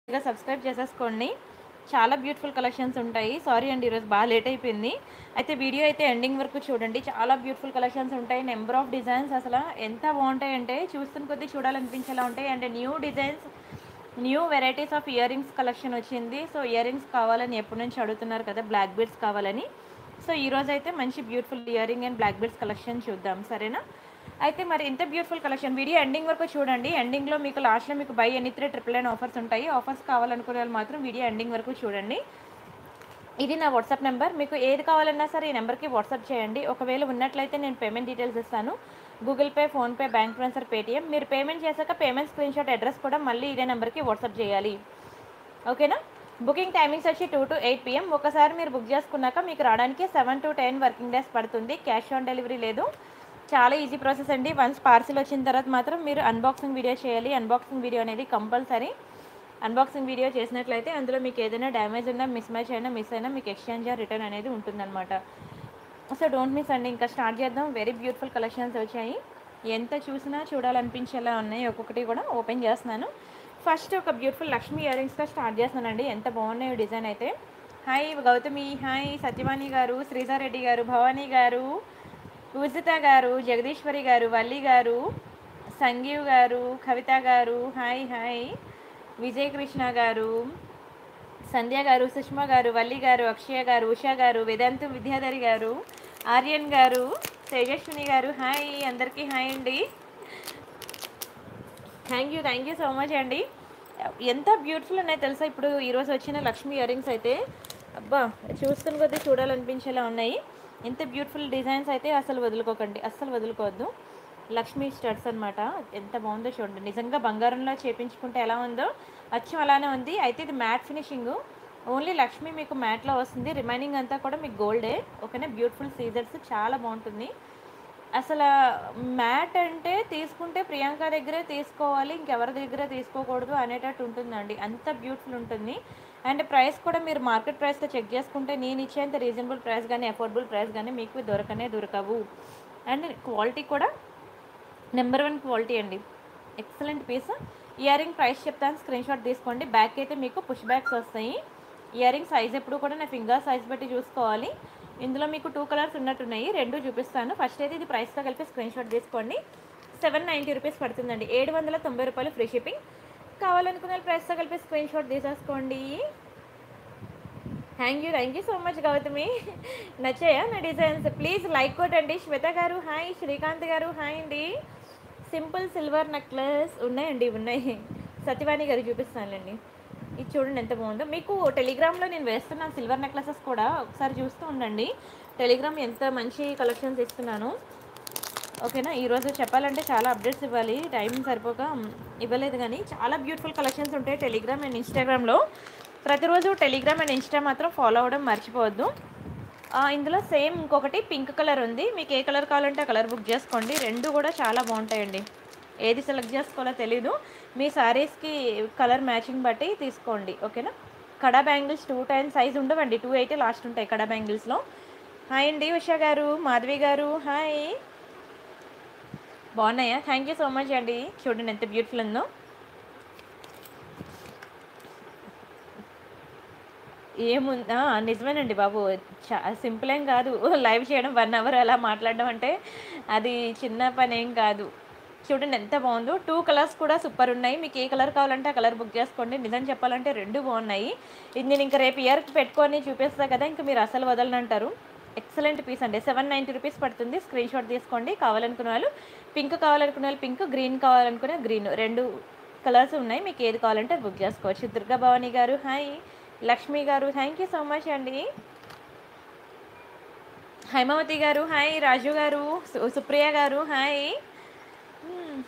ఇక సబ్స్క్రైబ్ చేసేసుకోండి చాలా బ్యూటిఫుల్ కలెక్షన్స్ ఉంటాయి సారీ అండి ఈరోజు బాగా లేట్ అయిపోయింది అయితే వీడియో అయితే ఎండింగ్ వరకు చూడండి చాలా బ్యూటిఫుల్ కలెక్షన్స్ ఉంటాయి నెంబర్ ఆఫ్ డిజైన్స్ అసలు ఎంత బాగుంటాయి అంటే చూస్తున్న కొద్దీ చూడాలనిపించేలా ఉంటాయి and new designs new varieties of earrings collection వచ్చింది సో ఇయర్ రింగ్స్ కావాలని ఎప్పటి నుంచి అడుగుతున్నారు కదా బ్లాక్ బీడ్స్ కావాలని సో ఈ రోజు అయితే మంచి beautiful earring and black beads collection చూద్దాం సరేనా అయితే మరి ఇంత బ్యూటిఫుల్ కలెక్షన్ వీడియో ఎండింగ్ వరకు చూడండి ఎండింగ్లో మీకు లాస్ట్లో మీకు buy any three triple nine offers ఉంటాయి ఆఫర్స్ కావాలనుకునే వాళ్ళు మాత్రం వీడియో ఎండింగ్ వరకు చూడండి ఇది నా వాట్సాప్ నెంబర్ మీకు ఏది కావాలన్నా సరే ఈ నెంబర్కి వాట్సాప్ చేయండి ఒకవేళ ఉన్నట్లయితే నేను పేమెంట్ డీటెయిల్స్ ఇస్తాను Google Pay PhonePe bank transfer Paytm మీరు పేమెంట్ చేశాక పేమెంట్ స్క్రీన్ షాట్ అడ్రస్ కూడా మళ్ళీ ఇదే నెంబర్కి వాట్సాప్ చేయాలి ఓకేనా బుకింగ్ టైమింగ్స్ వచ్చి టూ టు ఎయిట్ పిఎం ఒకసారి మీరు బుక్ చేసుకున్నాక మీకు రావడానికి seven to ten working days పడుతుంది క్యాష్ ఆన్ డెలివరీ లేదు చాలా ఈజీ ప్రాసెస్ అండి వన్స్ పార్సిల్ వచ్చిన తర్వాత మాత్రం మీరు అన్బాక్సింగ్ వీడియో చేయాలి అన్బాక్సింగ్ వీడియో అనేది కంపల్సరీ అన్బాక్సింగ్ వీడియో చేసినట్లయితే అందులో మీకు ఏదైనా డ్యామేజ్ ఉన్నా మిస్ మ్యాచ్ అయినా మిస్ అయినా మీకు ఎక్స్చేంజ్ రిటర్న్ అనేది ఉంటుందన్నమాట సో డోంట్ మిస్ అండి ఇంకా స్టార్ట్ చేద్దాం వెరీ బ్యూటిఫుల్ కలెక్షన్స్ వచ్చాయి ఎంత చూసినా చూడాలనిపించేలా ఉన్నాయి ఒక్కొక్కటి కూడా ఓపెన్ చేస్తున్నాను ఫస్ట్ ఒక బ్యూటిఫుల్ లక్ష్మీ ఇయర్ రింగ్స్గా స్టార్ట్ చేస్తున్నానండి ఎంత బాగున్నాయో డిజైన్ అయితే హాయ్ గౌతమి హాయ్ సత్యవాణి గారు శ్రీజారెడ్డి గారు భవానీ గారు పూజిత గారు జగదీశ్వరి గారు వల్లి గారు సంగీవ్ గారు కవిత గారు హాయ్ హాయ్ విజయ్ కృష్ణ గారు సంధ్య గారు సుష్మా గారు వల్లి గారు అక్షయ గారు ఉషా గారు వేదాంతు విద్యాధరి గారు ఆర్యన్ గారు తేజస్విని గారు హాయ్ అందరికీ హాయ్ అండి thank you thank you so much అండి ఎంత బ్యూటిఫుల్ ఉన్నాయి తెలుసా ఇప్పుడు ఈరోజు వచ్చిన లక్ష్మీ ఇయర్ రింగ్స్ అయితే అబ్బా చూస్తున్న కొద్దీ చూడాలనిపించేలా ఉన్నాయి ఎంత బ్యూటిఫుల్ డిజైన్స్ అయితే అసలు వదులుకోకండి అస్సలు వదులుకోవద్దు లక్ష్మీ స్టడ్స్ అనమాట ఎంత బాగుందో చూడండి నిజంగా బంగారంలో చేపించుకుంటే ఎలా ఉందో అచ్చం అలానే ఉంది అయితే ఇది మ్యాట్ ఫినిషింగ్ ఓన్లీ లక్ష్మి మీకు మ్యాట్లో వస్తుంది రిమైనింగ్ అంతా కూడా మీకు గోల్డే ఓకేనా బ్యూటిఫుల్ సీజర్స్ చాలా బాగుంటుంది అసలు మ్యాట్ అంటే తీసుకుంటే ప్రియాంక దగ్గరే తీసుకోవాలి ఇంకెవరి దగ్గర తీసుకోకూడదు అనేటట్టు ఉంటుందండి అంత బ్యూటిఫుల్ ఉంటుంది అండ్ ప్రైస్ కూడా మీరు మార్కెట్ ప్రైస్తో చెక్ చేసుకుంటే నేను ఇచ్చేంత రీజనబుల్ ప్రైస్ కానీ అఫోర్డబుల్ ప్రైస్ కానీ మీకు దొరకనే దొరకవు అండ్ క్వాలిటీ కూడా నెంబర్ వన్ క్వాలిటీ అండి excellent piece earring price చెప్తాను స్క్రీన్ షాట్ తీసుకోండి బ్యాక్ అయితే మీకు పుష్ బ్యాక్స్ వస్తాయి ఇయర్ రింగ్ సైజ్ ఎప్పుడు కూడా నా ఫింగర్ సైజ్ బట్టి చూసుకోవాలి ఇందులో మీకు టూ కలర్స్ ఉన్నట్టున్నాయి రెండు చూపిస్తాను ఫస్ట్ అయితే ఇది ప్రైస్తో కలిపి స్క్రీన్ షాట్ తీసుకోండి సెవెన్ నైంటీ రూపీస్ పడుతుందండి ఏడు వందల తొంభై రూపాయలు ఫ్రీ షిప్పింగ్ కావాలనుకున్న ప్రైస్తో కలిపి స్క్రీన్ షాట్ తీసేసుకోండి thank you thank you so much Gautami నచ్చాయా నా డిజైన్స్ ప్లీజ్ లైక్ కొట్టండి శ్వేత గారు హాయ్ శ్రీకాంత్ గారు హాయ్ అండి సింపుల్ సిల్వర్ నెక్లెస్ ఉన్నాయండి ఉన్నాయి సత్యవాణి గారు చూపిస్తానులేండి ఇది చూడండి ఎంత బాగుందో మీకు టెలిగ్రామ్లో నేను వేస్తున్నాను సిల్వర్ నెక్లెసెస్ కూడా ఒకసారి చూస్తూ ఉండండి టెలిగ్రామ్ ఎంత మంచి కలెక్షన్స్ ఇస్తున్నాను ఓకేనా ఈరోజు చెప్పాలంటే చాలా అప్డేట్స్ ఇవ్వాలి టైం సరిపోక ఇవ్వలేదు కానీ చాలా బ్యూటిఫుల్ కలెక్షన్స్ ఉంటాయి టెలిగ్రామ్ అండ్ ఇన్స్టాగ్రామ్లో ప్రతిరోజు టెలిగ్రామ్ అండ్ ఇన్స్టా మాత్రం ఫాలో అవ్వడం మర్చిపోవద్దు ఆ, ఇందులో సేమ్ ఇంకొకటి పింక్ కలర్ ఉంది మీకు ఏ కలర్ కావాలంటే ఆ కలర్ బుక్ చేసుకోండి రెండు కూడా చాలా బాగుంటాయండి ఏది సెలెక్ట్ చేసుకోవాలో తెలీదు మీ శారీస్కి కలర్ మ్యాచింగ్ బట్టి తీసుకోండి ఓకేనా kada bangles two ten size ఉండవండి టూ అయితే లాస్ట్ ఉంటాయి కడా బ్యాంగిల్స్లో హాయ్ అండి ఉషా గారు మాధవి గారు హాయ్ బాగున్నాయా థ్యాంక్ యూ సో మచ్ అండి చూడండి ఎంత బ్యూటిఫుల్ ఉందో ఏముందా నిజమేనండి బాబు చా సింపుల్ ఏం కాదు లైవ్ చేయడం వన్ అవర్ అలా మాట్లాడడం అంటే అది చిన్న పని ఏం కాదు చూడండి ఎంత బాగుందో టూ కలర్స్ కూడా సూపర్ ఉన్నాయి మీకు ఏ కలర్ కావాలంటే ఆ కలర్ బుక్ చేసుకోండి నిజం చెప్పాలంటే రెండు బాగున్నాయి ఇది నేను ఇంకా రేపు ఇయర్కి పెట్టుకొని చూపిస్తా కదా ఇంకా మీరు అసలు వదలనంటారు ఎక్సలెంట్ పీస్ అండి సెవెన్ నైంటీ రూపీస్ పడుతుంది స్క్రీన్ షాట్ తీసుకోండి కావాలనుకునే వాళ్ళు పింక్ కావాలనుకునే వాళ్ళు పింక్ గ్రీన్ కావాలనుకునే గ్రీన్ రెండు కలర్స్ ఉన్నాయి మీకు ఏది కావాలంటే అది బుక్ చేసుకోవచ్చు దుర్గా భవానీ గారు హాయ్ లక్ష్మి గారు థ్యాంక్ యూ సో మచ్ అండి హైమావతి గారు హాయ్ రాజు గారు సు- సుప్రియ గారు హాయ్ మ్మ్.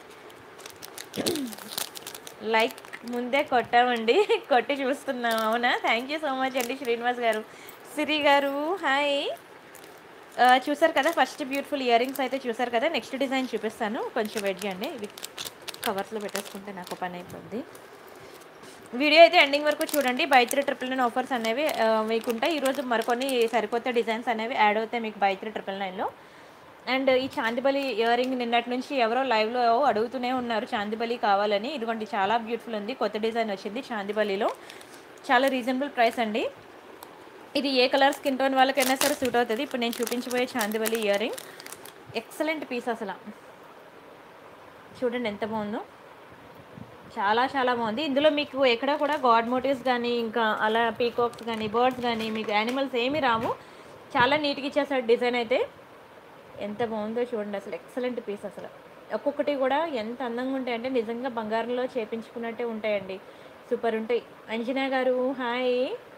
లైక్ ముందే కొట్టామండి కొట్టి చూస్తున్నాం అవునా థ్యాంక్ యూ సో మచ్ అండి శ్రీనివాస్ గారు సిరి గారు హాయ్ ఆ, చూసారు కదా ఫస్ట్ బ్యూటిఫుల్ ఇయర్ రింగ్స్ అయితే చూసారు కదా నెక్స్ట్ డిజైన్ చూపిస్తాను కొంచెం వెయిట్ చేయండి ఇవి కవర్స్లో పెట్టేసుకుంటే నాకు పని అయిపోద్ది వీడియో అయితే ఎండింగ్ వరకు చూడండి buy three triple nine offers అనేవి ఆ, మీకు ఉంటాయి ఈరోజు మరికొన్ని సరికొత్త డిజైన్స్ అనేవి యాడ్ అవుతాయి మీకు బై త్రీ ట్రిపుల్ నైన్లో అండ్ ఈ చాందిబలి ఇయర్ రింగ్ నిన్నటి నుంచి ఎవరో లైవ్లో అడుగుతూనే ఉన్నారు చాందిబలి కావాలని ఇదిగోండి చాలా బ్యూటిఫుల్ ఉంది కొత్త డిజైన్ వచ్చింది చాందిబలిలో చాలా రీజనబుల్ ప్రైస్ అండి ఇది ఏ కలర్ స్కిన్ టోన్ వాళ్ళకైనా సరే సూట్ అవుతుంది ఇప్పుడు నేను చూపించబోయే chandbali earring excellent piece అసలు చూడండి ఎంత బాగుందో చాలా చాలా బాగుంది ఇందులో మీకు ఎక్కడ కూడా గాడ్ మోటివ్స్ కానీ ఇంకా అలా పీకాక్స్ కానీ బర్డ్స్ కానీ మీకు యానిమల్స్ ఏమీ రావు చాలా నీట్గా ఇచ్చేసాడు డిజైన్ అయితే ఎంత బాగుందో చూడండి అసలు ఎక్సలెంట్ పీస్ అసలు ఒక్కొక్కటి కూడా ఎంత అందంగా ఉంటాయంటే నిజంగా బంగారంలో చేపించుకున్నట్టే ఉంటాయండి సూపర్ ఉంటాయి అంజనా గారు హాయ్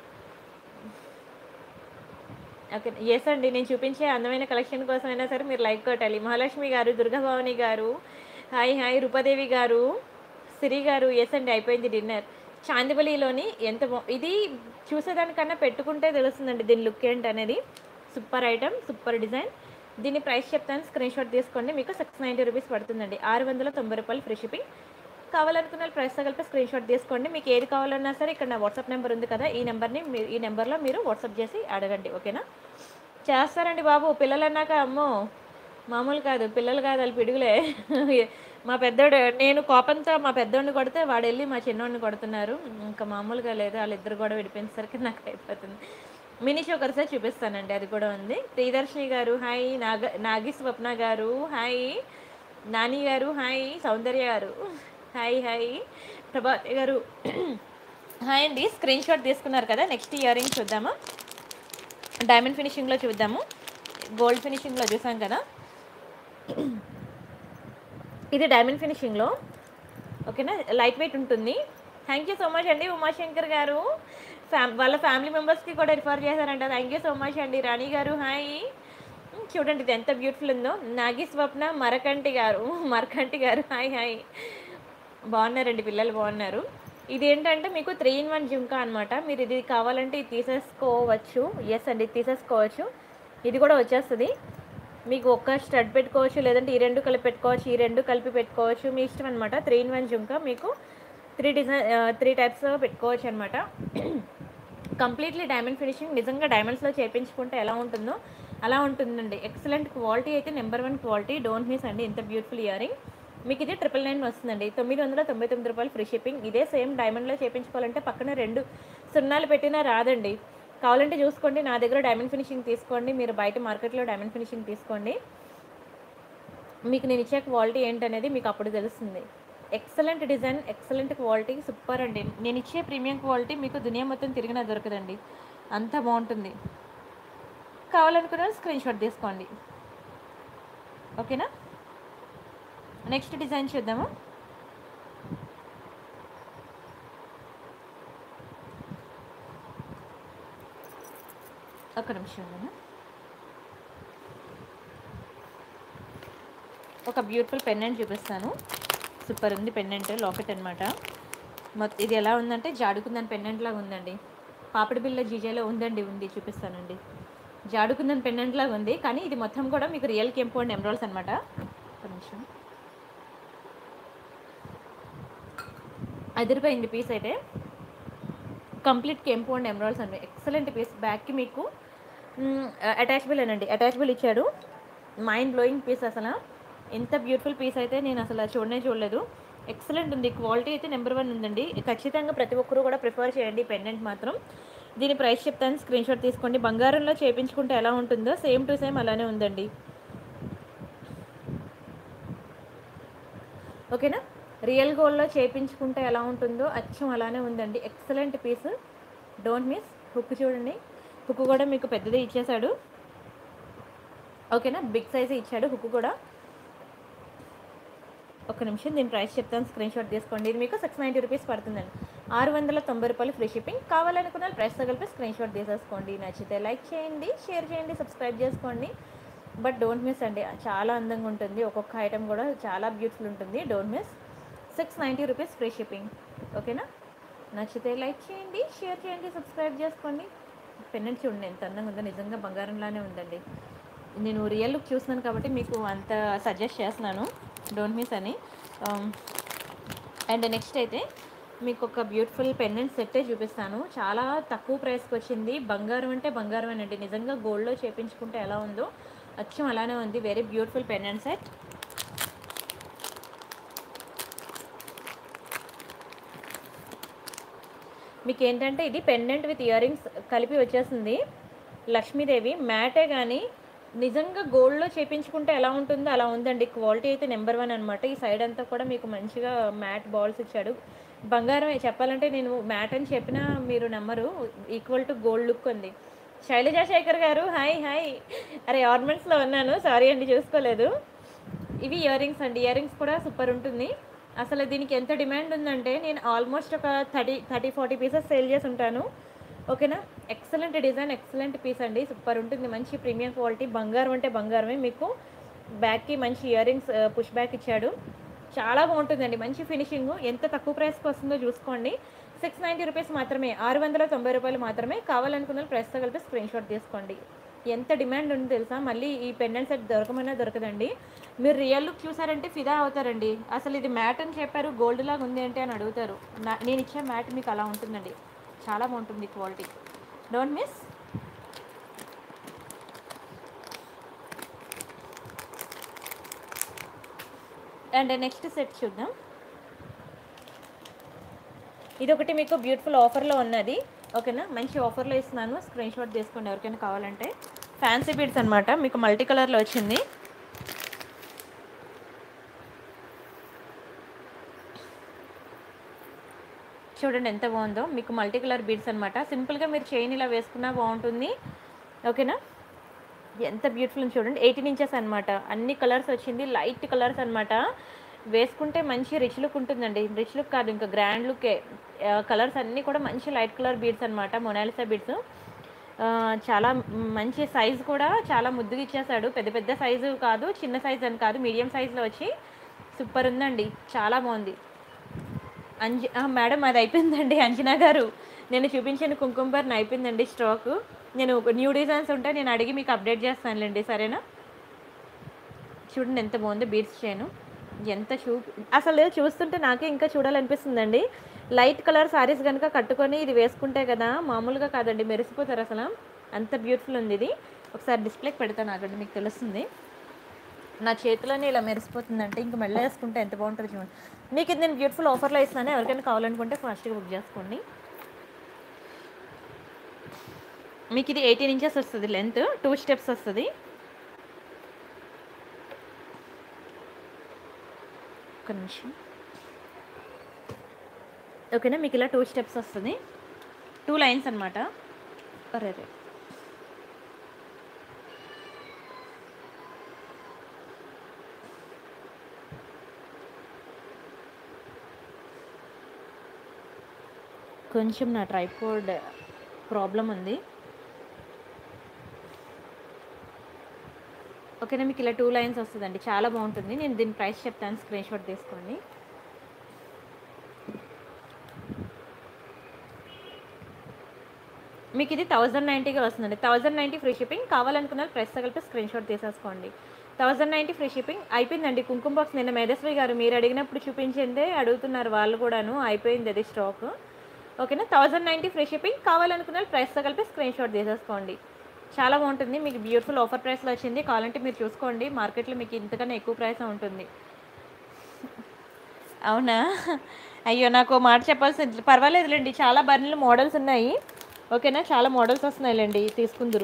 ఓకే ఎస్ అండి నేను చూపించే అందమైన కలెక్షన్ కోసం అయినా సరే మీరు లైక్ కొట్టాలి మహాలక్ష్మి గారు దుర్గాభవాని గారు హాయ్ హాయ్ రూపాదేవి గారు సిరి గారు ఎస్ అండి అయిపోయింది డిన్నర్ చాందిబలిలోని ఎంత బా ఇది చూసేదానికన్నా పెట్టుకుంటే తెలుస్తుందండి దీని లుక్ ఏంటి అనేది సూపర్ ఐటమ్ సూపర్ డిజైన్ దీని ప్రైస్ చెప్తాను స్క్రీన్ షాట్ తీసుకోండి మీకు సిక్స్ నైంటీ రూపీస్ పడుతుందండి ఆరు వందల తొంభై రూపాయలు ఫ్రీ షిప్పింగ్ కావాలనుకున్న వాళ్ళు ప్రైస్తో కలిపి స్క్రీన్ షాట్ తీసుకోండి మీకు ఏది కావాలన్నా సరే ఇక్కడ నా వాట్సాప్ నెంబర్ ఉంది కదా ఈ నెంబర్ని మీరు ఈ నెంబర్లో మీరు వాట్సాప్ చేసి అడగండి ఓకేనా చేస్తారండి బాబు పిల్లలు అన్నాక అమ్మో మామూలు కాదు పిల్లలు కాదు వాళ్ళు పిడుగులే మా పెద్దోడు నేను కోపంతో మా పెద్దోడిని కొడితే వాడు వెళ్ళి మా చిన్నోడిని కొడుతున్నారు ఇంకా మామూలుగా లేదు వాళ్ళిద్దరు కూడా విడిపించేసరికి నాకు అయిపోతుంది మినీ షోకర్సే చూపిస్తానండి అది కూడా ఉంది ప్రియదర్శిని గారు హాయ్ నాగ నాగి స్వప్న గారు హాయ్ నాని గారు హాయ్ సౌందర్య గారు హాయ్ హాయ్ ప్రభాత్ గారు హాయ్ అండి స్క్రీన్ షాట్ తీసుకున్నారు కదా నెక్స్ట్ ఇయర్ రింగ్ చూద్దామా డైమండ్ ఫినిషింగ్లో చూద్దాము గోల్డ్ ఫినిషింగ్లో చూసాం కదా ఇది డైమండ్ ఫినిషింగ్లో ఓకేనా లైట్ వెయిట్ ఉంటుంది థ్యాంక్ యూ సో మచ్ అండి ఉమాశంకర్ గారు ఫ్యామ్ వాళ్ళ ఫ్యామిలీ మెంబర్స్కి కూడా రిఫర్ చేశారంట థ్యాంక్ యూ సో మచ్ అండి రాణి గారు హాయ్ చూడండి ఇది ఎంత బ్యూటిఫుల్ ఉందో నాగి స్వప్న మరకంటి గారు మరకంటి గారు హాయ్ హాయ్ బాగున్నారండి పిల్లలు బాగున్నారు ఇది ఏంటంటే మీకు త్రీ ఇన్ వన్ జుంకా అనమాట మీరు ఇది కావాలంటే ఇది తీసేసుకోవచ్చు ఎస్ అండి ఇది తీసేసుకోవచ్చు ఇది కూడా వచ్చేస్తుంది మీకు ఒక్క స్టడ్ పెట్టుకోవచ్చు లేదంటే ఈ రెండు కలిపి పెట్టుకోవచ్చు ఈ రెండు కలిపి పెట్టుకోవచ్చు మీ ఇష్టం అనమాట త్రీ ఇన్ వన్ జుంకా మీకు త్రీ డిజైన్ త్రీ టైప్స్ పెట్టుకోవచ్చు అనమాట కంప్లీట్లీ డైమండ్ ఫినిషింగ్ నిజంగా డైమండ్స్లో చేయించుకుంటే ఎలా ఉంటుందో అలా ఉంటుందండి ఎక్సలెంట్ క్వాలిటీ అయితే number one quality don't miss అండి ఇంత బ్యూటిఫుల్ ఇయరింగ్ మీకు ఇది ట్రిపుల్ నైన్ వస్తుందండి తొమ్మిది వందల తొంభై తొమ్మిది రూపాయలు ఫ్రీ షిప్పింగ్ ఇదే సేమ్ డైమండ్లో చేయించుకోవాలంటే పక్కన రెండు సున్నాలు పెట్టినా రాదండి కావాలంటే చూసుకోండి నా దగ్గర డైమండ్ ఫినిషింగ్ తీసుకోండి మీరు బయట మార్కెట్లో డైమండ్ ఫినిషింగ్ తీసుకోండి మీకు నేను ఇచ్చే క్వాలిటీ ఏంటనేది మీకు అప్పుడు తెలుస్తుంది excellent design excellent quality super అండి నేను ఇచ్చే ప్రీమియం క్వాలిటీ మీకు దునియా మొత్తం తిరిగినా దొరకదండి అంత బాగుంటుంది కావాలనుకున్న స్క్రీన్ షాట్ తీసుకోండి ఓకేనా నెక్స్ట్ డిజైన్ చూద్దాము ఒక నిమిషం ఉందనా ఒక బ్యూటిఫుల్ పెండెంట్ చూపిస్తాను సూపర్ ఉంది పెండెంట్ లాకెట్ అనమాట మొత్తం ఇది ఎలా ఉందంటే జాడుకుందని పెండెంట్ లాగా ఉందండి పాపిడి బిల్ల జీజేలో ఉందండి ఉంది చూపిస్తానండి జాడుకుందని పెండెంట్ లాగా ఉంది కానీ ఇది మొత్తం కూడా మీకు రియల్ కెంపు అండ్ ఎమరాల్స్ అనమాట ఒక నిమిషం అదిరిపోయింది పీస్ అయితే కంప్లీట్ కెంపు అండ్ ఎమరాల్స్ అండి ఎక్సలెంట్ పీస్ బ్యాక్కి మీకు అటాచబుల్ అనండి అటాచబుల్ ఇచ్చాడు మైండ్ బ్లోయింగ్ పీస్ అసలు ఎంత బ్యూటిఫుల్ పీస్ అయితే నేను అసలు చూడనే చూడలేదు ఎక్సలెంట్ ఉంది క్వాలిటీ అయితే నెంబర్ వన్ ఉందండి ఖచ్చితంగా ప్రతి ఒక్కరు కూడా ప్రిఫర్ చేయండి పెండెంట్ మాత్రం దీని ప్రైస్ చెప్తాను స్క్రీన్ షాట్ తీసుకోండి బంగారంలో చేయించుకుంటే ఎలా ఉంటుందో సేమ్ టు సేమ్ అలానే ఉందండి ఓకేనా రియల్ గోల్డ్లో చేయించుకుంటే ఎలా ఉంటుందో అచ్చం అలానే ఉందండి excellent piece don't miss hook చూడండి హుక్ కూడా మీకు పెద్దదే ఇచ్చేసాడు ఓకేనా బిగ్ సైజ్ ఇచ్చాడు హుక్ కూడా ఒక నిమిషం దీని ప్రైస్ చెప్తాను స్క్రీన్ షాట్ తీసుకోండి ఇది మీకు సిక్స్ నైంటీ రూపీస్ పడుతుందండి ఆరు వందల తొంభై రూపాయలు ఫ్రీ షిప్పింగ్ కావాలనుకున్న ప్రైస్తో కలిపి స్క్రీన్ షాట్ తీసేసుకోండి నచ్చితే లైక్ చేయండి షేర్ చేయండి సబ్స్క్రైబ్ చేసుకోండి బట్ డోంట్ మిస్ అండి చాలా అందంగా ఉంటుంది ఒక్కొక్క ఐటెం కూడా చాలా బ్యూటిఫుల్ ఉంటుంది don't miss six ninety rupees free shipping ఓకేనా నచ్చితే లైక్ చేయండి షేర్ చేయండి సబ్స్క్రైబ్ చేసుకోండి పెన్నెంట్ చూడండి ఎంత అందంగా ఉందో నిజంగా బంగారంలానే ఉందండి నేను రియల్ లుక్ చూస్తున్నాను కాబట్టి మీకు అంత సజెస్ట్ చేస్తున్నాను డోంట్ మిస్ అని అండ్ నెక్స్ట్ అయితే మీకు ఒక బ్యూటిఫుల్ పెండెంట్ సెట్టే చూపిస్తాను చాలా తక్కువ ప్రైస్కి వచ్చింది బంగారం అంటే బంగారం అనండి నిజంగా గోల్డ్లో చేపించుకుంటే ఎలా ఉందో అచ్చం అలానే ఉంది వెరీ బ్యూటిఫుల్ పెండెంట్ సెట్ మీకు ఏంటంటే ఇది పెండెంట్ విత్ ఇయర్ రింగ్స్ కలిపి వచ్చేసింది లక్ష్మీదేవి మ్యాటే కానీ నిజంగా గోల్డ్లో చేపించుకుంటే ఎలా ఉంటుందో అలా ఉందండి క్వాలిటీ అయితే నెంబర్ వన్ అనమాట ఈ సైడ్ అంతా కూడా మీకు మంచిగా మ్యాట్ బాల్స్ ఇచ్చాడు బంగారం చెప్పాలంటే నేను మ్యాట్ అని చెప్పినా మీరు నమ్మరు ఈక్వల్ టు గోల్డ్ లుక్ ఉంది శైలజా శేఖర్ గారు హాయ్ హాయ్ అరే ఆర్నమెంట్స్లో ఉన్నాను సారీ అండి చూసుకోలేదు ఇవి ఇయర్ రింగ్స్ అండి ఇయర్ రింగ్స్ కూడా సూపర్ ఉంటుంది అసలు దీనికి ఎంత డిమాండ్ ఉందంటే నేను ఆల్మోస్ట్ ఒక thirty thirty forty pieces sale చేసి ఉంటాను ఓకేనా ఎక్సలెంట్ డిజైన్ ఎక్సలెంట్ పీస్ అండి సూపర్ ఉంటుంది మంచి ప్రీమియం క్వాలిటీ బంగారం అంటే బంగారమే మీకు బ్యాక్కి మంచి ఇయర్ రింగ్స్ పుష్ బ్యాక్ ఇచ్చాడు చాలా బాగుంటుందండి మంచి ఫినిషింగ్ ఎంత తక్కువ ప్రైస్కి వస్తుందో చూసుకోండి సిక్స్ నైంటీ రూపీస్ మాత్రమే ఆరు వందల తొంభై రూపాయలు మాత్రమే కావాలనుకున్న ప్రైస్తో కలిపి స్క్రీన్ షాట్ తీసుకోండి ఎంత డిమాండ్ ఉంది తెలుసా మళ్ళీ ఈ పెండెంట్ సెట్ దొరకమన్నా దొరకదండి మీరు రియల్ లుక్ చూసారంటే ఫిదా అవుతారండి అసలు ఇది మ్యాట్ అని చెప్పారు గోల్డ్ లాగా ఉంది అంటే అని అడుగుతారు నా నేను ఇచ్చే మ్యాట్ మీకు అలా ఉంటుందండి చాలా బాగుంటుంది quality don't miss and next set చూద్దాం ఇది ఒకటి మీకు బ్యూటిఫుల్ ఆఫర్లో ఉన్నది ఓకేనా మంచి ఆఫర్లో ఇస్తున్నాను స్క్రీన్ షాట్ తీసుకోండి ఎవరికైనా కావాలంటే ఫ్యాన్సీ బీడ్స్ అనమాట మీకు మల్టీ కలర్లో వచ్చింది చూడండి ఎంత బాగుందో మీకు మల్టీ కలర్ బీడ్స్ అనమాట సింపుల్గా మీరు చైన్ ఇలా వేసుకున్నా బాగుంటుంది ఓకేనా ఎంత బ్యూటిఫుల్ ఉంది చూడండి ఎయిటీన్ ఇంచెస్ అనమాట అన్ని కలర్స్ వచ్చింది లైట్ కలర్స్ అనమాట వేసుకుంటే మంచి రిచ్ లుక్ ఉంటుందండి రిచ్ లుక్ కాదు ఇంకా గ్రాండ్ లుకే కలర్స్ అన్నీ కూడా మంచి లైట్ కలర్ బీడ్స్ అనమాట మొనాలిసా బీడ్స్ చాలా మంచి సైజు కూడా చాలా ముద్దుగా ఇచ్చేసాడు పెద్ద పెద్ద సైజు కాదు చిన్న సైజు అని కాదు మీడియం సైజులో వచ్చి సూపర్ ఉందండి చాలా బాగుంది అంజ ఆ, మేడం అది అయిపోయిందండి అంజనా గారు నేను చూపించిన కుంకుమ బర్న్ అయిపోయిందండి స్టాక్ నేను న్యూ డిజైన్స్ ఉంటే నేను అడిగి మీకు అప్డేట్ చేస్తానులేండి సరేనా చూడండి ఎంత బాగుంది బీడ్స్ చేయను ఎంత చూ అసలు చూస్తుంటే నాకే ఇంకా చూడాలనిపిస్తుందండి లైట్ కలర్ సారీస్ కనుక కట్టుకొని ఇది వేసుకుంటే కదా మామూలుగా కాదండి మెరిసిపోతారు అసలు అంత బ్యూటిఫుల్ ఉంది ఇది ఒకసారి డిస్ప్లేకి పెడతాను ఆగండి మీకు తెలుస్తుంది నా చేతిలోనే ఇలా మెరిసిపోతుందంటే ఇంక మెల్ల వేసుకుంటే ఎంత బాగుంటుంది చూడండి మీకు ఇది నేను బ్యూటిఫుల్ ఆఫర్లో ఇస్తాను ఎవరికైనా కావాలనుకుంటే ఫాస్ట్గా బుక్ చేసుకోండి మీకు ఇది ఎయిటీన్ ఇంచెస్ వస్తుంది లెంత్ టూ స్టెప్స్ వస్తుంది ఒక నిమిషం ఓకేనా మీకు ఇలా టూ స్టెప్స్ వస్తుంది టూ లైన్స్ అనమాట అరే రే కొంచెం నా ట్రైపోర్డ్ ప్రాబ్లం ఉంది ఓకేనా మీకు ఇలా టూ లైన్స్ వస్తుందండి చాలా బాగుంటుంది నేను దీని ప్రైస్ చెప్తాను స్క్రీన్ షాట్ తీసుకోండి మీకు ఇది థౌజండ్ నైంటీగా వస్తుందండి థౌజండ్ నైంటీ ఫ్రీ షిప్పింగ్ కావాలనుకున్న ప్రైస్ కలిపి స్క్రీన్ షాట్ తీసేసుకోండి థౌజండ్ నైంటీ ఫ్రీ షిప్పింగ్ అయిపోయిందండి కుంకుమ బాక్స్ నిన్న మేధస్వి గారు మీరు అడిగినప్పుడు చూపించిందే అడుగుతున్నారు వాళ్ళు కూడాను అయిపోయింది అది స్టాక్ ఓకేనా థౌజండ్ నైంటీ ఫ్రీ షిప్పింగ్ కావాలనుకున్న ప్రైస్తో కలిపి స్క్రీన్ షాట్ తీసేసుకోండి చాలా బాగుంటుంది మీకు బ్యూటిఫుల్ ఆఫర్ ప్రైస్లో వచ్చింది కావాలంటే మీరు చూసుకోండి మార్కెట్లో మీకు ఇంతకన్నా ఎక్కువ ప్రైస్ ఉంటుంది అవునా అయ్యో నాకు ఓ మాట చెప్పాల్సింది పర్వాలేదులేండి చాలా బర్నీలు మోడల్స్ ఉన్నాయి ఓకేనా చాలా మోడల్స్ వస్తున్నాయిలేండి తీసుకుందరు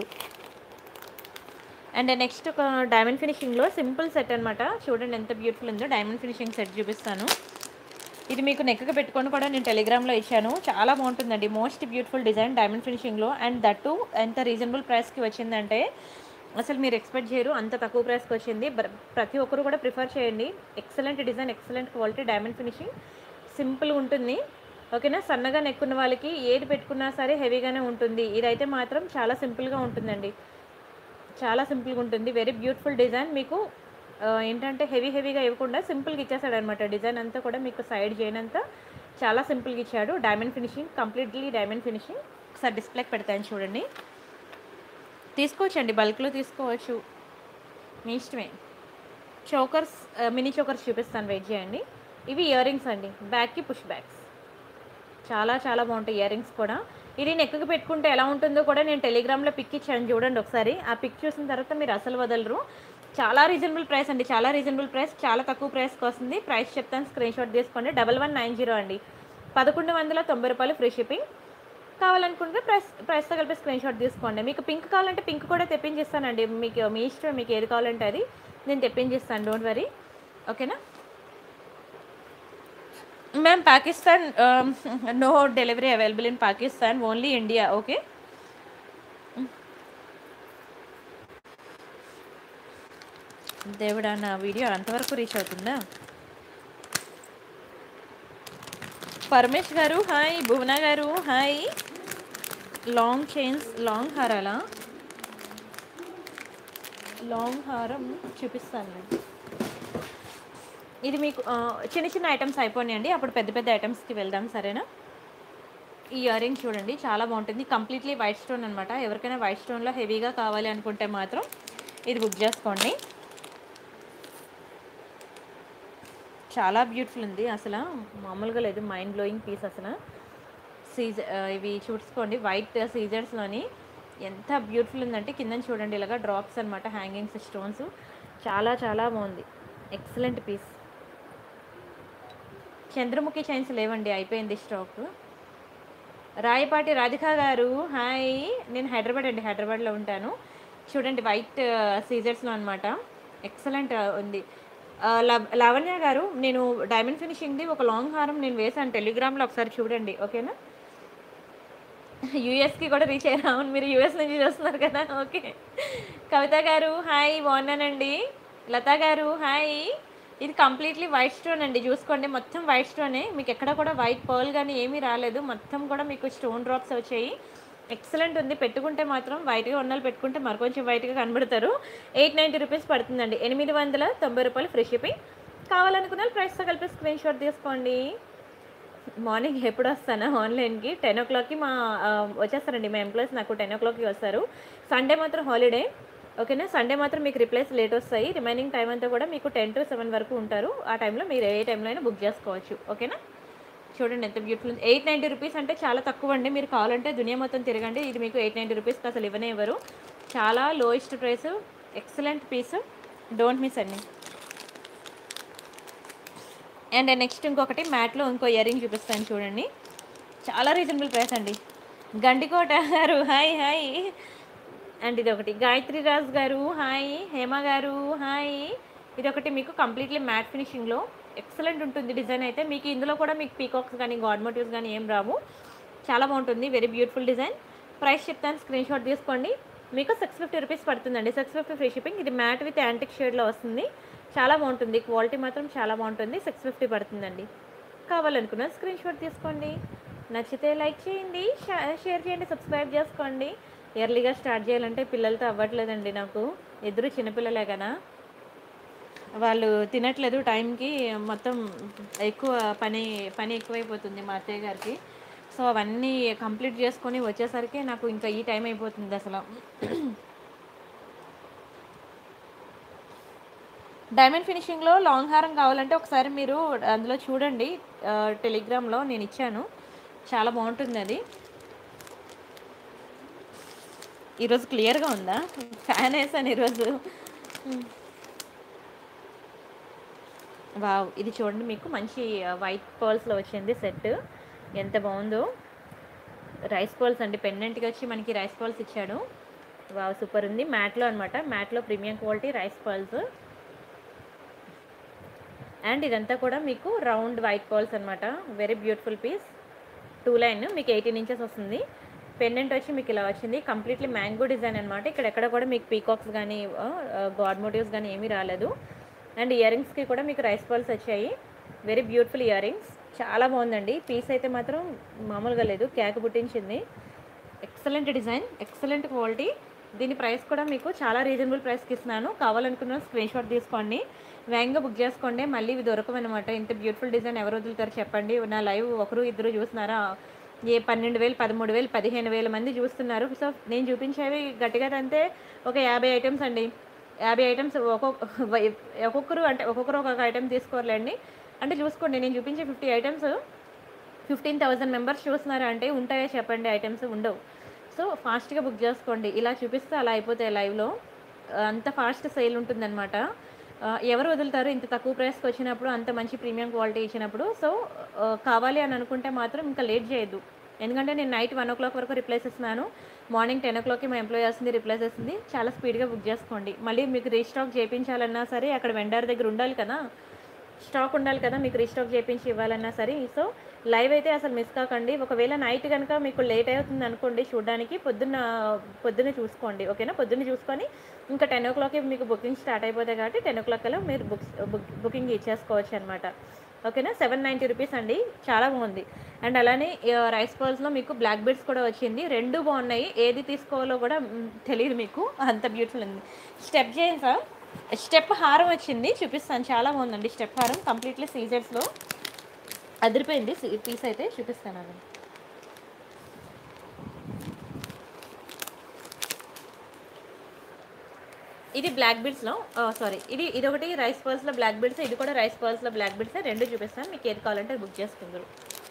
అండ్ నెక్స్ట్ ఒక డైమండ్ ఫినిషింగ్లో సింపుల్ సెట్ అనమాట చూడండి ఎంత బ్యూటిఫుల్ ఉందో డైమండ్ ఫినిషింగ్ సెట్ చూపిస్తాను ఇది మీకు నెక్కగా పెట్టుకొని కూడా నేను టెలిగ్రామ్లో ఇచ్చాను చాలా బాగుంటుందండి మోస్ట్ బ్యూటిఫుల్ డిజైన్ డైమండ్ ఫినిషింగ్లో అండ్ దట్టు ఎంత రీజనబుల్ ప్రైస్కి వచ్చిందంటే అసలు మీరు ఎక్స్పెక్ట్ చేయరు అంత తక్కువ ప్రైస్కి వచ్చింది బర్- ప్రతి ఒక్కరు కూడా ప్రిఫర్ చేయండి excellent design excellent quality diamond finishing simple ఉంటుంది ఓకేనా సన్నగా నెక్కున్న వాళ్ళకి ఏది పెట్టుకున్నా సరే హెవీగానే ఉంటుంది ఇదైతే మాత్రం చాలా సింపుల్గా ఉంటుందండి చాలా సింపుల్గా ఉంటుంది వెరీ బ్యూటిఫుల్ డిజైన్ మీకు ఆ, ఏంటంటే హెవీ హెవీగా ఇవ్వకుండా సింపుల్గా ఇచ్చేసాడు అనమాట డిజైన్ అంతా కూడా మీకు సైడ్ జైన్ అంతా చాలా సింపుల్గా ఇచ్చాడు diamond finishing completely diamond finishing ఒకసారి డిస్ప్లేకి పెడతాను చూడండి తీసుకోవచ్చండి బల్క్లో తీసుకోవచ్చు మీ ఇష్టమే చోకర్స్ మినీ చోకర్స్ చూపిస్తాను వెయిట్ చేయండి ఇవి ఇయర్ రింగ్స్ అండి బ్యాక్కి పుష్ బ్యాగ్స్ చాలా చాలా బాగుంటాయి ఇయర్ రింగ్స్ కూడా ఇది నెక్కి పెట్టుకుంటే ఎలా ఉంటుందో కూడా నేను టెలిగ్రామ్లో పిక్ ఇచ్చాను చూడండి ఒకసారి ఆ పిక్ చూసిన తర్వాత మీరు అసలు వదలరు చాలా రీజనబుల్ ప్రైస్ అండి చాలా రీజనబుల్ ప్రైస్ చాలా తక్కువ ప్రైస్కి వస్తుంది ప్రైస్ చెప్తాను స్క్రీన్ షాట్ తీసుకోండి డబల్ వన్ నైన్ జీరో అండి పదకొండు వందల తొంభై రూపాయలు ఫ్రీ షిప్పింగ్ కావాలనుకుంటే ప్రైస్ ప్రైస్తో కలిపి స్క్రీన్ షాట్ తీసుకోండి మీకు పింక్ కావాలంటే పింక్ కూడా తెప్పించిస్తానండి మీకు మీ ఇష్టం మీకు ఏది కావాలంటే అది నేను తెప్పించిస్తాను డోంట్ వరీ ఓకేనా ma'am Pakistan no delivery available in Pakistan only India okay దేవుడా నా వీడియో అంతవరకు రీచ్ అవుతుందా పరమేష్ గారు హాయ్ భువన గారు హాయ్ లాంగ్ చైన్స్ లాంగ్ హారాలా లాంగ్ హారం చూపిస్తాను ఇది మీకు ఆ, చిన్న చిన్న ఐటమ్స్ అయిపోయినాయండి అప్పుడు పెద్ద పెద్ద ఐటమ్స్కి వెళ్దాం సరేనా ఈ ఇయర్ రింగ్ చూడండి చాలా బాగుంటుంది కంప్లీట్లీ వైట్ స్టోన్ అనమాట ఎవరికైనా వైట్ స్టోన్లో హెవీగా కావాలి అనుకుంటే మాత్రం ఇది బుక్ చేసుకోండి చాలా బ్యూటిఫుల్ ఉంది అసలు మామూలుగా లేదు మైండ్ బ్లోయింగ్ పీస్ అసలు సీజ ఆ, ఇవి చూసుకోండి వైట్ సీజర్స్లోని ఎంత బ్యూటిఫుల్ ఉందంటే కింద చూడండి ఇలాగా డ్రాప్స్ అనమాట హ్యాంగింగ్స్ స్టోన్స్ చాలా చాలా బాగుంది ఎక్సలెంట్ పీస్ చంద్రముఖి చైన్స్ లేవండి అయిపోయింది స్టాక్ రాయపాటి రాధిక గారు హాయ్ నేను హైదరాబాద్ అండి హైదరాబాద్లో ఉంటాను చూడండి వైట్ సీజర్స్లో అనమాట ఎక్సలెంట్ ఉంది ఆ, లవ్- లావణ్య గారు నేను డైమండ్ ఫినిషింగ్ది ఒక లాంగ్ హారం నేను వేసాను టెలిగ్రామ్లో ఒకసారి చూడండి ఓకేనా యూఎస్కి కూడా రీచ్ అయ్యారు అవును మీరు యూఎస్ నుంచి చూస్తున్నారు కదా ఓకే కవిత గారు హాయ్ బాగున్నానండి లత గారు హాయ్ ఇది కంప్లీట్లీ వైట్ స్టోన్ అండి చూసుకోండి మొత్తం వైట్ స్టోనే మీకు ఎక్కడ కూడా వైట్ పర్ల్ కానీ ఏమీ రాలేదు మొత్తం కూడా మీకు స్టోన్ డ్రాప్స్ వచ్చాయి ఎక్సలెంట్ ఉంది పెట్టుకుంటే మాత్రం వైట్గా ఉన్న వాళ్ళు పెట్టుకుంటే మరి కొంచెం వైట్గా కనబడతారు ఎయిట్ నైంటీ రూపీస్ పడుతుందండి ఎనిమిది వందల తొంభై రూపాయలు ఫ్రీ షిప్పింగ్ కావాలనుకున్న వాళ్ళు ప్రైస్తో కలిపి స్క్రీన్ షాట్ తీసుకోండి మార్నింగ్ ఎప్పుడు వస్తాను ఆన్లైన్కి టెన్ ఓ క్లాక్కి మా ఆ, వచ్చేస్తారండి మా ఎంప్లాయీస్ నాకు టెన్ ఓ క్లాక్కి వస్తారు సండే మాత్రం హాలిడే ఓకేనా సండే మాత్రం మీకు రిప్లైస్ లేట్ వస్తాయి రిమైనింగ్ టైం అంతా కూడా మీకు టెన్ టు సెవెన్ వరకు ఉంటారు ఆ టైంలో మీరు ఏ టైంలో అయినా బుక్ చేసుకోవచ్చు ఓకేనా చూడండి ఎంత బ్యూటిఫుల్ ఉంది ఎయిట్ నైంటీ రూపీస్ అంటే చాలా తక్కువ అండి మీరు కావాలంటే దునియా మొత్తం తిరగండి ఇది మీకు ఎయిట్ నైంటీ రూపీస్కి అసలు ఇవ్వనే ఇవ్వరు చాలా lowest price excellent piece don't miss అండి అండ్ నెక్స్ట్ ఇంకొకటి మ్యాట్లో ఇంకో ఇయర్ రింగ్ చూపిస్తాను చూడండి చాలా రీజనబుల్ ప్రైస్ అండి గండికోట గారు హాయ్ హాయ్ అండ్ ఇది ఒకటి గాయత్రి రాజ్ గారు హాయ్ హేమ గారు హాయ్ ఇది ఒకటి మీకు కంప్లీట్లీ మ్యాట్ ఫినిషింగ్లో ఎక్సలెంట్ ఉంటుంది డిజైన్ అయితే మీకు ఇందులో కూడా మీకు పీకాక్స్ కానీ గాడ్ మోటివ్స్ కానీ ఏం రావు చాలా బాగుంటుంది వెరీ బ్యూటిఫుల్ డిజైన్ ప్రైస్ చెప్తాను స్క్రీన్ షాట్ తీసుకోండి మీకు సిక్స్ ఫిఫ్టీ రూపీస్ పడుతుందండి సిక్స్ ఫిఫ్టీ ఫ్రీ షిప్పింగ్ ఇది మ్యాట్ విత్ యాంటిక్ షేడ్లో వస్తుంది చాలా బాగుంటుంది క్వాలిటీ మాత్రం చాలా బాగుంటుంది సిక్స్ ఫిఫ్టీ పడుతుందండి కావాలనుకున్న స్క్రీన్ షాట్ తీసుకోండి నచ్చితే లైక్ చేయండి షా- షేర్ చేయండి సబ్స్క్రైబ్ చేసుకోండి ఎర్లీగా స్టార్ట్ చేయాలంటే పిల్లలతో అవ్వట్లేదండి నాకు ఇద్దరు చిన్నపిల్లలే కదా వాళ్ళు తినట్లేదు టైంకి మొత్తం ఎక్కువ పని పని ఎక్కువైపోతుంది మా అత్తయ్య గారికి సో అవన్నీ కంప్లీట్ చేసుకొని వచ్చేసరికి నాకు ఇంకా ఈ టైం అయిపోతుంది అసలు డైమండ్ ఫినిషింగ్లో లాంగ్ హారం కావాలంటే ఒకసారి మీరు అందులో చూడండి ఆ, టెలిగ్రామ్లో నేను ఇచ్చాను చాలా బాగుంటుంది అది ఈరోజు క్లియర్గా ఉందా ఫ్యాన్ వేసాను ఈరోజు వావ్ ఇది చూడండి మీకు మంచి వైట్ పర్ల్స్లో వచ్చింది సెట్ ఎంత బాగుందో రైస్ పర్ల్స్ అండి పెండెంట్గా వచ్చి మనకి రైస్ పర్ల్స్ ఇచ్చాడు వావ్ సూపర్ ఉంది మ్యాట్లో అనమాట మ్యాట్లో premium quality rice pearls and ఇదంతా కూడా మీకు రౌండ్ వైట్ పర్ల్స్ అనమాట very beautiful piece two line మీకు ఎయిటీన్ ఇంచెస్ వస్తుంది పెండెంట్ వచ్చి మీకు ఇలా వచ్చింది కంప్లీట్లీ మ్యాంగో డిజైన్ అనమాట ఇక్కడ ఎక్కడ కూడా మీకు పీకాక్స్ కానీ గాడ్ మోటివ్స్ కానీ ఏమీ రాలేదు అండ్ ఇయర్ రింగ్స్కి కూడా మీకు రైస్ పర్ల్స్ వచ్చాయి వెరీ బ్యూటిఫుల్ ఇయర్ రింగ్స్ చాలా బాగుందండి పీస్ అయితే మాత్రం మామూలుగా లేదు కేక్ పుట్టించింది ఎక్సలెంట్ డిజైన్ ఎక్సలెంట్ క్వాలిటీ దీని ప్రైస్ కూడా మీకు చాలా రీజనబుల్ ప్రైస్కి ఇస్తున్నాను కావాలనుకున్న స్క్రీన్ షాట్ తీసుకోండి వేగంగా బుక్ చేసుకోండి మళ్ళీ ఇవి దొరకవన్నమాట ఇంత బ్యూటిఫుల్ డిజైన్ ఎవరు వదులుతారు చెప్పండి నా లైవ్ ఒకరు ఇద్దరు చూస్తున్నారా ఏ పన్నెండు వేలు పదమూడు వేలు పదిహేను వేల మంది చూస్తున్నారు సో నేను చూపించేవి గట్టిగా అంతే ఒక యాభై ఐటమ్స్ అండి యాభై ఐటమ్స్ ఒక్కొక్క ఒక్కొక్కరు అంటే ఒక్కొక్కరు ఒక్కొక్క ఐటమ్ తీసుకోవాలండి అంటే చూసుకోండి నేను చూపించే fifty items fifteen thousand members చూస్తున్నారా అంటే ఉంటాయో చెప్పండి ఐటమ్స్ ఉండవు సో ఫాస్ట్గా బుక్ చేసుకోండి ఇలా చూపిస్తే అలా అయిపోతాయి లైవ్లో అంత ఫాస్ట్ సేల్ ఉంటుందన్నమాట ఆ, ఎవరు వదులుతారు ఇంత తక్కువ ప్రైస్కి వచ్చినప్పుడు అంత మంచి ప్రీమియం క్వాలిటీ ఇచ్చినప్పుడు సో ఆ, కావాలి అని అనుకుంటే మాత్రం ఇంకా లేట్ చేయొద్దు ఎందుకంటే నేను నైట్ వన్ ఓ క్లాక్ వరకు రిప్లైస్ ఇస్తున్నాను మార్నింగ్ టెన్ ఓ క్లాక్కి మా ఎంప్లాయీ వస్తుంది రిప్లైస్ ఇస్తుంది చాలా స్పీడ్గా బుక్ చేసుకోండి మళ్ళీ మీకు రీస్టాక్ చేయించాలన్నా సరే అక్కడ వెండర్ దగ్గర ఉండాలి కదా స్టాక్ ఉండాలి కదా మీకు రీస్టాక్ చేయించి ఇవ్వాలన్నా సరే సో లైవ్ అయితే అసలు మిస్ కాకండి ఒకవేళ నైట్ కనుక మీకు లేట్ అవుతుంది అనుకోండి చూడడానికి పొద్దున్న పొద్దున్న చూసుకోండి ఓకేనా పొద్దున్న చూసుకొని ఇంకా టెన్ ఓ క్లాక్కి మీకు బుకింగ్ స్టార్ట్ అయిపోతాయి కాబట్టి టెన్ ఓ క్లాక్ కల్లా మీరు బుక్స్ బుక్ బుకింగ్ ఇచ్చేసుకోవచ్చు అనమాట ఓకేనా సెవెన్ నైంటీ రూపీస్ అండి చాలా బాగుంది అండ్ అలానే ఆ, రైస్ పర్ల్స్లో మీకు బ్లాక్ బీడ్స్ కూడా వచ్చింది రెండు బాగున్నాయి ఏది తీసుకోవాలో కూడా మ్, తెలియదు మీకు అంత బ్యూటిఫుల్ ఉంది స్టెప్ జెయిన్స్ స్టెప్ హారం వచ్చింది చూపిస్తాను చాలా బాగుందండి స్టెప్ హారం కంప్లీట్లీ సీజర్స్లో అదిరిపోయింది పీస్ అయితే చూపిస్తాను అది ఇది బ్లాక్ బీడ్స్లో సారీ ఇది ఇది ఒకటి రైస్ పర్ల్స్లో బ్లాక్ బీడ్స్ ఇది కూడా రైస్ పర్ల్స్లో బ్లాక్ బీడ్స్ రెండు చూపిస్తాను మీకు ఏది కావాలంటే బుక్ చేసుకుందరు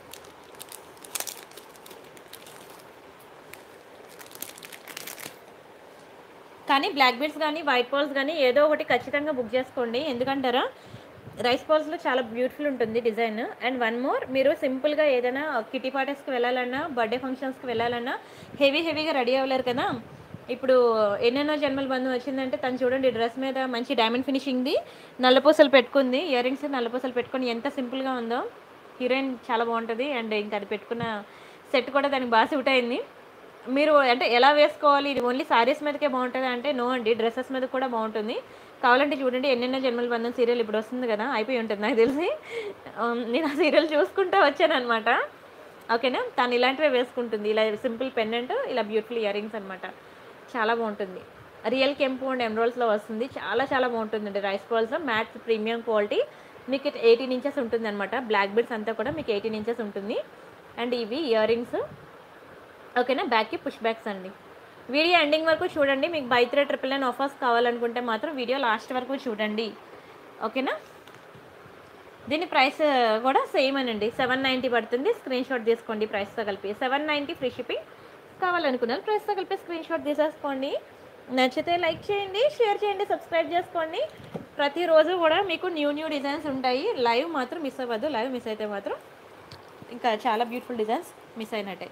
కానీ బ్లాక్ బీడ్స్ కానీ వైట్ పర్ల్స్ కానీ ఏదో ఒకటి ఖచ్చితంగా బుక్ చేసుకోండి ఎందుకంటారా రైస్ పర్ల్స్లో చాలా బ్యూటిఫుల్ ఉంటుంది డిజైన్ అండ్ వన్ మోర్ మీరు సింపుల్గా ఏదైనా కిటీ పార్టీస్కి వెళ్ళాలన్నా బర్త్డే ఫంక్షన్స్కి వెళ్ళాలన్నా హెవీ హెవీగా రెడీ అవ్వలేరు కదా ఇప్పుడు ఎన్నెన్నో జన్మల బంధం వచ్చిందంటే తను చూడండి డ్రెస్ మీద మంచి డైమండ్ ఫినిషింగ్ది నల్లపూసలు పెట్టుకుంది ఇయర్ రింగ్స్ నల్లపూసలు పెట్టుకొని ఎంత సింపుల్గా ఉందో హీరోయిన్ చాలా బాగుంటుంది అండ్ ఇంకా అది పెట్టుకున్న సెట్ కూడా దానికి బాగా సూట్ అయింది మీరు అంటే ఎలా వేసుకోవాలి ఇది ఓన్లీ సారీస్ మీదకే బాగుంటుంది అంటే నో అండి డ్రెస్సెస్ మీద కూడా బాగుంటుంది కావాలంటే చూడండి ఎన్నెన్నో జన్మల బంధం సీరియల్ ఇప్పుడు వస్తుంది కదా అయిపోయి ఉంటుంది నాకు తెలిసి ఉమ్, నేను ఆ సీరియల్ చూసుకుంటూ వచ్చాను అనమాట ఓకేనా తను ఇలాంటివే వేసుకుంటుంది ఇలా సింపుల్ పెండెంట్ ఇలా బ్యూటిఫుల్ ఇయర్ రింగ్స్ అనమాట చాలా బాగుంటుంది రియల్ కెంపు అండ్ ఎమరాల్డ్స్లో వస్తుంది చాలా చాలా బాగుంటుందండి rice balls matte premium quality మీకు ఎయిటీన్ ఇంచెస్ ఉంటుంది అనమాట బ్లాక్ బెడ్స్ అంతా కూడా మీకు ఎయిటీన్ ఇంచెస్ ఉంటుంది అండ్ ఇవి ఇయర్ రింగ్స్ ఓకేనా బ్యాక్కి పుష్ బ్యాక్స్ అండి వీడియో ఎండింగ్ వరకు చూడండి మీకు buy three triple nine offers కావాలనుకుంటే మాత్రం వీడియో లాస్ట్ వరకు చూడండి ఓకేనా దీని ప్రైస్ కూడా సేమ్ అనండి సెవెన్ నైంటీ పడుతుంది స్క్రీన్ షాట్ తీసుకోండి ప్రైస్తో కలిపి సెవెన్ నైంటీ ఫ్రీ షిప్పింగ్ కావాలనుకున్నారు ప్రైస్తో కలిపి స్క్రీన్ షాట్ తీసేసుకోండి నచ్చితే లైక్ చేయండి షేర్ చేయండి సబ్స్క్రైబ్ చేసుకోండి ప్రతిరోజు కూడా మీకు న్యూ న్యూ డిజైన్స్ ఉంటాయి లైవ్ మాత్రం మిస్ అవ్వద్దు లైవ్ మిస్ అయితే మాత్రం ఇంకా చాలా బ్యూటిఫుల్ డిజైన్స్ మిస్ అయినట్టే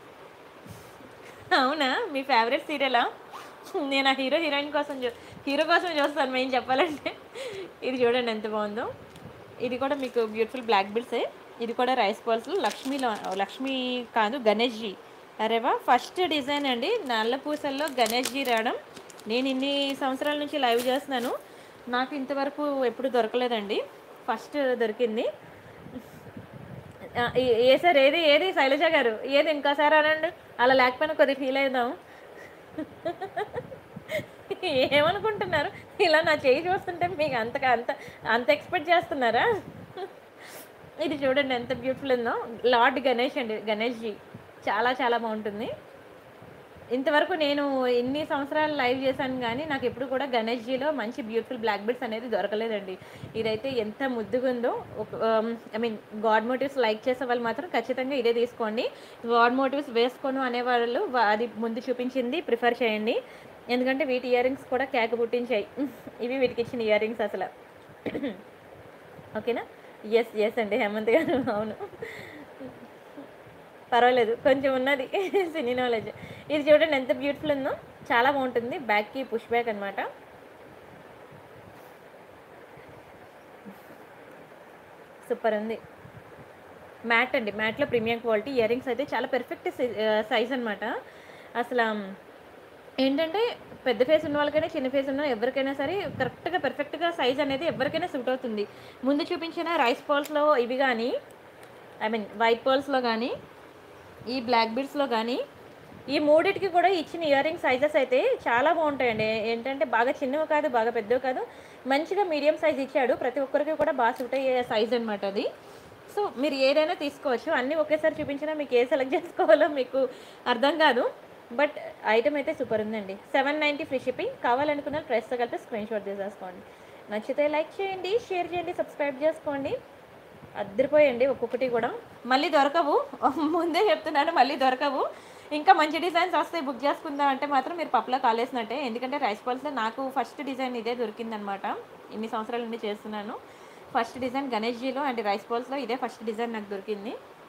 అవునా మీ ఫేవరెట్ సీరియలా నేను ఆ హీరో హీరోయిన్ కోసం చూ హీరో కోసం చూస్తాను మేము చెప్పాలంటే ఇది చూడండి ఎంత బాగుందో ఇది కూడా మీకు బ్యూటిఫుల్ బ్లాక్ బిల్సే ఇది కూడా రైస్ బాల్స్లో లక్ష్మీలో లక్ష్మీ కాదు గణేష్జీ అరేవా ఫస్ట్ డిజైన్ అండి నల్ల పూసల్లో గణేష్జీ రావడం నేను ఇన్ని సంవత్సరాల నుంచి లైవ్ చేస్తున్నాను నాకు ఇంతవరకు ఎప్పుడు దొరకలేదండి ఫస్ట్ దొరికింది ఆ, ఏ- ఏ సార్ ఏది ఏది శైలజ గారు ఏది ఇంకోసారి అనండి అలా లేకపోయినా కొద్దిగా ఫీల్ అవుదాం ఏమనుకుంటున్నారు ఇలా నా చేయి చూస్తుంటే మీకు అంతగా అంత అంత ఎక్స్పెక్ట్ చేస్తున్నారా ఇది చూడండి ఎంత బ్యూటిఫుల్ ఉందో లార్డ్ గణేష్ అండి గణేష్జీ చాలా చాలా బాగుంటుంది ఇంతవరకు నేను ఇన్ని సంవత్సరాలు లైవ్ చేశాను కానీ నాకు ఎప్పుడు కూడా గణేష్జీలో మంచి బ్యూటిఫుల్ బ్లాక్ బెడ్స్ అనేది దొరకలేదండి ఇదైతే ఎంత ముద్దుగా ఉందో I mean god motifs like చేసే వాళ్ళు మాత్రం ఖచ్చితంగా ఇదే తీసుకోండి గాడ్ మోటివ్స్ వేసుకోను అనేవాళ్ళు వా- అది ముందు చూపించింది ప్రిఫర్ చేయండి ఎందుకంటే వీటి ఇయర్ రింగ్స్ కూడా కేక పుట్టించాయి ఇవి వీటికి ఇచ్చిన ఇయర్ రింగ్స్ అసలు ఓకేనా ఎస్ ఎస్ అండి హేమంత్ గారు అవును పర్వాలేదు కొంచెం ఉన్నది సినీ నాలెడ్జ్ ఇది చూడండి ఎంత బ్యూటిఫుల్ ఉందో చాలా బాగుంటుంది బ్యాక్కి పుష్ బ్యాక్ అనమాట సూపర్ ఉంది మ్యాట్ అండి మ్యాట్లో ప్రీమియం క్వాలిటీ ఇయర్ రింగ్స్ అయితే చాలా పెర్ఫెక్ట్ సైజ్ అనమాట అసలు ఏంటంటే పెద్ద ఫేస్ ఉన్న వాళ్ళకైనా చిన్న ఫేస్ ఉన్న ఎవరికైనా సరే కరెక్ట్గా పెర్ఫెక్ట్గా సైజ్ అనేది ఎవరికైనా సూట్ అవుతుంది ముందు చూపించిన రైస్ పర్ల్స్లో ఇవి కానీ ఐ మీన్ వైట్ పర్ల్స్లో కానీ ఈ బ్లాక్ బీడ్స్లో కానీ ఈ మూడిటికి కూడా ఇచ్చిన ఇయర్ రింగ్ సైజెస్ అయితే చాలా బాగుంటాయండి ఏంటంటే బాగా చిన్నవి కాదు బాగా పెద్దవి కాదు మంచిగా మీడియం సైజ్ ఇచ్చాడు ప్రతి ఒక్కరికి కూడా బాగా సూట్ అయ్యే సైజ్ అనమాట అది సో మీరు ఏదైనా తీసుకోవచ్చు అన్నీ ఒకేసారి చూపించినా మీకు ఏ సెలెక్ట్ చేసుకోవాలో మీకు అర్థం కాదు బట్ ఐటమ్ అయితే సూపర్ ఉందండి సెవెన్ నైంటీ ఫ్రీ షిప్పింగ్ కావాలనుకున్న ప్రైస్తో కలిపి స్క్రీన్ షాట్ తీసేసుకోండి నచ్చితే లైక్ చేయండి షేర్ చేయండి సబ్స్క్రైబ్ చేసుకోండి అద్దరిపోయండి ఒక్కొక్కటి కూడా మళ్ళీ దొరకవు ముందే చెప్తున్నాను మళ్ళీ దొరకవు ఇంకా మంచి డిజైన్స్ వస్తాయి బుక్ చేసుకుందాం అంటే మాత్రం మీరు పప్పులో కాలేసినట్టే ఎందుకంటే రైస్ బాల్స్లో నాకు ఫస్ట్ డిజైన్ ఇదే దొరికిందనమాట ఇన్ని సంవత్సరాల నుండి చేస్తున్నాను ఫస్ట్ డిజైన్ గణేష్జీలో అండ్ రైస్ బాల్స్లో ఇదే ఫస్ట్ డిజైన్ నాకు దొరికింది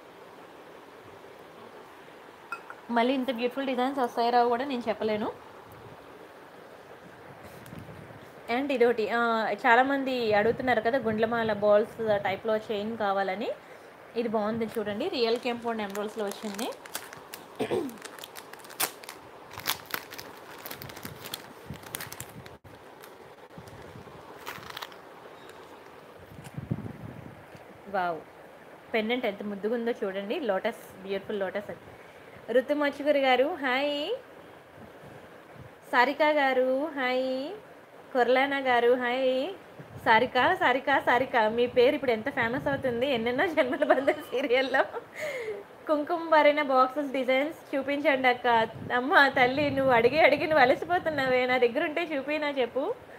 మళ్ళీ ఇంత బ్యూటిఫుల్ డిజైన్స్ వస్తాయో రావు కూడా నేను చెప్పలేను అండ్ ఇదొకటి ఆ, చాలామంది అడుగుతున్నారు కదా గుండ్లమాల బాల్స్ టైప్లో చైన్ కావాలని ఇది బాగుంది చూడండి రియల్ కెంపౌండ్ ఎమరాల్స్లో వచ్చింది వావ్ పెండెంట్ ఎంత ముద్దుగా ఉందో చూడండి లోటస్ బ్యూటిఫుల్ లోటస్ అది ఋతు మచ్చుగురి గారు హాయ్ సారిక గారు హాయ్ కొర్లానా గారు హాయ్ సారిక సారిక సారిక మీ పేరు ఇప్పుడు ఎంత ఫేమస్ అవుతుంది ఎన్నెన్నో జన్మల బంధ సీరియల్లో కుంకుమ బారిన బాక్సెస్ డిజైన్స్ చూపించండి అక్క అమ్మ తల్లి నువ్వు అడిగి అడిగి నువ్వు అలసిపోతున్నావే నా దగ్గర ఉంటే చూపినా చెప్పు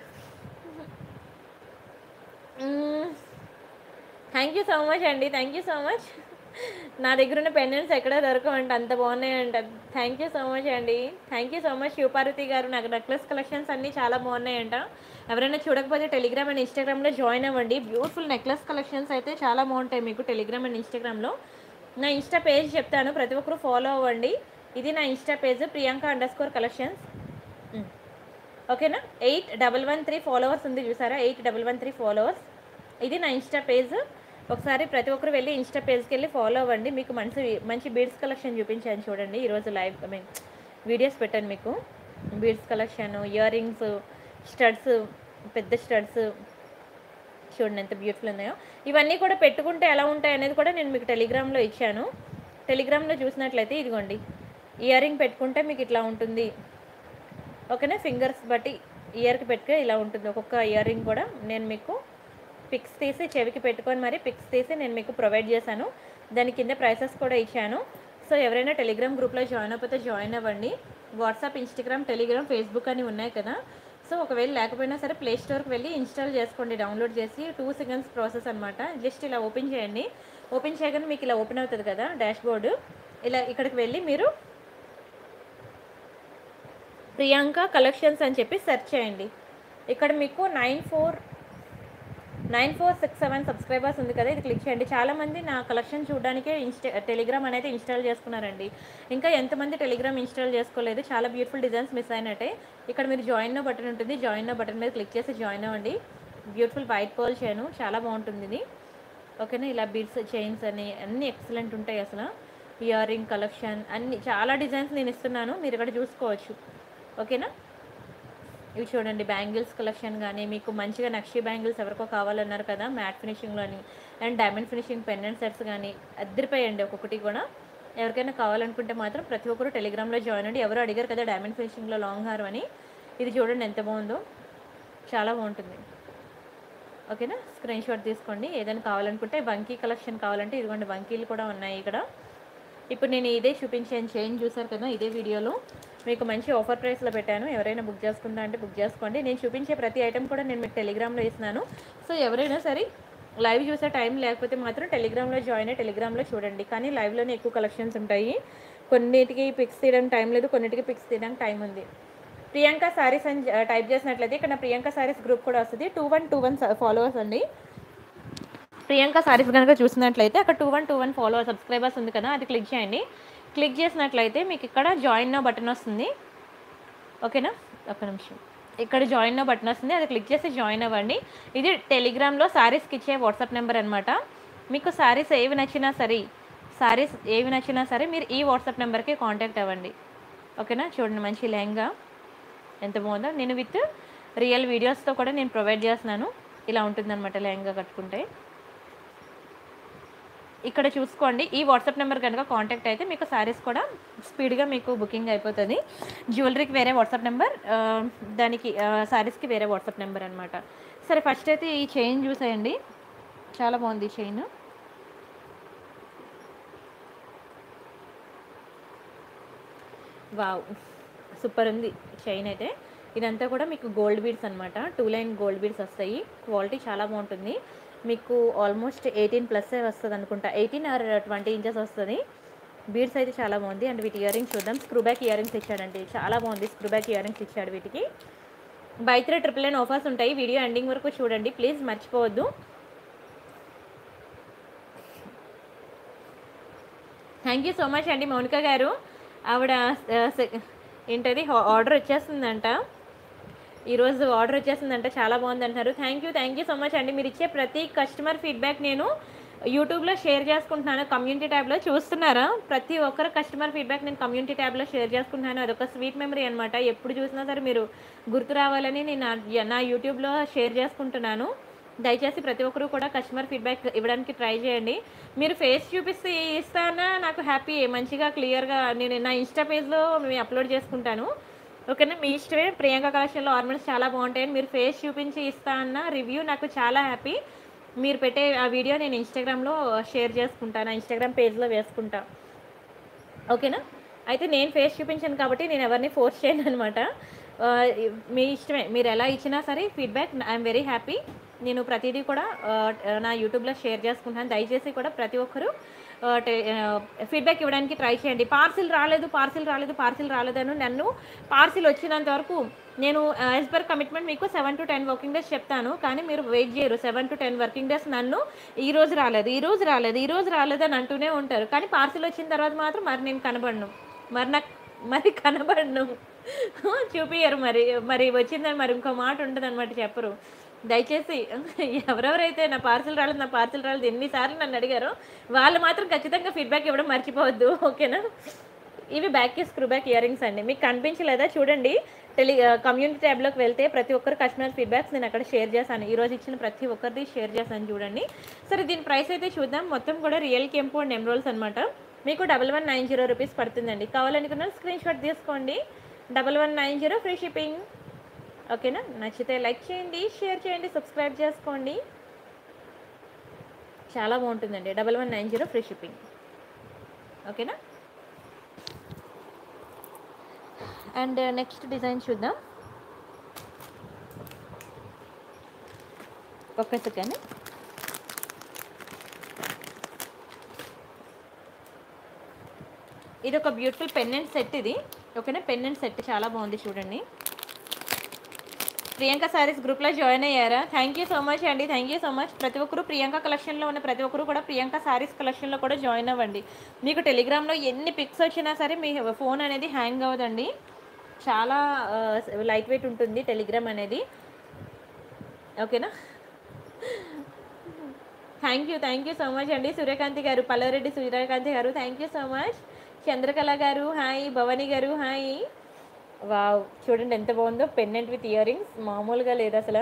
థ్యాంక్ యూ సో మచ్ అండి థ్యాంక్ యూ సో మచ్ నా దగ్గర ఉన్న పెండెంట్స్ ఎక్కడ దొరకవంట అంత బాగున్నాయంట థ్యాంక్ యూ సో మచ్ అండి thank you so much Sivaparvathi గారు నాకు నెక్లెస్ కలెక్షన్స్ అన్నీ చాలా బాగున్నాయంట ఎవరైనా చూడకపోతే టెలిగ్రామ్ అండ్ ఇన్స్టాగ్రామ్లో జాయిన్ అవ్వండి బ్యూటిఫుల్ నెక్లెస్ కలెక్షన్స్ అయితే చాలా బాగుంటాయి మీకు టెలిగ్రామ్ అండ్ ఇన్స్టాగ్రామ్లో నా ఇన్స్టా పేజ్ చెప్తాను ప్రతి ఒక్కరు ఫాలో అవ్వండి ఇది నా Insta page Priyanka underscore collections ఓకేనా eight double one three followers ఉంది చూసారా eight double one three followers ఇది నా ఇన్స్టా పేజ్ ఒకసారి ప్రతి ఒక్కరు వెళ్ళి ఇన్స్టా పేజ్కి వెళ్ళి ఫాలో అవ్వండి మీకు మంచి మంచి బీడ్స్ కలెక్షన్ చూపించాను చూడండి ఈరోజు లైవ్ ఐ మీన్ వీడియోస్ పెట్టాను మీకు beads collection earrings studs పెద్ద స్టడ్స్ చూడండి ఎంత బ్యూటిఫుల్ ఉన్నాయో ఇవన్నీ కూడా పెట్టుకుంటే ఎలా ఉంటాయి అనేది కూడా నేను మీకు టెలిగ్రామ్లో ఇచ్చాను టెలిగ్రామ్లో చూసినట్లయితే ఇదిగోండి ఇయర్ రింగ్ పెట్టుకుంటే మీకు ఇట్లా ఉంటుంది ఓకేనా ఫింగర్స్ బట్టి ఇయర్కి పెట్టుకుని ఇలా ఉంటుంది ఒక్కొక్క ఇయర్ రింగ్ కూడా నేను మీకు పిక్స్ తీసి చెవికి పెట్టుకొని మరి పిక్స్ తీసి నేను మీకు ప్రొవైడ్ చేశాను దాని కింద ప్రైసెస్ కూడా ఇచ్చాను సో ఎవరైనా టెలిగ్రామ్ గ్రూప్లో జాయిన్ అయిపోతే జాయిన్ అవ్వండి వాట్సాప్ ఇన్స్టాగ్రామ్ టెలిగ్రామ్ ఫేస్బుక్ అని ఉన్నాయి కదా సో ఒకవేళ లేకపోయినా సరే ప్లే స్టోర్కి వెళ్ళి ఇన్స్టాల్ చేసుకోండి డౌన్లోడ్ చేసి టూ సెకండ్స్ ప్రాసెస్ అనమాట జస్ట్ ఇలా ఓపెన్ చేయండి ఓపెన్ చేయగానే మీకు ఇలా ఓపెన్ అవుతుంది కదా డాష్ బోర్డు ఇలా ఇక్కడికి వెళ్ళి మీరు ప్రియాంక కలెక్షన్స్ అని చెప్పి సెర్చ్ చేయండి ఇక్కడ మీకు nine four nine four six seven subscribers ఉంది కదా ఇది క్లిక్ చేయండి చాలామంది నా కలెక్షన్ చూడడానికే ఇన్స్టా టెలిగ్రామ్ అనేది ఇన్స్టాల్ చేసుకున్నారండి ఇంకా ఎంతమంది టెలిగ్రామ్ ఇన్స్టాల్ చేసుకోలేదు చాలా బ్యూటిఫుల్ డిజైన్స్ మిస్ అయినట్టే ఇక్కడ మీరు జాయిన్ బటన్ ఉంటుంది జాయిన్ బటన్ మీద క్లిక్ చేసి జాయిన్ అవ్వండి బ్యూటిఫుల్ వైట్ పర్ల్ చేయను చాలా బాగుంటుంది ఇది ఓకేనా ఇలా బీడ్స్ చైన్స్ అని అన్నీ ఎక్సలెంట్ ఉంటాయి అసలు ఇయర్ రింగ్ కలెక్షన్ అన్ని చాలా డిజైన్స్ నేను ఇస్తున్నాను మీరు ఇక్కడ చూసుకోవచ్చు ఓకేనా ఇవి చూడండి బ్యాంగిల్స్ కలెక్షన్ కానీ మీకు మంచిగా నక్షి బ్యాంగిల్స్ ఎవరికో కావాలన్నారు కదా మ్యాట్ ఫినిషింగ్లోని and diamond finishing pendant sets కానీ అద్దరిపోయండి ఒక్కొక్కటి కూడా ఎవరికైనా కావాలనుకుంటే మాత్రం ప్రతి ఒక్కరు టెలిగ్రామ్లో జాయిన్ అండి ఎవరు అడిగారు కదా డైమండ్ ఫినిషింగ్లో లాంగ్ హార్ అని ఇది చూడండి ఎంత బాగుందో చాలా బాగుంటుంది ఓకేనా స్క్రీన్ షాట్ తీసుకోండి ఏదైనా కావాలనుకుంటే బంకీ కలెక్షన్ కావాలంటే ఇదిగోండి బంకీలు కూడా ఉన్నాయి ఇక్కడ ఇప్పుడు నేను ఇదే చూపించాను చైన్ చూసారు కదా ఇదే వీడియోలో మీకు మంచి ఆఫర్ ప్రైస్లో పెట్టాను ఎవరైనా బుక్ చేసుకుందా అంటే బుక్ చేసుకోండి నేను చూపించే ప్రతి ఐటెం కూడా నేను మీకు టెలిగ్రామ్లో ఇస్తున్నాను సో ఎవరైనా సరే లైవ్ చూసే టైం లేకపోతే మాత్రం టెలిగ్రామ్లో జాయిన్ అయ్యి టెలిగ్రామ్లో చూడండి కానీ లైవ్లోనే ఎక్కువ కలెక్షన్స్ ఉంటాయి కొన్నిటికి పిక్స్ తీయడానికి టైం లేదు కొన్నిటికి పిక్స్ తీయడానికి టైం ఉంది ప్రియాంక సారీస్ అని టైప్ చేసినట్లయితే ఇక్కడ నా ప్రియాంక సారీస్ గ్రూప్ కూడా వస్తుంది two one two one followers అండి ప్రియాంక సారీస్ కనుక చూసినట్లయితే అక్కడ two one two one follower subscribers ఉంది కదా అది క్లిక్ చేయండి క్లిక్ చేసినట్లయితే మీకు ఇక్కడ జాయిన్ నో బటన్ వస్తుంది ఓకేనా ఒక్క నిమిషం ఇక్కడ జాయిన్ నో బటన్ వస్తుంది అది క్లిక్ చేసి జాయిన్ అవ్వండి ఇది టెలిగ్రామ్లో సారీస్కి ఇచ్చే వాట్సాప్ నెంబర్ అనమాట మీకు సారీస్ ఏవి నచ్చినా సరే సారీస్ ఏవి నచ్చినా సరే మీరు ఈ వాట్సాప్ నెంబర్కి కాంటాక్ట్ అవ్వండి ఓకేనా చూడండి మంచి లెహంగా ఎంత బాగుందో నేను విత్ రియల్ వీడియోస్తో కూడా నేను ప్రొవైడ్ చేస్తున్నాను ఇలా ఉంటుందన్నమాట లెహంగా కట్టుకుంటే ఇక్కడ చూసుకోండి ఈ వాట్సాప్ నెంబర్ కనుక కాంటాక్ట్ అయితే మీకు సారీస్ కూడా స్పీడ్గా మీకు బుకింగ్ అయిపోతుంది జ్యువెలరీకి వేరే వాట్సాప్ నెంబర్ ఆ, దానికి సారీస్కి వేరే వాట్సాప్ నెంబర్ అనమాట సరే ఫస్ట్ అయితే ఈ చైన్ చూసేయండి చాలా బాగుంది ఈ చైన్ వావ్ సూపర్ ఉంది చైన్ అయితే ఇదంతా కూడా మీకు గోల్డ్ బీడ్స్ అనమాట టూ లైన్ గోల్డ్ బీడ్స్ వస్తాయి క్వాలిటీ చాలా బాగుంటుంది మీకు ఆల్మోస్ట్ ఎయిటీన్ ప్లస్ వస్తుంది అనుకుంటా ఎయిటీన్ ఆర్ ట్వంటీ ఇంచెస్ వస్తుంది బీడ్స్ అయితే చాలా బాగుంది అండ్ వీటి ఇయర్ రింగ్స్ చూద్దాం స్క్రూ బ్యాక్ ఇయర్ రింగ్స్ ఇచ్చాడండి చాలా బాగుంది స్క్రూ బ్యాక్ ఇయర్ రింగ్స్ ఇచ్చాడు వీటికి buy three triple nine offers ఉంటాయి వీడియో ఎండింగ్ వరకు చూడండి ప్లీజ్ మర్చిపోవద్దు థ్యాంక్ యూ సో మచ్ అండి మౌనిక గారు ఆవిడ ఆ, సె- ఏంటది ఆర్డర్ వచ్చేస్తుందంట ఈరోజు ఆర్డర్ వచ్చేసిందంట చాలా బాగుంది అంటున్నారు thank you thank you so much అండి మీరు ఇచ్చే ప్రతి కస్టమర్ ఫీడ్బ్యాక్ నేను యూట్యూబ్లో షేర్ చేసుకుంటున్నాను కమ్యూనిటీ ట్యాబ్లో చూస్తున్నారా ప్రతి ఒక్కరు కస్టమర్ ఫీడ్బ్యాక్ నేను కమ్యూనిటీ ట్యాబ్లో షేర్ చేసుకుంటున్నాను అదొక స్వీట్ మెమరీ అనమాట ఎప్పుడు చూసినా సరే మీరు గుర్తు రావాలని నేను నా- నా యూట్యూబ్లో షేర్ చేసుకుంటున్నాను దయచేసి ప్రతి ఒక్కరు కూడా కస్టమర్ ఫీడ్బ్యాక్ ఇవ్వడానికి ట్రై చేయండి మీరు ఫేస్ చూపిస్తే ఇస్తానా నాకు హ్యాపీ మంచిగా క్లియర్గా నేను నా ఇన్స్టా పేజ్లో మేము అప్లోడ్ చేసుకుంటాను ఓకేనా మీ ఇష్టమే ప్రియాంక కలెక్షన్లో ఆర్నమెంట్స్ చాలా బాగుంటాయని మీరు ఫేస్ చూపించి ఇస్తా అన్న రివ్యూ నాకు చాలా హ్యాపీ మీరు పెట్టే ఆ వీడియో నేను ఇన్స్టాగ్రామ్లో షేర్ చేసుకుంటాను నా ఇన్స్టాగ్రామ్ పేజ్లో వేసుకుంటా ఓకేనా అయితే నేను ఫేస్ చూపించాను కాబట్టి నేను ఎవరిని ఫోర్స్ చేయను అనమాట మీ ఇష్టమే మీరు ఎలా ఇచ్చినా సరే ఫీడ్బ్యాక్ ఐఎమ్ వెరీ హ్యాపీ నేను ప్రతిదీ కూడా ఆ, నా యూట్యూబ్లో షేర్ చేసుకుంటాను దయచేసి కూడా ప్రతి ఒక్కరూ ఫీడ్బ్యాక్ ఇవ్వడానికి ట్రై చేయండి పార్సిల్ రాలేదు పార్సిల్ రాలేదు పార్సిల్ రాలేదని నన్ను పార్సిల్ వచ్చినంత వరకు నేను యాజ్ పర్ కమిట్మెంట్ మీకు seven to ten working days చెప్తాను కానీ మీరు వెయిట్ చేయరు seven to ten working days నన్ను ఈ రోజు రాలేదు ఈ రోజు రాలేదు ఈ రోజు రాలేదు అని అంటూనే ఉంటారు కానీ పార్సిల్ వచ్చిన తర్వాత మాత్రం మరి నేను కనబడను మరి నాకు మరి కనబడను చూపియరు మరి మరి వచ్చిందని మరి ఇంకో మాట ఉంటుంది అనమాట చెప్పరు దయచేసి ఎవరెవరైతే నా పార్సిల్ రాలేదు నా పార్సిల్ రాలేదు ఎన్నిసార్లు నన్ను అడిగారో వాళ్ళు మాత్రం ఖచ్చితంగా ఫీడ్బ్యాక్ ఇవ్వడం మర్చిపోవద్దు ఓకేనా ఇవి back screw back earrings అండి మీకు కనిపించలేదా చూడండి టెలి కమ్యూనిటీ ట్యాబ్లోకి వెళ్తే ప్రతి ఒక్కరు కస్టమర్ ఫీడ్బ్యాక్స్ నేను అక్కడ షేర్ చేశాను ఈ రోజు ఇచ్చిన ప్రతి ఒక్కరిది షేర్ చేశాను చూడండి సరే దీని ప్రైస్ అయితే చూద్దాం మొత్తం కూడా రియల్ కెంపు అండ్ ఎమ్రోల్స్ అనమాట మీకు double one nine zero rupees పడుతుందండి కావాలనుకున్న స్క్రీన్ షాట్ తీసుకోండి double one nine zero free shipping ఓకేనా నచ్చితే లైక్ చేయండి షేర్ చేయండి సబ్స్క్రైబ్ చేసుకోండి చాలా బాగుంటుందండి double one nine zero free shipping ఓకేనా అండ్ నెక్స్ట్ డిజైన్ చూద్దాం ఒక్క సెకండ్ ఇది ఒక బ్యూటిఫుల్ పెన్నెంట్ సెట్ ఇది ఓకేనా పెన్నెంట్ సెట్ చాలా బాగుంది చూడండి ప్రియాంక సారీస్ గ్రూప్లో జాయిన్ అయ్యారా థ్యాంక్ యూ సో మచ్ అండి థ్యాంక్ యూ సో మచ్ ప్రతి ఒక్కరు ప్రియాంక కలెక్షన్లో ఉన్న ప్రతి ఒక్కరు కూడా ప్రియాంక సారీస్ కలెక్షన్లో కూడా జాయిన్ అవ్వండి మీకు టెలిగ్రామ్లో ఎన్ని పిక్స్ వచ్చినా సరే మీ ఫోన్ అనేది హ్యాంగ్ అవ్వదండి చాలా లైట్ వెయిట్ ఉంటుంది టెలిగ్రామ్ అనేది ఓకేనా thank you thank you so much అండి సూర్యకాంతి గారు పల్లవరెడ్డి సూర్యకాంతి గారు thank you so much Chandrakala గారు హాయ్ భవానీ గారు హాయ్ వావ్ చూడండి ఎంత బాగుందో పెన్నెంట్ విత్ ఇయర్ రింగ్స్ మామూలుగా లేదు అసలు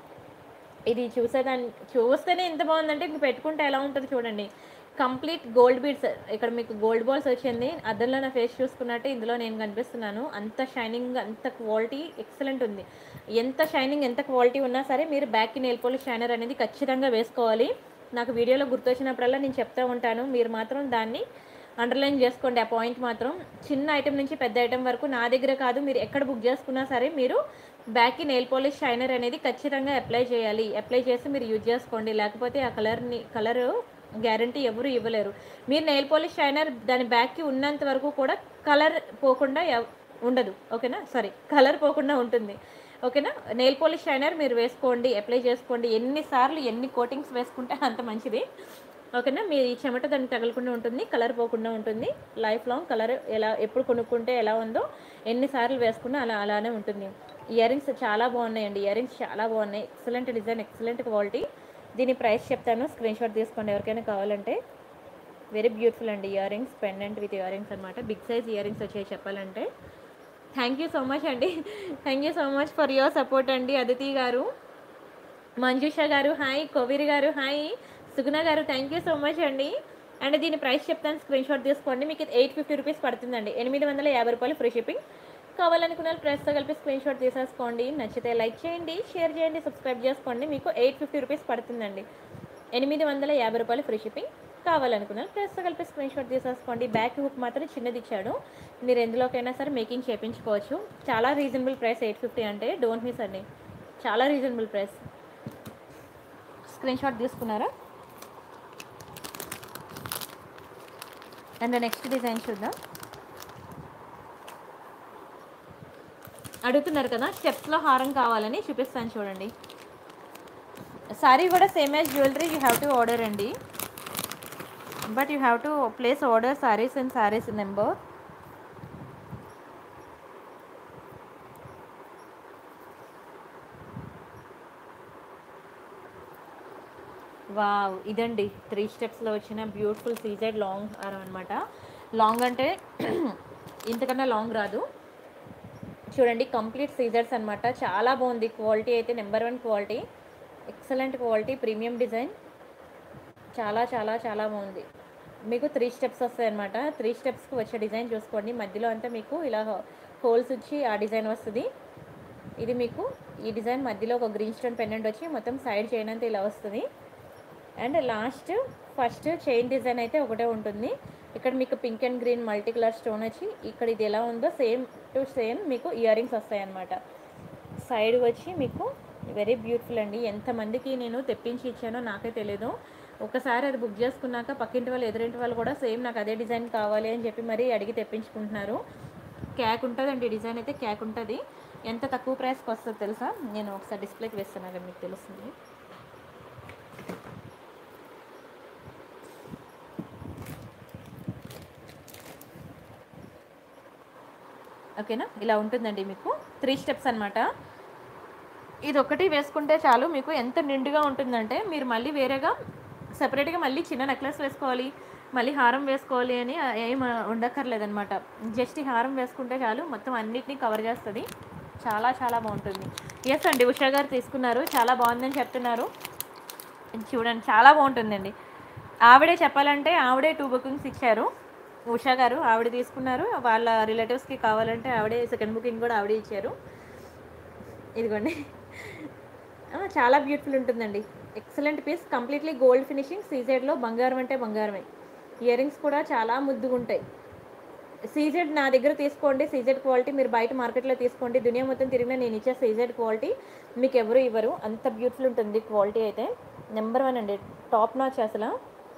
ఇది చూసేదాన్ని చూస్తేనే ఎంత బాగుందంటే ఇంక పెట్టుకుంటే ఎలా ఉంటుంది చూడండి కంప్లీట్ గోల్డ్ బీడ్స్ ఇక్కడ మీకు గోల్డ్ బాల్స్ వచ్చింది అద్దంలో నా ఫేస్ చూసుకున్నట్టే ఇందులో నేను కనిపిస్తున్నాను అంత షైనింగ్ అంత క్వాలిటీ ఎక్సలెంట్ ఉంది ఎంత షైనింగ్ ఎంత క్వాలిటీ ఉన్నా సరే మీరు బ్యాక్కి నెయిల్ పాలిష్ షైనర్ అనేది ఖచ్చితంగా వేసుకోవాలి నాకు వీడియోలో గుర్తొచ్చినప్పుడల్లా నేను చెప్తూ ఉంటాను మీరు మాత్రం దాన్ని అండర్లైన్ చేసుకోండి ఆ పాయింట్ మాత్రం చిన్న ఐటెం నుంచి పెద్ద ఐటెం వరకు నా దగ్గర కాదు మీరు ఎక్కడ బుక్ చేసుకున్నా సరే మీరు బ్యాక్కి నెయిల్ పాలిష్ షైనర్ అనేది ఖచ్చితంగా అప్లై చేయాలి అప్లై చేసి మీరు యూజ్ చేసుకోండి లేకపోతే ఆ కలర్ని కలర్ గ్యారంటీ ఎవరు ఇవ్వలేరు మీరు నెయిల్ పాలిష్ షైనర్ దాని బ్యాక్కి ఉన్నంత వరకు కూడా కలర్ పోకుండా ఎవ్- ఉండదు ఓకేనా సారీ కలర్ పోకుండా ఉంటుంది ఓకేనా నెయిల్ పాలిష్ షైనర్ మీరు వేసుకోండి అప్లై చేసుకోండి ఎన్నిసార్లు ఎన్ని కోటింగ్స్ వేసుకుంటే అంత మంచిది ఓకేనా మీ చెమట దానికి తగలకుండా ఉంటుంది కలర్ పోకుండా ఉంటుంది లైఫ్ లాంగ్ కలర్ ఎలా ఎప్పుడు కొనుక్కుంటే ఎలా ఉందో ఎన్నిసార్లు వేసుకున్నా అలా అలానే ఉంటుంది ఇయర్ రింగ్స్ చాలా బాగున్నాయండి ఇయర్ రింగ్స్ చాలా బాగున్నాయి ఎక్సలెంట్ డిజైన్ ఎక్సలెంట్ క్వాలిటీ దీని ప్రైస్ చెప్తాను స్క్రీన్ షాట్ తీసుకోండి ఎవరికైనా కావాలంటే వెరీ బ్యూటిఫుల్ అండి earrings pendant with ear rings అనమాట బిగ్ సైజ్ ఇయర్ రింగ్స్ వచ్చాయి చెప్పాలంటే థ్యాంక్ యూ సో మచ్ అండి thank you so much for your support అండి అదితి గారు మంజుష గారు హాయ్ కోవిరి గారు హాయ్ సుగుణ గారు థ్యాంక్ యూ సో మచ్ అండి అండ్ దీని ప్రైస్ చెప్తాను స్క్రీన్ షాట్ తీసుకోండి మీకు ఎయిట్ ఫిఫ్టీ రూపీస్ పడుతుందండి ఎనిమిది వందల యాభై రూపాయలు ఫ్రీ షిప్పింగ్ కావాలనుకున్న వాళ్ళు ప్రైస్తో కలిపి స్క్రీన్ షాట్ తీసేసుకోండి నచ్చితే లైక్ చేయండి షేర్ చేయండి సబ్స్క్రైబ్ చేసుకోండి మీకు ఎయిట్ ఫిఫ్టీ రూపీస్ పడుతుందండి ఎనిమిది వందల యాభై రూపాయలు ఫ్రీ షిప్పింగ్ కావాలనుకున్న వాళ్ళు ప్రైస్తో కలిపి స్క్రీన్ షాట్ తీసేసుకోండి బ్యాక్ హుక్ మాత్రం చిన్నది ఇచ్చాడు మీరు ఎందులోకైనా సరే మేకింగ్ చేయించుకోవచ్చు చాలా రీజనబుల్ ప్రైస్ ఎయిట్ ఫిఫ్టీ అంటే డోంట్ మిస్ అండి చాలా reasonable price screen screenshot తీసుకున్నారా అండ్ నెక్స్ట్ డిజైన్ చూద్దాం అడుగుతున్నారు కదా స్టెప్స్లో హారం కావాలని చూపిస్తాను చూడండి సారీ కూడా same as jewellery you have to order అండి but you have to place order saris and saris number wow ఇదండి త్రీ స్టెప్స్లో వచ్చిన బ్యూటిఫుల్ సీజెడ్ లాంగ్ హారం అనమాట లాంగ్ అంటే ఇంతకన్నా లాంగ్ రాదు చూడండి కంప్లీట్ సీజర్స్ అనమాట చాలా బాగుంది క్వాలిటీ అయితే number one quality excellent quality premium design చాలా చాలా చాలా బాగుంది మీకు త్రీ స్టెప్స్ వస్తాయి అనమాట త్రీ స్టెప్స్కి వచ్చే డిజైన్ చూసుకోండి మధ్యలో అంతా మీకు ఇలా హోల్స్ వచ్చి ఆ డిజైన్ వస్తుంది ఇది మీకు ఈ డిజైన్ మధ్యలో ఒక గ్రీన్ స్టోన్ పెండెంట్ వచ్చి మొత్తం సైడ్ చైన్ అంతా ఇలా వస్తుంది and last first chain design అయితే ఒకటే ఉంటుంది ఇక్కడ మీకు pink and green multi colour stone వచ్చి ఇక్కడ ఇది ఎలా ఉందో సేమ్ టు సేమ్ మీకు ఇయర్ రింగ్స్ వస్తాయి అన్నమాట సైడ్ వచ్చి మీకు వెరీ బ్యూటిఫుల్ అండి ఎంతమందికి నేను తెప్పించి ఇచ్చానో నాకే తెలియదు ఒకసారి అది బుక్ చేసుకున్నాక పక్కింటి వాళ్ళు ఎదురింటి వాళ్ళు కూడా సేమ్ నాకు అదే డిజైన్ కావాలి అని చెప్పి మరీ అడిగి తెప్పించుకుంటున్నారు క్యాక్ ఉంటుందండి డిజైన్ అయితే క్యాక్ ఉంటుంది ఎంత తక్కువ ప్రైస్కి వస్తుందో తెలుసా నేను ఒకసారి డిస్ప్లేకి వేస్తాను కదా మీకు తెలుస్తుంది ఓకేనా ఇలా ఉంటుందండి మీకు త్రీ స్టెప్స్ అనమాట ఇది ఒకటి వేసుకుంటే చాలు మీకు ఎంత నిండుగా ఉంటుందంటే మీరు మళ్ళీ వేరేగా సపరేట్గా మళ్ళీ చిన్న నెక్లెస్ వేసుకోవాలి మళ్ళీ హారం వేసుకోవాలి అని ఏం ఉండక్కర్లేదనమాట జస్ట్ ఈ హారం వేసుకుంటే చాలు మొత్తం అన్నిటినీ కవర్ చేస్తుంది చాలా చాలా బాగుంటుంది ఎస్ అండి ఉషా గారు తీసుకున్నారు చాలా బాగుందని చెప్తున్నారు చూడండి చాలా బాగుంటుందండి ఆవిడే చెప్పాలంటే ఆవిడే టూ బుకింగ్స్ ఇచ్చారు ఉషా గారు ఆవిడ తీసుకున్నారు వాళ్ళ రిలేటివ్స్కి కావాలంటే ఆవిడే సెకండ్ బుకింగ్ కూడా ఆవిడే ఇచ్చారు ఇదిగోండి ఆ, చాలా బ్యూటిఫుల్ ఉంటుందండి excellent piece completely gold finishing సీజెడ్లో బంగారం అంటే బంగారమే ఇయర్ రింగ్స్ కూడా చాలా ముద్దుగా ఉంటాయి సీజెడ్ నా దగ్గర తీసుకోండి సీజెడ్ క్వాలిటీ మీరు బయట మార్కెట్లో తీసుకోండి దునియా మొత్తం తిరిగినా నేను ఇచ్చే సీజెడ్ క్వాలిటీ మీకు ఎవరు ఇవ్వరు అంత బ్యూటిఫుల్ ఉంటుంది క్వాలిటీ అయితే నెంబర్ వన్ అండి టాప్ నాచ్ అసలు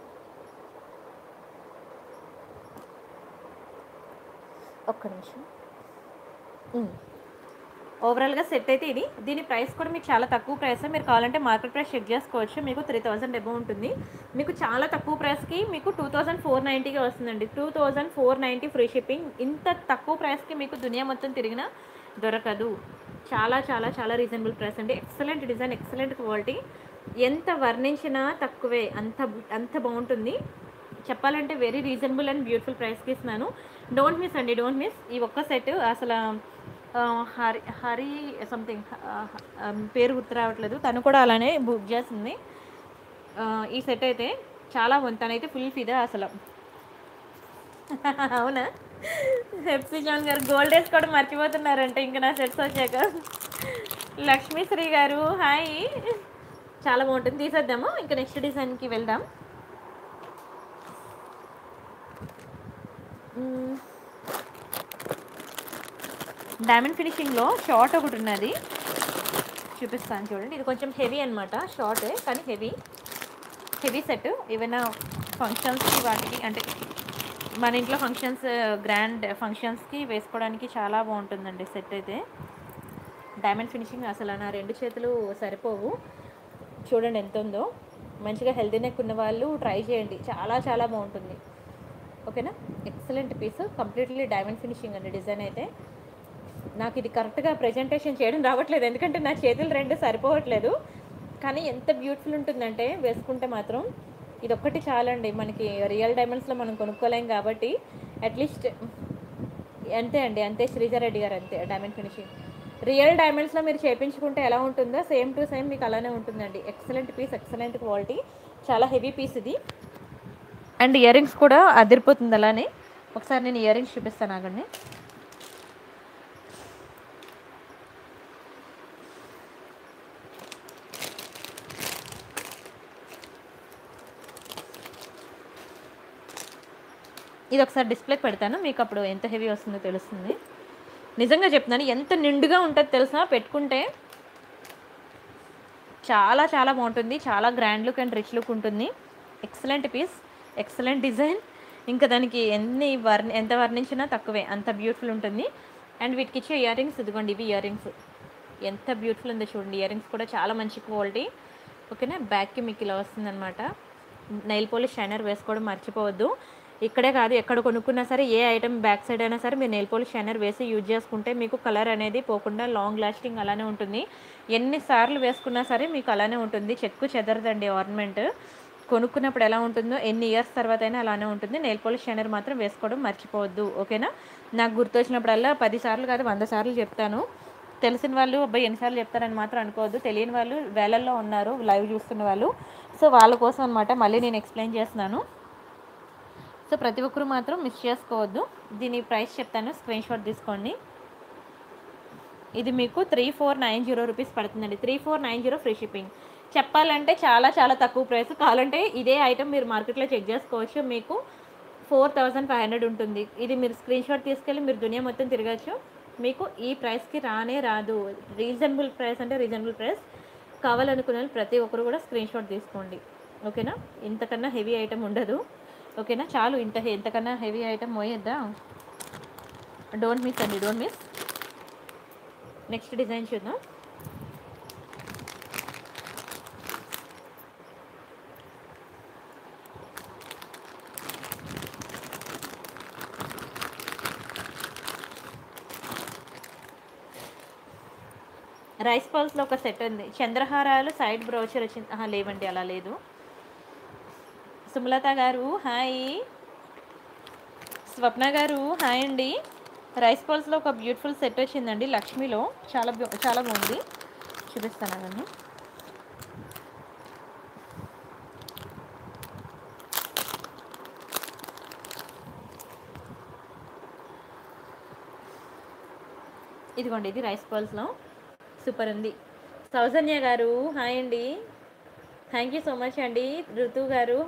ఒక్క నిమిషం ఉమ్. ఓవరాల్గా సెట్ అయితే ఇది దీని ప్రైస్ కూడా మీకు చాలా తక్కువ ప్రైస్ మీరు కావాలంటే మార్కెట్ ప్రైస్ చెక్ చేసుకోవచ్చు మీకు త్రీ థౌజండ్ అబౌవ్ ఉంటుంది మీకు చాలా తక్కువ ప్రైస్కి మీకు టూ థౌజండ్ ఫోర్ నైంటీకి వస్తుందండి two thousand four ninety free shipping ఇంత తక్కువ ప్రైస్కి మీకు దునియా మొత్తం తిరిగినా దొరకదు చాలా చాలా చాలా రీజనబుల్ ప్రైస్ అండి ఎక్సలెంట్ డిజైన్ ఎక్సలెంట్ క్వాలిటీ ఎంత వర్ణించినా తక్కువే అంత అంత బాగుంటుంది చెప్పాలంటే వెరీ రీజనబుల్ అండ్ బ్యూటిఫుల్ ప్రైస్కి ఇస్తున్నాను డోంట్ మిస్ అండి డోంట్ మిస్ ఈ ఒక్క సెట్ అసలు ఆ, హరి హరి సంథింగ్ పేరు గుర్తు రావట్లేదు తను కూడా అలానే బుక్ చేసింది ఆ, ఈ సెట్ అయితే చాలా బాగుంది తనైతే ఫుల్ ఫిదా అసలు అవునా హెప్సీ జాన్ గారు గోల్డ్ డేస్ కూడా మర్చిపోతున్నారంటే ఇంకా నా సెట్స్ వచ్చాక లక్ష్మీశ్రీ గారు హాయ్ చాలా బాగుంటుంది తీసేద్దాము ఇంకా నెక్స్ట్ డిజైన్కి వెళ్దాం మ్మ్. డైమండ్ ఫినిషింగ్లో షార్ట్ ఒకటి ఉన్నది చూపిస్తాను చూడండి ఇది కొంచెం హెవీ అనమాట షార్ట్ కానీ హెవీ హెవీ సెట్ ఏమైనా ఫంక్షన్స్కి వాటికి అంటే మన ఇంట్లో ఫంక్షన్స్ గ్రాండ్ ఫంక్షన్స్కి వేసుకోవడానికి చాలా బాగుంటుందండి సెట్ అయితే డైమండ్ ఫినిషింగ్ అసలు నా రెండు చేతులు సరిపోవు చూడండి ఎంత ఉందో మంచిగా హెల్తీ నెక్ ఉన్న వాళ్ళు ట్రై చేయండి చాలా చాలా బాగుంటుంది ఓకేనా excellent piece completely diamond finishing అండి డిజైన్ అయితే నాకు ఇది కరెక్ట్గా ప్రజెంటేషన్ చేయడం రావట్లేదు ఎందుకంటే నా చేతులు రెండు సరిపోవట్లేదు కానీ ఎంత బ్యూటిఫుల్ ఉంటుందంటే వేసుకుంటే మాత్రం ఇది ఒక్కటి చాలండి మనకి రియల్ డైమండ్స్లో మనం కొనుక్కోలేం కాబట్టి అట్లీస్ట్ అంతే అండి అంతే శ్రీజారెడ్డి గారు అంతే డైమండ్ ఫినిషింగ్ రియల్ డైమండ్స్లో మీరు చేయించుకుంటే ఎలా ఉంటుందో సేమ్ టు సేమ్ మీకు అలానే ఉంటుందండి ఎక్సలెంట్ పీస్ ఎక్సలెంట్ క్వాలిటీ చాలా హెవీ పీస్ ఇది అండ్ ఇయర్ రింగ్స్ కూడా అదిరిపోతుంది అలానే ఒకసారి నేను ఇయర్ రింగ్స్ చూపిస్తాను ఆగండి ఇది ఒకసారి డిస్ప్లేకి పెడతాను మీకు అప్పుడు ఎంత హెవీ వస్తుందో తెలుస్తుంది నిజంగా చెప్తున్నాను ఎంత నిండుగా ఉంటుందో తెలుసా పెట్టుకుంటే చాలా చాలా బాగుంటుంది చాలా grand look and rich look ఉంటుంది ఎక్సలెంట్ పీస్ ఎక్సలెంట్ డిజైన్ ఇంకా దానికి ఎన్ని వర్ణ ఎంత వర్ణించినా తక్కువే అంత బ్యూటిఫుల్ ఉంటుంది అండ్ వీటికి ఇచ్చే ఇయర్ రింగ్స్ ఇదిగోండి ఇవి ఇయర్ రింగ్స్ ఎంత బ్యూటిఫుల్ ఉందో చూడండి ఇయర్ రింగ్స్ కూడా చాలా మంచి క్వాలిటీ ఓకేనా బ్యాక్కి మీకు ఇలా వస్తుందన్నమాట నెయిల్ పోలిష్ షైనర్ వేసుకోవడం మర్చిపోవద్దు ఇక్కడే కాదు ఎక్కడ కొనుక్కున్నా సరే ఏ ఐటమ్ బ్యాక్ సైడ్ అయినా సరే మీరు నెయిల్ పోలిష్ షైనర్ వేసి యూజ్ చేసుకుంటే మీకు కలర్ అనేది పోకుండా లాంగ్ లాస్టింగ్ అలానే ఉంటుంది ఎన్నిసార్లు వేసుకున్నా సరే మీకు అలానే ఉంటుంది చెక్కు చెదరదండి ఆర్నమెంట్ కొనుక్కున్నప్పుడు ఎలా ఉంటుందో ఎన్ని ఇయర్స్ తర్వాత అయినా అలానే ఉంటుంది నెయిల్ పాలిష్ షైనర్ మాత్రం వేసుకోవడం మర్చిపోవద్దు ఓకేనా నాకు గుర్తొచ్చినప్పుడల్లా పది సార్లు కాదు వంద సార్లు చెప్తాను తెలిసిన వాళ్ళు అబ్బాయి ఎన్నిసార్లు చెప్తారని మాత్రం అనుకోవద్దు తెలియని వాళ్ళు వేలల్లో ఉన్నారు లైవ్ చూస్తున్న వాళ్ళు సో వాళ్ళ కోసం అనమాట మళ్ళీ నేను ఎక్స్ప్లెయిన్ చేస్తున్నాను సో ప్రతి ఒక్కరు మాత్రం మిస్ చేసుకోవద్దు దీని ప్రైస్ చెప్తాను స్క్రీన్ షాట్ తీసుకోండి ఇది మీకు three four nine zero rupees పడుతుందండి three four nine zero free shipping చెప్పాలంటే చాలా చాలా తక్కువ ప్రైస్ కావాలంటే ఇదే ఐటమ్ మీరు మార్కెట్లో చెక్ చేసుకోవచ్చు మీకు ఫోర్ థౌజండ్ ఫైవ్ హండ్రెడ్ ఉంటుంది ఇది మీరు స్క్రీన్ షాట్ తీసుకెళ్ళి మీరు దునియా మొత్తం తిరగచ్చు మీకు ఈ ప్రైస్కి రానే రాదు రీజనబుల్ ప్రైస్ అంటే రీజనబుల్ ప్రైస్ కావాలనుకున్న వాళ్ళు ప్రతి ఒక్కరు కూడా స్క్రీన్ షాట్ తీసుకోండి ఓకేనా ఇంతకన్నా హెవీ ఐటమ్ ఉండదు ఓకేనా చాలు ఇంత ఇంతకన్నా హెవీ ఐటమ్ మోయొద్దా డోంట్ మిస్ అండి డోంట్ మిస్ నెక్స్ట్ డిజైన్ చూద్దాం రైస్ పల్స్లో ఒక సెట్ ఉంది చంద్రహారాలు సైడ్ బ్రౌచర్ వచ్చింది ఆహా, లేవండి అలా లేదు సుమలత గారు హాయ్ స్వప్న గారు హాయ్ అండి రైస్ పల్స్లో ఒక బ్యూటిఫుల్ సెట్ వచ్చిందండి లక్ష్మిలో చాలా బ్యూ- చాలా బాగుంది చూపిస్తాను అవన్నీ ఇదిగోండి ఇది రైస్ పల్స్లో సూపర్ ఉంది సౌజన్య గారు హాయ్ అండి థ్యాంక్ యూ సో మచ్ అండి ఋతు గారు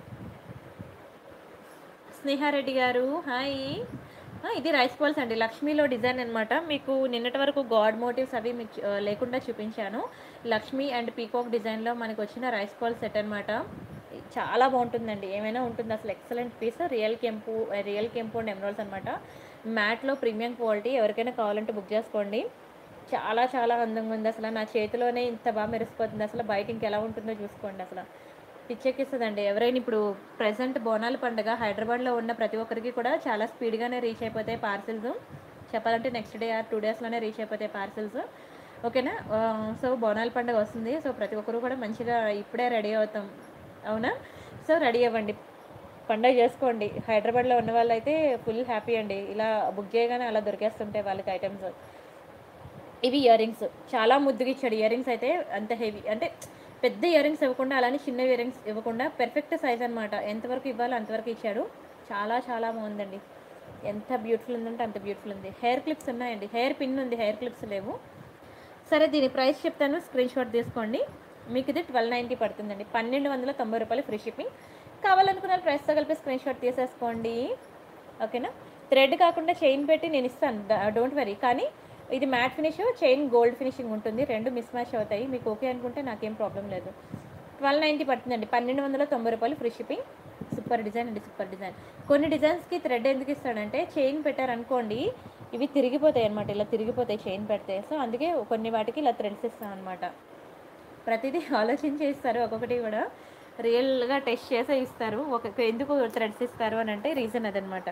స్నేహారెడ్డి గారు హాయ్ ఆ, ఇది రైస్ బాల్స్ అండి లక్ష్మీలో డిజైన్ అనమాట మీకు నిన్నటి వరకు గాడ్ మోటివ్స్ అవి మీకు ఆ, లేకుండా చూపించాను లక్ష్మీ అండ్ పీకాక్ డిజైన్లో మనకు వచ్చిన రైస్ బాల్ సెట్ అనమాట చాలా బాగుంటుందండి ఏమైనా ఉంటుంది అసలు ఎక్సలెంట్ పీస్ రియల్ కెంపు రియల్ కెంపు అండ్ ఎమరాల్స్ అనమాట మ్యాట్లో ప్రీమియం క్వాలిటీ ఎవరికైనా కావాలంటే బుక్ చేసుకోండి చాలా చాలా అందంగా ఉంది అసలు నా చేతిలోనే ఇంత బాగా మెరిసిపోతుంది అసలు బయట ఇంకెలా ఉంటుందో చూసుకోండి అసలు పిచ్చెక్కిస్తుందండి ఎవరైనా ఇప్పుడు ప్రజెంట్ బోనాల పండుగ హైదరాబాద్లో ఉన్న ప్రతి ఒక్కరికి కూడా చాలా స్పీడ్గానే రీచ్ అయిపోతాయి పార్సిల్స్ చెప్పాలంటే నెక్స్ట్ డే ఆర్ టూ డేస్లోనే రీచ్ అయిపోతాయి పార్సిల్స్ ఓకేనా ఆ, సో బోనాల పండుగ వస్తుంది సో ప్రతి ఒక్కరు కూడా మంచిగా ఇప్పుడే రెడీ అవుతాం అవునా సో రెడీ అవ్వండి పండగ చేసుకోండి హైదరాబాద్లో ఉన్న వాళ్ళైతే ఫుల్ హ్యాపీ అండి ఇలా బుక్ చేయగానే అలా దొరికేస్తుంటాయి వాళ్ళకి ఐటమ్స్ ఇవి ఇయర్ రింగ్స్ చాలా ముద్దుగా ఇచ్చాడు ఇయర్ రింగ్స్ అయితే అంత హెవీ అంటే పెద్ద ఇయర్ రింగ్స్ ఇవ్వకుండా అలానే చిన్న ఇయర్ రింగ్స్ ఇవ్వకుండా పెర్ఫెక్ట్ సైజ్ అనమాట ఎంతవరకు ఇవ్వాలో అంతవరకు ఇచ్చాడు చాలా చాలా బాగుందండి ఎంత బ్యూటిఫుల్ ఉందంటే అంత బ్యూటిఫుల్ ఉంది హెయిర్ క్లిప్స్ ఉన్నాయండి హెయిర్ పిన్ ఉంది హెయిర్ క్లిప్స్ లేవు సరే దీని ప్రైస్ చెప్తాను స్క్రీన్ షాట్ తీసుకోండి మీకు ఇది ట్వెల్వ్ నైంటీ పడుతుందండి పన్నెండు వందల తొంభై రూపాయలు ఫ్రీ షిప్పింగ్ కావాలనుకున్న ప్రైస్తో కలిపి స్క్రీన్ షాట్ తీసేసుకోండి ఓకేనా థ్రెడ్ కాకుండా చైన్ పెట్టి నేను ఇస్తాను డోంట్ వరీ కానీ ఇది matte finish chain gold finishing ఉంటుంది రెండు మిస్ మ్యాచ్ అవుతాయి మీకు ఓకే అనుకుంటే నాకేం ప్రాబ్లం లేదు ట్వెల్వ్ నైంటీ పడుతుందండి పన్నెండు వందల తొంభై రూపాయలు ఫ్రీ షిప్పింగ్ సూపర్ డిజైన్ అండి సూపర్ డిజైన్ కొన్ని డిజైన్స్కి థ్రెడ్ ఎందుకు ఇస్తాడంటే చైన్ పెట్టారనుకోండి ఇవి తిరిగిపోతాయి అనమాట ఇలా తిరిగిపోతాయి చైన్ పెడితే సో అందుకే కొన్ని వాటికి ఇలా థ్రెడ్స్ ఇస్తాం అనమాట ప్రతిదీ ఆలోచించి ఇస్తారు ఒక్కొక్కటి కూడా రియల్గా టెస్ట్ చేసే ఇస్తారు ఒక ఎందుకు థ్రెడ్స్ ఇస్తారు అని అంటే రీజన్ అదనమాట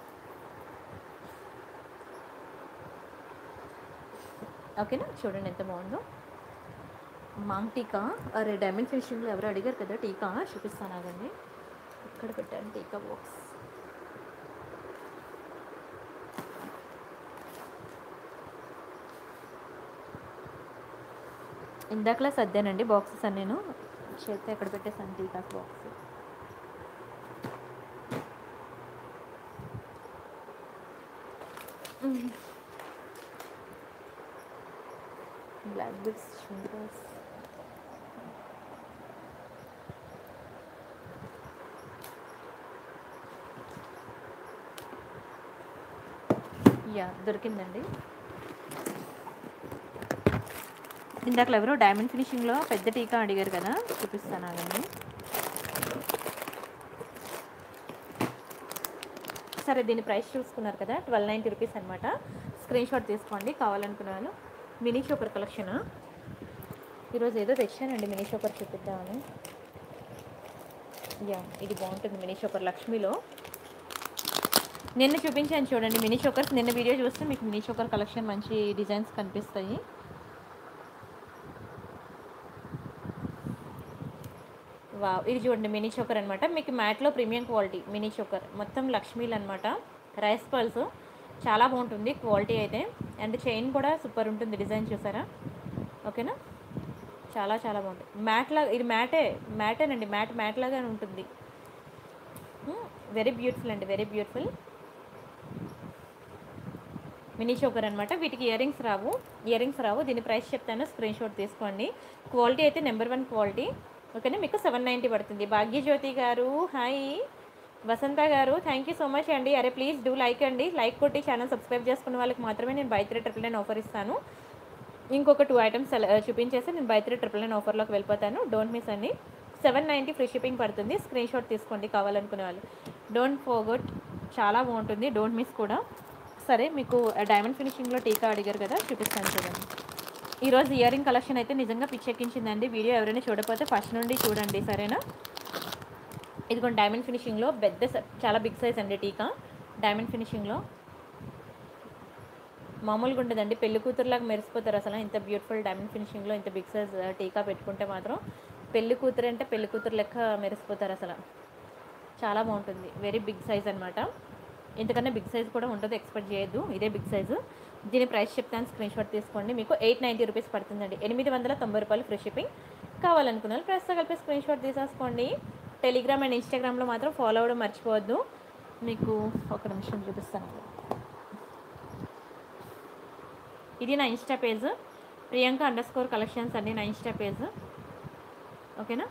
ఓకేనా చూడండి ఎంత బాగుందో మాంగ్ టీకా అరే డైమండ్ ఫినిషింగ్లో ఎవరు అడిగారు కదా టీకా చూపిస్తాను ఆగండి ఇక్కడ పెట్టాను టీకా బాక్స్ ఇందాకలా సర్దానండి బాక్సెస్ అని నేను చేస్తే ఎక్కడ పెట్టేసాను tikkas box black bits sugars yeah దొరికిందండి ఇందాక ఎవరో డైమండ్ ఫినిషింగ్లో పెద్ద టీకా అడిగారు కదా చూపిస్తాను ఆగండి సరే దీని ప్రైస్ చూసుకున్నారు కదా ట్వెల్వ్ నైంటీ రూపీస్ అనమాట స్క్రీన్ షాట్ తీసుకోండి కావాలనుకున్న వాళ్ళు మినీ షోకర్ కలెక్షన్ ఈరోజు ఏదో తెచ్చానండి మినీ షోకర్ చూపిద్దామని యా ఇది బాగుంటుంది మినీ షోకర్ లక్ష్మిలో నిన్న చూపించాను చూడండి మినీ చోకర్స్ నిన్న వీడియో చూస్తే మీకు మినీ చోకర్ కలెక్షన్ మంచి డిజైన్స్ కనిపిస్తాయి వా ఇది చూడండి మినీ చోకర్ అనమాట మీకు మ్యాట్లో ప్రీమియం క్వాలిటీ మినీ చోకర్ మొత్తం లక్ష్మీలు అనమాట రైస్ పల్స్ చాలా బాగుంటుంది క్వాలిటీ అయితే అండ్ చైన్ కూడా సూపర్ ఉంటుంది డిజైన్ చూసారా ఓకేనా చాలా చాలా బాగుంటుంది మ్యాట్ లాగా ఇది మ్యాటే మ్యాటేనండి మ్యాట్ మ్యాట్ లాగానే ఉంటుంది వెరీ బ్యూటిఫుల్ అండి వెరీ బ్యూటిఫుల్ మినీ చోకర్ అనమాట వీటికి ఇయర్ రింగ్స్ రావు ఇయర్ రింగ్స్ రావు దీని ప్రైస్ చెప్తాను స్క్రీన్ షాట్ తీసుకోండి క్వాలిటీ అయితే నెంబర్ వన్ క్వాలిటీ ఓకేనా మీకు సెవెన్ నైంటీ పడుతుంది భాగ్యజ్యోతి గారు హాయ్ వసంత గారు థ్యాంక్ యూ సో మచ్ అండి అరే ప్లీజ్ డూ లైక్ అండి లైక్ కొట్టి ఛానల్ సబ్స్క్రైబ్ చేసుకున్న వాళ్ళకి మాత్రమే నేను buy three triple nine offer ఇస్తాను ఇంకొక టూ ఐటమ్స్ చూపించేసి నేను బై త్రీ ట్రిపుల్ నైన్ ఆఫర్లోకి వెళ్ళిపోతాను డోంట్ మిస్ అండి సెవెన్ నైంటీ ఫ్రీ షిప్పింగ్ పడుతుంది స్క్రీన్ షాట్ తీసుకోండి కావాలనుకునే వాళ్ళు డోంట్ ఫోగట్ చాలా బాగుంటుంది డోంట్ మిస్ కూడా సరే మీకు డైమండ్ ఫినిషింగ్లో టీకా అడిగారు కదా చూపిస్తాను చూడండి ఈరోజు ఇయర్ రింగ్ కలెక్షన్ అయితే నిజంగా పిచ్చెక్కించిందండి వీడియో ఎవరైనా చూడకపోతే ఫస్ట్ నుండి చూడండి సరేనా ఇదిగోండి డైమండ్ ఫినిషింగ్లో పెద్ద స- చాలా బిగ్ సైజ్ అండి టీకా డైమండ్ ఫినిషింగ్లో మామూలుగా ఉంటుందండి పెళ్లి కూతురులాగా మెరిసిపోతారు అసలు ఇంత బ్యూటిఫుల్ డైమండ్ ఫినిషింగ్లో ఇంత బిగ్ సైజ్ టీకా పెట్టుకుంటే మాత్రం పెళ్లి కూతురు అంటే పెళ్లి కూతురు లెక్క మెరిసిపోతారు అసలు చాలా బాగుంటుంది వెరీ బిగ్ సైజ్ అనమాట ఇంతకన్నా బిగ్ సైజ్ కూడా ఉంటుంది ఎక్స్పెక్ట్ చేయొద్దు ఇదే బిగ్ సైజు దీని ప్రైస్ చెప్తాను స్క్రీన్ షాట్ తీసుకోండి మీకు ఎయిట్ నైంటీ రూపీస్ పడుతుందండి ఎనిమిది వందల తొంభై రూపాయలు ఫ్రీ షిప్పింగ్ కావాలనుకున్న వాళ్ళు ప్రైస్తో కలిపి స్క్రీన్ షాట్ తీసేసుకోండి టెలిగ్రామ్ అండ్ ఇన్స్టాగ్రామ్లో మాత్రం ఫాలో అవ్వడం మర్చిపోవద్దు మీకు ఒక నిమిషం చూపిస్తాను ఇది నా Insta page Priyanka underscore collections అండి నా ఇన్స్టా పేజ్ ఓకేనా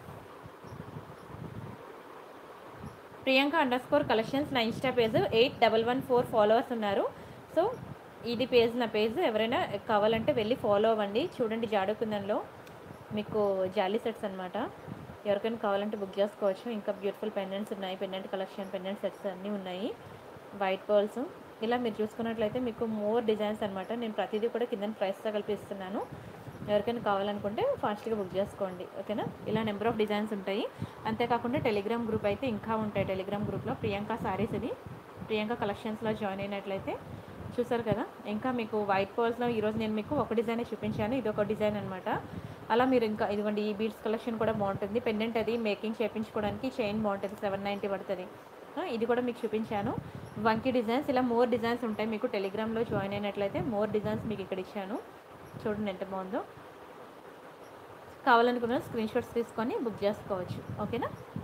ప్రియాంక అండర్ స్కోర్ కలెక్షన్స్ నా Insta page eight double one four followers ఉన్నారు సో ఇది పేజ్ నా పేజ్ ఎవరైనా కావాలంటే వెళ్ళి ఫాలో అవ్వండి చూడండి జాడుకుందంలో మీకు జాలీ సెట్స్ అనమాట ఎవరికైనా కావాలంటే బుక్ చేసుకోవచ్చు ఇంకా బ్యూటిఫుల్ పెండెంట్స్ ఉన్నాయి పెండెంట్ కలెక్షన్ పెండెంట్ సెట్స్ అన్నీ ఉన్నాయి వైట్ పర్ల్స్ ఇలా మీరు చూసుకున్నట్లయితే మీకు మోర్ డిజైన్స్ అనమాట నేను ప్రతిదీ కూడా కింద ప్రైస్తో కలిపి ఇస్తున్నాను ఎవరికైనా కావాలనుకుంటే ఫాస్ట్గా బుక్ చేసుకోండి ఓకేనా ఇలా నెంబర్ ఆఫ్ డిజైన్స్ ఉంటాయి అంతేకాకుండా టెలిగ్రామ్ గ్రూప్ అయితే ఇంకా ఉంటాయి టెలిగ్రామ్ గ్రూప్లో ప్రియాంక సారీస్ ఇది ప్రియాంక కలెక్షన్స్లో జాయిన్ అయినట్లయితే చూసారు కదా ఇంకా మీకు వైట్ పర్ల్స్లో ఈరోజు నేను మీకు ఒక డిజైనే చూపించాను ఇది ఒక డిజైన్ అనమాట అలా మీరు ఇంకా ఇదిగోండి ఈ బీడ్స్ కలెక్షన్ కూడా బాగుంటుంది పెండెంట్ అది మేకింగ్ చేయించుకోవడానికి చైన్ బాగుంటుంది సెవెన్ నైంటీ పడుతుంది ఆ, ఇది కూడా మీకు చూపించాను వంకీ డిజైన్స్ ఇలా మోర్ డిజైన్స్ ఉంటాయి మీకు టెలిగ్రామ్లో జాయిన్ అయినట్లయితే మోర్ డిజైన్స్ మీకు ఇక్కడ ఇచ్చాను చూడండి ఎంత బాగుందో కావాలనుకున్న స్క్రీన్ షాట్స్ తీసుకొని బుక్ చేసుకోవచ్చు ఓకేనా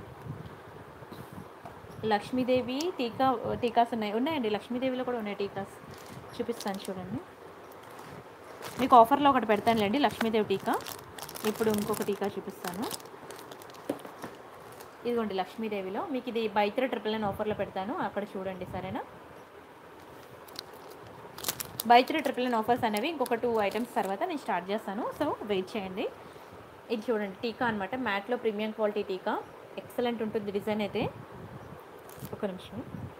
లక్ష్మీదేవి టీకా టీకాస్ ఉన్నాయి ఉన్నాయండి లక్ష్మీదేవిలో కూడా ఉన్నాయి టీకాస్ చూపిస్తాను చూడండి మీకు ఆఫర్లో ఒకటి పెడతానులేండి లక్ష్మీదేవి టీకా ఇప్పుడు ఇంకొక టీకా చూపిస్తాను ఇదిగోండి లక్ష్మీదేవిలో మీకు ఇది బైత్ర ట్రిపుల్ నైన్ ఆఫర్లో పెడతాను అక్కడ చూడండి సరేనా బైత్ర ట్రిపుల్ నైన్ ఆఫర్స్ అనేవి ఇంకొక టూ ఐటమ్స్ తర్వాత నేను స్టార్ట్ చేస్తాను సో వెయిట్ చేయండి ఇది చూడండి టీకా అనమాట మ్యాట్లో ప్రీమియం క్వాలిటీ టీకా ఎక్సలెంట్ ఉంటుంది డిజైన్ అయితే ఒక నిమిషం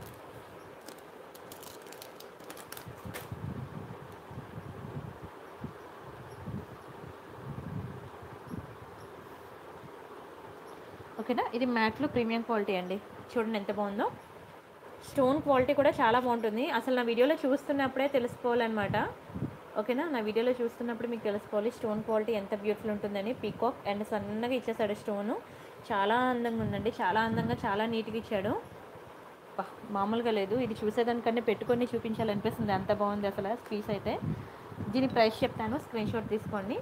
ఓకేనా ఇది మ్యాట్లో ప్రీమియం క్వాలిటీ అండి చూడండి ఎంత బాగుందో స్టోన్ క్వాలిటీ కూడా చాలా బాగుంటుంది అసలు నా వీడియోలో చూస్తున్నప్పుడే తెలిసిపోవాలన్నమాట ఓకేనా నా వీడియోలో చూస్తున్నప్పుడు మీకు తెలిసిపోవాలి స్టోన్ క్వాలిటీ ఎంత బ్యూటిఫుల్ ఉంటుందని పీకాక్ అండ్ సన్నగా ఇచ్చేసాడు స్టోను చాలా అందంగా ఉందండి చాలా అందంగా చాలా నీట్గా ఇచ్చాడు అబ్బా, మామూలుగా లేదు ఇది చూసేదానికన్నా పెట్టుకొని చూపించాలనిపిస్తుంది అంత బాగుంది అసలు పీస్ అయితే దీని ప్రైస్ చెప్తాను స్క్రీన్ షాట్ తీసుకోండి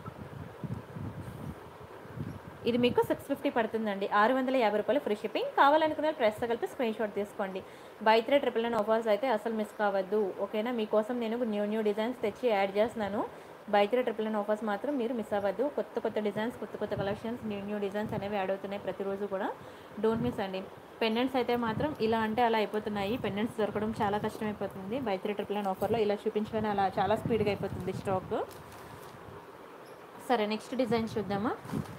ఇది మీకు సిక్స్ ఫిఫ్టీ పడుతుందండి ఆరు వందల యాభై రూపాయలు ఫ్రీ షిప్పింగ్ కావాలనుకున్న ప్రెస్ కలిపి స్క్రీన్ షాట్ తీసుకోండి by three triple nine offers అయితే అసలు మిస్ కావద్దు ఓకేనా మీకోసం నేను న్యూ న్యూ డిజైన్స్ తెచ్చి యాడ్ చేస్తున్నాను buy three triple nine offers మాత్రం మీరు మిస్ అవ్వద్దు కొత్త కొత్త డిజైన్స్ కొత్త కొత్త కలెక్షన్స్ న్యూ న్యూ డిజైన్స్ అనేవి యాడ్ అవుతున్నాయి ప్రతిరోజు కూడా డోంట్ మిస్ అండి పెండెంట్స్ అయితే మాత్రం ఇలా అంటే అలా అయిపోతున్నాయి పెండెంట్స్ దొరకడం చాలా కష్టమైపోతుంది బై త్రీ ట్రిపుల్ నైన్ ఆఫర్లో ఇలా చూపించుకొని అలా చాలా స్పీడ్గా అయిపోతుంది స్టాక్ సరే నెక్స్ట్ డిజైన్ చూద్దామా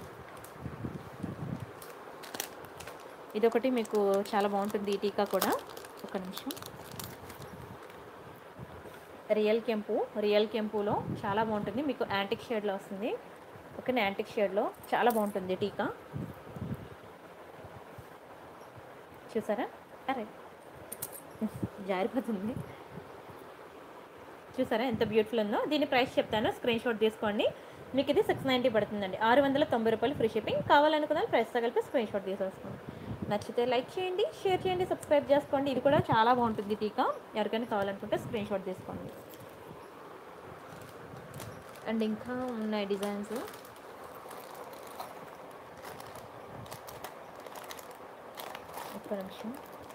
ఇదొకటి మీకు చాలా బాగుంటుంది ఈ టీకా కూడా ఒక నిమిషం రియల్ కెంపు రియల్ కెంపులో చాలా బాగుంటుంది మీకు యాంటిక్ షేడ్లో వస్తుంది ఓకేనా యాంటిక్ షేడ్లో చాలా బాగుంటుంది టీకా చూసారా అరే జారిపోతుంది చూసారా ఎంత బ్యూటిఫుల్ ఉందో దీని ప్రైస్ చెప్తాను స్క్రీన్ షాట్ తీసుకోండి మీకు ఇది సిక్స్ నైంటీ పడుతుందండి ఆరు వందల తొంభై రూపాయలు ఫ్రీ షిప్పింగ్ కావాలనుకున్న ప్రైస్తో కలిపి స్క్రీన్ షాట్ తీసేసుకోండి నచ్చితే లైక్ చేయండి షేర్ చేయండి సబ్స్క్రైబ్ చేసుకోండి ఇది కూడా చాలా బాగుంటుంది టీకా ఎవరికైనా కావాలనుకుంటే స్క్రీన్ షాట్ తీసుకోండి అండ్ ఇంకా ఉన్నాయి డిజైన్స్ ఒక్క నిమిషం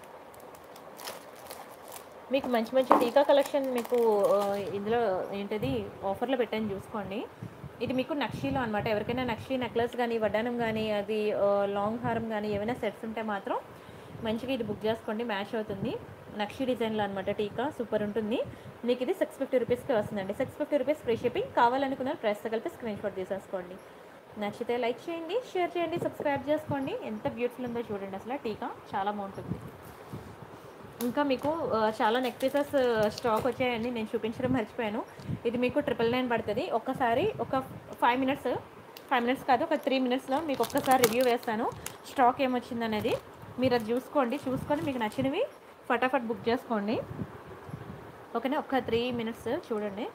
మీకు మంచి మంచి టీకా కలెక్షన్ మీకు ఆ, ఇందులో ఏంటది ఆఫర్లో పెట్టని చూసుకోండి ఇది మీకు నక్షీలో అనమాట ఎవరికైనా నక్షీ నెక్లెస్ కానీ వడ్డానం కానీ అది ఆ, లాంగ్ హారం కానీ ఏమైనా సెట్స్ ఉంటే మాత్రం మంచిగా ఇది బుక్ చేసుకోండి మ్యాచ్ అవుతుంది నక్షీ డిజైన్లో అనమాట టీకా సూపర్ ఉంటుంది మీకు ఇది సిక్స్ ఫిఫ్టీ రూపీస్కి వస్తుందండి six fifty rupees free shipping కావాలనుకున్న ప్రైస్తో కలిపి స్క్రీన్ షాట్ తీసేసుకోండి నచ్చితే లైక్ చేయండి షేర్ చేయండి సబ్స్క్రైబ్ చేసుకోండి ఎంత బ్యూటిఫుల్ ఉందో చూడండి అసలు టీకా చాలా బాగుంటుంది ఇంకా మీకు ఆ, చాలా నెక్ పీసెస్ స్టాక్ వచ్చాయండి నేను చూపించడం మర్చిపోయాను ఇది మీకు ట్రిపుల్ నైన్ పడుతుంది ఒక్కసారి ఒక ఫైవ్ మినిట్స్ ఫైవ్ మినిట్స్ కాదు ఒక త్రీ మినిట్స్లో మీకు ఒక్కసారి రివ్యూ వేస్తాను స్టాక్ ఏమొచ్చింది అనేది మీరు అది చూసుకోండి చూసుకొని మీకు నచ్చినవి ఫటాఫట్ బుక్ చేసుకోండి ఓకేనా ఒక త్రీ మినిట్స్ చూడండి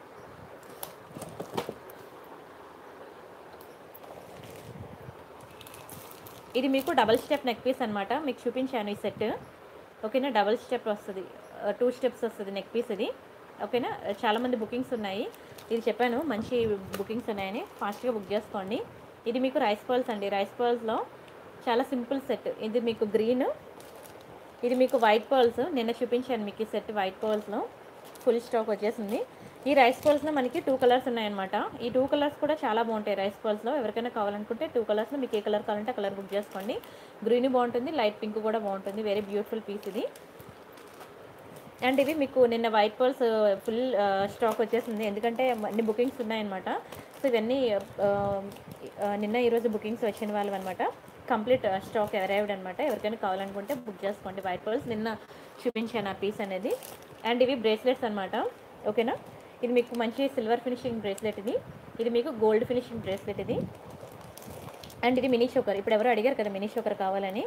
ఇది మీకు డబల్ స్టెప్ నెక్ పీస్ అనమాట మీకు చూపించాను ఈ సెట్ ఓకేనా డబల్ స్టెప్ వస్తుంది టూ స్టెప్స్ వస్తుంది నెక్ పీస్ ఇది ఓకేనా చాలామంది బుకింగ్స్ ఉన్నాయి ఇది చెప్పాను మంచి బుకింగ్స్ ఉన్నాయని ఫాస్ట్గా బుక్ చేసుకోండి ఇది మీకు రైస్ పర్ల్స్ అండి రైస్ పర్ల్స్లో చాలా సింపుల్ సెట్ ఇది మీకు గ్రీన్ ఇది మీకు వైట్ పర్ల్స్ నిన్న చూపించాను మీకు ఈ సెట్ వైట్ పర్ల్స్లో ఫుల్ స్టాక్ వచ్చేసింది ఈ రైస్ పర్ల్స్లో మనకి టూ కలర్స్ ఉన్నాయన్నమాట ఈ టూ కలర్స్ కూడా చాలా బాగుంటాయి రైస్ పర్ల్స్లో ఎవరికైనా కావాలనుకుంటే టూ కలర్స్లో మీకు ఏ కలర్ కావాలంటే ఆ కలర్ బుక్ చేసుకోండి గ్రీన్ బాగుంటుంది లైట్ పింక్ కూడా బాగుంటుంది వెరీ బ్యూటిఫుల్ పీస్ ఇది అండ్ ఇవి మీకు నిన్న వైట్ పర్ల్స్ ఫుల్ స్టాక్ వచ్చేసింది ఎందుకంటే అన్ని బుకింగ్స్ ఉన్నాయన్నమాట సో ఇవన్నీ ఆ, ఆ, నిన్న ఈరోజు బుకింగ్స్ వచ్చిన వాళ్ళు అనమాట కంప్లీట్ స్టాక్ అరైవ్డ్ అనమాట ఎవరికైనా కావాలనుకుంటే బుక్ చేసుకోండి వైట్ పర్ల్స్ నిన్న చూపించాను ఆ పీస్ అనేది అండ్ ఇవి బ్రేస్లెట్స్ అనమాట ఓకేనా ఇది మీకు మంచి సిల్వర్ ఫినిషింగ్ బ్రేస్లెట్ ఇది ఇది మీకు గోల్డ్ ఫినిషింగ్ బ్రేస్లెట్ ఇది అండ్ ఇది మినీ చోకర్ ఇప్పుడు ఎవరు అడిగారు కదా మినీ చోకర్ కావాలని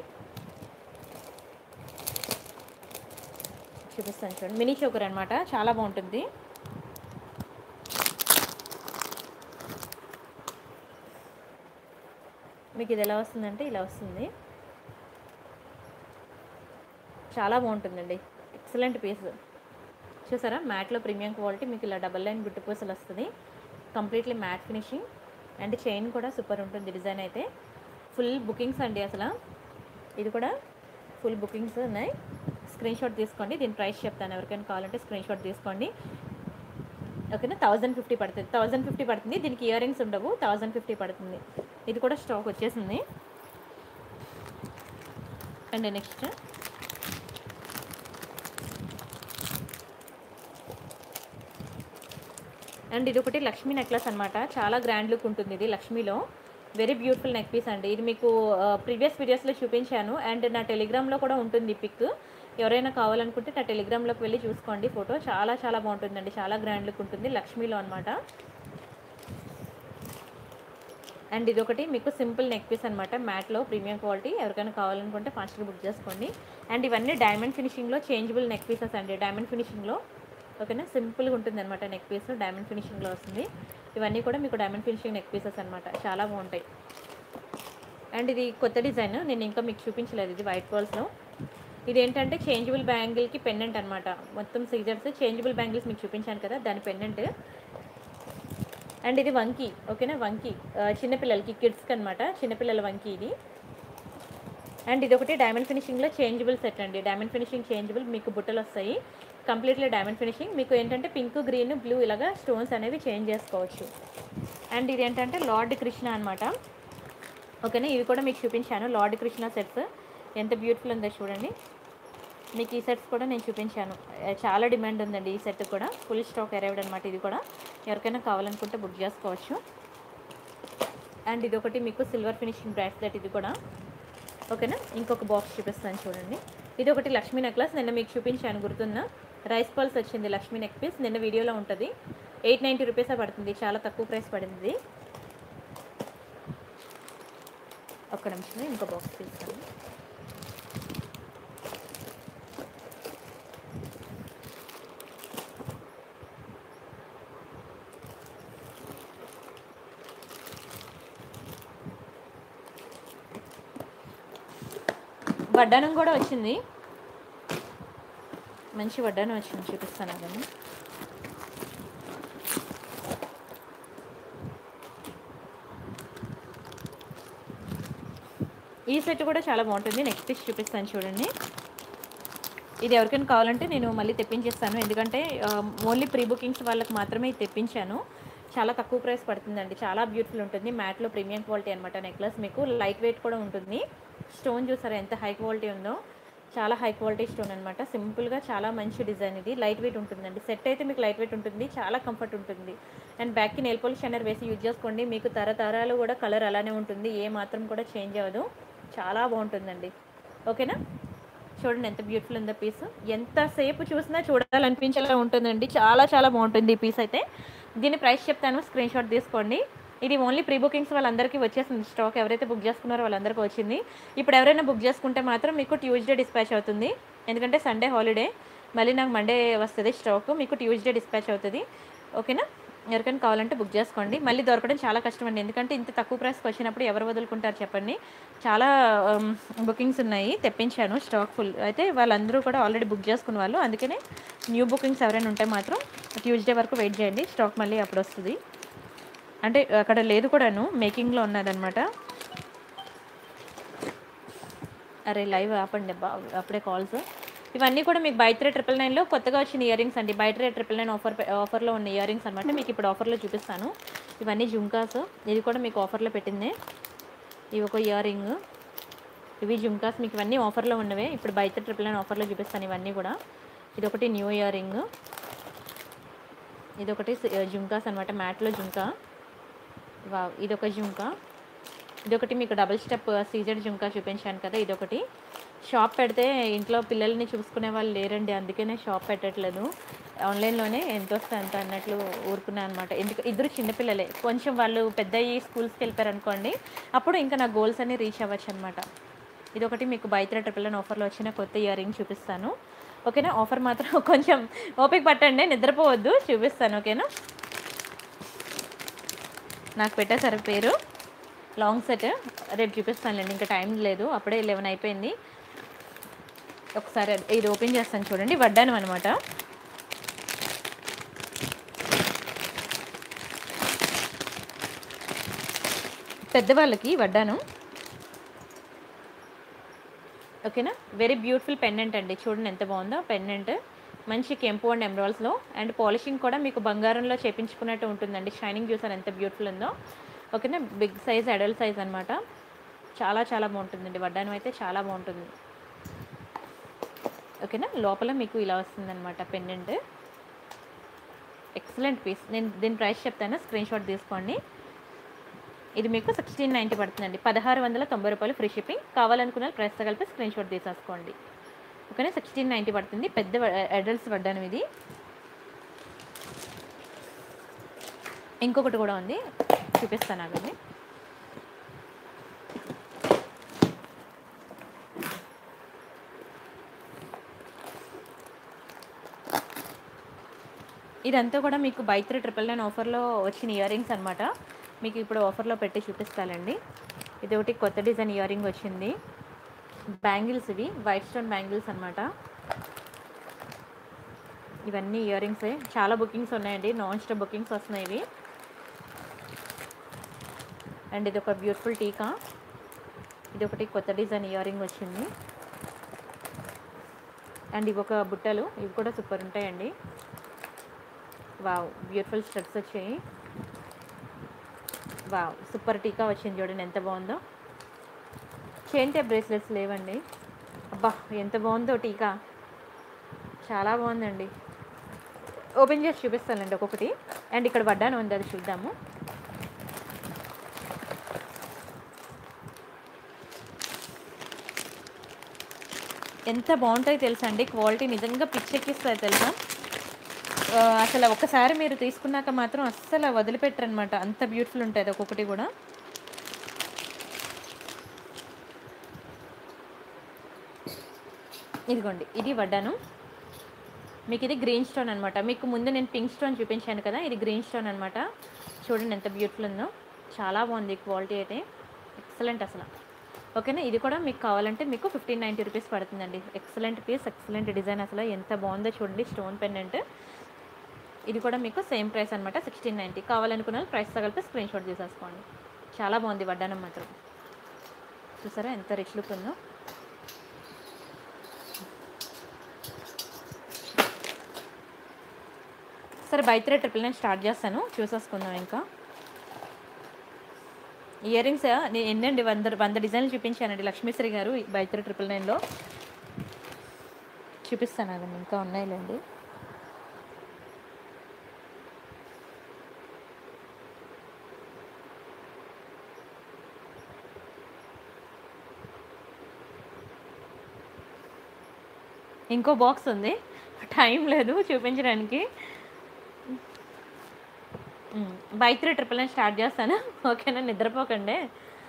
చూపిస్తాను చూడండి మినీ చోకర్ అనమాట చాలా బాగుంటుంది మీకు ఇది ఎలా వస్తుందంటే ఇలా వస్తుంది చాలా బాగుంటుందండి ఎక్సలెంట్ పీస్ చూసారా మ్యాట్లో ప్రీమియం క్వాలిటీ మీకు ఇలా డబల్ లైన్ గుట్టు పూసలు వస్తుంది completely matte finishing and chain కూడా సూపర్ ఉంటుంది డిజైన్ అయితే ఫుల్ బుకింగ్స్ అండి అసలు ఇది కూడా ఫుల్ బుకింగ్స్ ఉన్నాయి స్క్రీన్ షాట్ తీసుకోండి దీని ప్రైస్ చెప్తాను ఎవరికైనా కావాలంటే స్క్రీన్ షాట్ తీసుకోండి ఓకేనా థౌజండ్ ఫిఫ్టీ పడుతుంది థౌజండ్ ఫిఫ్టీ పడుతుంది దీనికి ఇయర్ రింగ్స్ ఉండవు థౌజండ్ ఫిఫ్టీ పడుతుంది ఇది కూడా స్టాక్ వచ్చేసింది అండ్ నెక్స్ట్ అండ్ ఇది ఒకటి లక్ష్మీ నెక్లెస్ అనమాట చాలా గ్రాండ్ లుక్ ఉంటుంది ఇది లక్ష్మీలో వెరీ బ్యూటిఫుల్ నెక్ పీస్ అండి ఇది మీకు ప్రీవియస్ వీడియోస్లో చూపించాను అండ్ నా టెలిగ్రామ్లో కూడా ఉంటుంది పిక్ ఎవరైనా కావాలనుకుంటే నా టెలిగ్రామ్లోకి వెళ్ళి చూసుకోండి ఫోటో చాలా చాలా బాగుంటుందండి చాలా గ్రాండ్ లుక్ ఉంటుంది లక్ష్మీలో అనమాట అండ్ ఇది ఒకటి మీకు సింపుల్ నెక్ పీస్ అనమాట మ్యాట్లో ప్రీమియం క్వాలిటీ ఎవరికైనా కావాలనుకుంటే ఫాస్ట్గా బుక్ చేసుకోండి అండ్ ఇవన్నీ డైమండ్ ఫినిషింగ్లో చేంజబుల్ నెక్ పీసెస్ అండి డైమండ్ ఫినిషింగ్లో ఓకేనా సింపుల్గా ఉంటుంది అనమాట నెక్ పీస్ డైమండ్ ఫినిషింగ్లో వస్తుంది ఇవన్నీ కూడా మీకు డైమండ్ ఫినిషింగ్ నెక్ పీసెస్ అనమాట చాలా బాగుంటాయి అండ్ ఇది కొత్త డిజైన్ నేను ఇంకా మీకు చూపించలేదు ఇది వైట్ పర్ల్స్లో ఇది ఏంటంటే చేంజబుల్ బ్యాంగిల్కి పెండెంట్ అనమాట మొత్తం సీజర్స్ చేంజబుల్ బ్యాంగిల్స్ మీకు చూపించాను కదా దాని పెండెంట్ అండ్ ఇది వంకీ ఓకేనా వంకీ ఆ, చిన్నపిల్లలకి కిడ్స్కి అనమాట చిన్నపిల్లల వంకీ ఇది అండ్ ఇది ఒకటి డైమండ్ ఫినిషింగ్లో చేంజబుల్ సెట్ అండి డైమండ్ ఫినిషింగ్ చేంజబుల్ మీకు బుట్టలు వస్తాయి కంప్లీట్లీ డైమండ్ ఫినిషింగ్ మీకు ఏంటంటే పింక్ గ్రీన్ బ్లూ ఇలాగా స్టోన్స్ అనేవి చేంజ్ చేసుకోవచ్చు అండ్ ఇది ఏంటంటే లార్డ్ కృష్ణ అనమాట ఓకేనా ఇవి కూడా మీకు చూపించాను లార్డ్ కృష్ణ సెట్స్ ఎంత బ్యూటిఫుల్ ఉందో చూడండి మీకు ఈ సెట్స్ కూడా నేను చూపించాను ఏ, చాలా డిమాండ్ ఉందండి ఈ సెట్ కూడా ఫుల్ స్టాక్ అరైవ్డ్ అనమాట ఇది కూడా ఎవరికైనా కావాలనుకుంటే బుక్ చేసుకోవచ్చు అండ్ ఇది ఒకటి మీకు సిల్వర్ ఫినిషింగ్ బ్రాస్లెట్ ఇది కూడా ఓకేనా ఇంకొక బాక్స్ చూపిస్తాను చూడండి ఇది ఒకటి లక్ష్మీ నెక్లెస్ నిన్న మీకు చూపించాను గుర్తున్న రైస్ పల్స్ వచ్చింది లక్ష్మీ నెక్ పీస్ నిన్న వీడియోలో ఉంటుంది ఎయిట్ నైంటీ రూపీసే పడుతుంది చాలా తక్కువ ప్రైస్ పడింది ఒక్క నిమిషం ఇంకో బాక్స్ తీస్తాను వడ్డానం కూడా వచ్చింది మంచి వడ్డానం వచ్చింది చూపిస్తాను అదని ఈ సెట్ కూడా చాలా బాగుంటుంది నెక్స్ట్ పీస్ చూపిస్తాను చూడండి ఇది ఎవరికైనా కావాలంటే నేను మళ్ళీ తెప్పించేస్తాను ఎందుకంటే ఓన్లీ ప్రీ బుకింగ్స్ వాళ్ళకి మాత్రమే ఇది తెప్పించాను చాలా తక్కువ ప్రైస్ పడుతుందండి చాలా బ్యూటిఫుల్ ఉంటుంది మ్యాట్లో ప్రీమియం క్వాలిటీ అనమాట నెక్లెస్ మీకు లైట్ వెయిట్ కూడా ఉంటుంది స్టోన్ చూసారా ఎంత హై క్వాలిటీ ఉందో చాలా హై క్వాలిటీ స్టోన్ అనమాట సింపుల్గా చాలా మంచి డిజైన్ ఇది లైట్ వెయిట్ ఉంటుందండి సెట్ అయితే మీకు లైట్ వెయిట్ ఉంటుంది చాలా కంఫర్ట్ ఉంటుంది అండ్ బ్యాక్కి నెయిల్ పాలిష్ షైనర్ వేసి యూజ్ చేసుకోండి మీకు తరతరాలు కూడా కలర్ అలానే ఉంటుంది ఏ మాత్రం కూడా చేంజ్ అవ్వదు చాలా బాగుంటుందండి ఓకేనా చూడండి ఎంత బ్యూటిఫుల్ ఉందో పీస్ ఎంతసేపు చూసినా చూడాలనిపించేలా ఉంటుందండి చాలా చాలా బాగుంటుంది ఈ పీస్ అయితే దీని ప్రైస్ చెప్తాను స్క్రీన్ షాట్ తీసుకోండి ఇది ఓన్లీ ప్రీ బుకింగ్స్ వాళ్ళందరికీ వచ్చేసింది స్టాక్ ఎవరైతే బుక్ చేసుకున్నారో వాళ్ళందరికీ వచ్చింది ఇప్పుడు ఎవరైనా బుక్ చేసుకుంటే మాత్రం మీకు ట్యూస్డే డిస్పాచ్ అవుతుంది ఎందుకంటే సండే హాలిడే మళ్ళీ నాకు మండే వస్తుంది స్టాక్ మీకు ట్యూస్డే డిస్పాచ్ అవుతుంది ఓకేనా ఎవరికైనా కావాలంటే బుక్ చేసుకోండి మళ్ళీ దొరకడం చాలా కష్టం అండి ఎందుకంటే ఇంత తక్కువ ప్రైస్కి వచ్చినప్పుడు ఎవరు వదులుకుంటారు చెప్పండి చాలా బుకింగ్స్ ఉన్నాయి తెప్పించాను స్టాక్ ఫుల్ అయితే వాళ్ళందరూ కూడా ఆల్రెడీ బుక్ చేసుకున్న వాళ్ళు అందుకనే న్యూ బుకింగ్స్ ఎవరైనా ఉంటే మాత్రం ట్యూస్డే వరకు వెయిట్ చేయండి స్టాక్ మళ్ళీ అప్పుడు వస్తుంది అంటే అక్కడ లేదు కూడాను మేకింగ్లో ఉన్నదన్నమాట అరే లైవ్ ఆపండి అబ్బా అప్పుడే కాల్స్ ఇవన్నీ కూడా మీకు బై త్రీ ట్రిపుల్ నైన్లో కొత్తగా వచ్చిన ఇయర్ రింగ్స్ అండి buy three triple nine offer ఆఫర్లో ఉన్న ఇయర్ రింగ్స్ అనమాట మీకు ఇప్పుడు ఆఫర్లో చూపిస్తాను ఇవన్నీ జుంకాస్ ఇది కూడా మీకు ఆఫర్లో పెట్టింది ఇవి ఒక ఇయర్ రింగ్ ఇవి జుంకాస్ మీకు ఇవన్నీ ఆఫర్లో ఉన్నవే ఇప్పుడు బై త్రీ ట్రిపుల్ నైన్ ఆఫర్లో చూపిస్తాను ఇవన్నీ కూడా ఇది ఒకటి న్యూ ఇయర్ రింగ్ ఇది ఒకటి జుంకాస్ అనమాట మ్యాట్లో జుంకా వా ఇదొక జుంకా ఇదొకటి మీకు డబుల్ స్టెప్ సీజెడ్ జుంకా చూపించాను కదా ఇదొకటి షాప్ పెడితే ఇంట్లో పిల్లల్ని చూసుకునే వాళ్ళు లేరండి అందుకనే షాప్ పెట్టట్లేదు ఆన్లైన్లోనే ఎంత వస్తే అంత అన్నట్లు ఊరుకున్నాను అనమాట ఎందుకు ఇద్దరు చిన్నపిల్లలే కొంచెం వాళ్ళు పెద్ద అయ్యి స్కూల్స్కి వెళ్ళిపోయారు అనుకోండి అప్పుడు ఇంకా నా గోల్స్ అన్ని రీచ్ అవ్వచ్చు అనమాట ఇదొకటి మీకు బైత్ర ట్రిపుల్ నైన్ ఆఫర్లో వచ్చిన కొత్త ఇయర్ రింగ్ చూపిస్తాను ఓకేనా ఆఫర్ మాత్రం కొంచెం ఓపిక పట్టండి నిద్రపోవద్దు చూపిస్తాను ఓకేనా నాకు పెట్టేశారు పేరు లాంగ్ సెట్ రేపు చూపిస్తానులేండి ఇంకా టైం లేదు అప్పుడే లెవెన్ అయిపోయింది ఒకసారి ఇది ఓపెన్ చేస్తాను చూడండి వడ్డానం అనమాట పెద్దవాళ్ళకి వడ్డాను ఓకేనా వెరీ బ్యూటిఫుల్ పెండెంట్ అండి చూడండి ఎంత బాగుందో పెండెంట్ మంచి కెంపు అండ్ ఎమరాల్స్లో అండ్ పాలిషింగ్ కూడా మీకు బంగారంలో చేపించుకున్నట్టు ఉంటుందండి షైనింగ్ చూసారు ఎంత బ్యూటిఫుల్ ఉందో ఓకేనా బిగ్ సైజ్ అడల్ట్ సైజ్ అనమాట చాలా చాలా బాగుంటుందండి వడ్డానం అయితే చాలా బాగుంటుంది ఓకేనా లోపల మీకు ఇలా వస్తుందన్నమాట పెండెంట్ ఎక్సలెంట్ పీస్ నేను దీని ప్రైస్ చెప్తాను స్క్రీన్ షాట్ తీసుకోండి ఇది మీకు సిక్స్టీన్ నైంటీ పడుతుందండి పదహారు వందల తొంభై రూపాయలు ఫ్రీ షిప్పింగ్ కావాలనుకున్న ప్రైస్తో కలిపి స్క్రీన్ షాట్ తీసేసుకోండి ఓకేనా సిక్స్టీన్ నైంటీ పడుతుంది పెద్ద అడల్ట్స్ పడ్డాను ఇది ఇంకొకటి కూడా ఉంది చూపిస్తాను అవి ఇదంతా కూడా మీకు బై త్రీ ట్రిపుల్ నైన్ ఆఫర్లో వచ్చిన ఇయర్ రింగ్స్ అనమాట మీకు ఇప్పుడు ఆఫర్లో పెట్టి చూపిస్తానండి ఇది ఒకటి కొత్త డిజైన్ ఇయర్ రింగ్ వచ్చింది బ్యాంగిల్స్ ఇవి వైట్ స్టోన్ బ్యాంగిల్స్ అనమాట ఇవన్నీ ఇయర్ రింగ్సే చాలా బుకింగ్స్ ఉన్నాయండి నాన్ స్టాప్ బుకింగ్స్ వస్తున్నాయి ఇవి అండ్ ఇది ఒక బ్యూటిఫుల్ టీకా ఇది ఒకటి కొత్త డిజైన్ ఇయర్ రింగ్ వచ్చింది అండ్ ఇవి ఒక బుట్టలు ఇవి కూడా సూపర్ ఉంటాయండి వావ్ బ్యూటిఫుల్ స్టెప్స్ వచ్చాయి వావ్ సూపర్ టీకా వచ్చింది చూడండి ఎంత బాగుందో చైన్ టైప్ బ్రేస్లెట్స్ లేవండి అబ్బా ఎంత బాగుందో టీకా చాలా బాగుందండి ఓపెన్ చేసి చూపిస్తానండి ఒక్కొక్కటి అండ్ ఇక్కడ వడ్డాను ఉంది అది చూద్దాము ఎంత బాగుంటాయి తెలుసా అండి క్వాలిటీ నిజంగా పిచ్చెక్కిస్తుంది తెలుసా ఆ, అసలు ఒకసారి మీరు తీసుకున్నాక మాత్రం అస్సలు వదిలిపెట్టరు అనమాట అంత బ్యూటిఫుల్ ఉంటుంది ఒక్కొక్కటి కూడా ఇదిగోండి ఇది వడ్డాను మీకు ఇది గ్రీన్ స్టోన్ అనమాట మీకు ముందు నేను పింక్ స్టోన్ చూపించాను కదా ఇది గ్రీన్ స్టోన్ అనమాట చూడండి ఎంత బ్యూటిఫుల్ ఉందో చాలా బాగుంది క్వాలిటీ అయితే ఎక్సలెంట్ అసలు ఓకేనా ఇది కూడా మీకు కావాలంటే మీకు ఫిఫ్టీన్ నైంటీ రూపీస్ పడుతుందండి ఎక్సలెంట్ పీస్ ఎక్సలెంట్ డిజైన్ అసలు ఎంత బాగుందో చూడండి స్టోన్ పెండెంట్ ఇది కూడా మీకు సేమ్ ప్రైస్ అనమాట సిక్స్టీన్ నైంటీ కావాలనుకున్న వాళ్ళు ప్రైస్ తగిలితే స్క్రీన్ షాట్ తీసేసుకోండి చాలా బాగుంది వడ్డానం మాత్రం చూసారా ఎంత రిచ్ లుక్ ఉందో సరే బైత్రే ట్రిపుల్ నైన్ స్టార్ట్ చేస్తాను చూసేసుకుందాం ఇంకా ఇయర్ రింగ్స్ నేను ఎన్నండి వంద వంద డిజైన్లు చూపించానండి లక్ష్మీశ్రీ గారు బైత్రే ట్రిపుల్ నైన్లో చూపిస్తాను అదండి ఇంకా ఉన్నాయిలేండి ఇంకో బాక్స్ ఉంది టైం లేదు చూపించడానికి బైత్రీ ట్రిపుల్ నైన్ స్టార్ట్ చేస్తాను ఓకేనా నిద్రపోకండి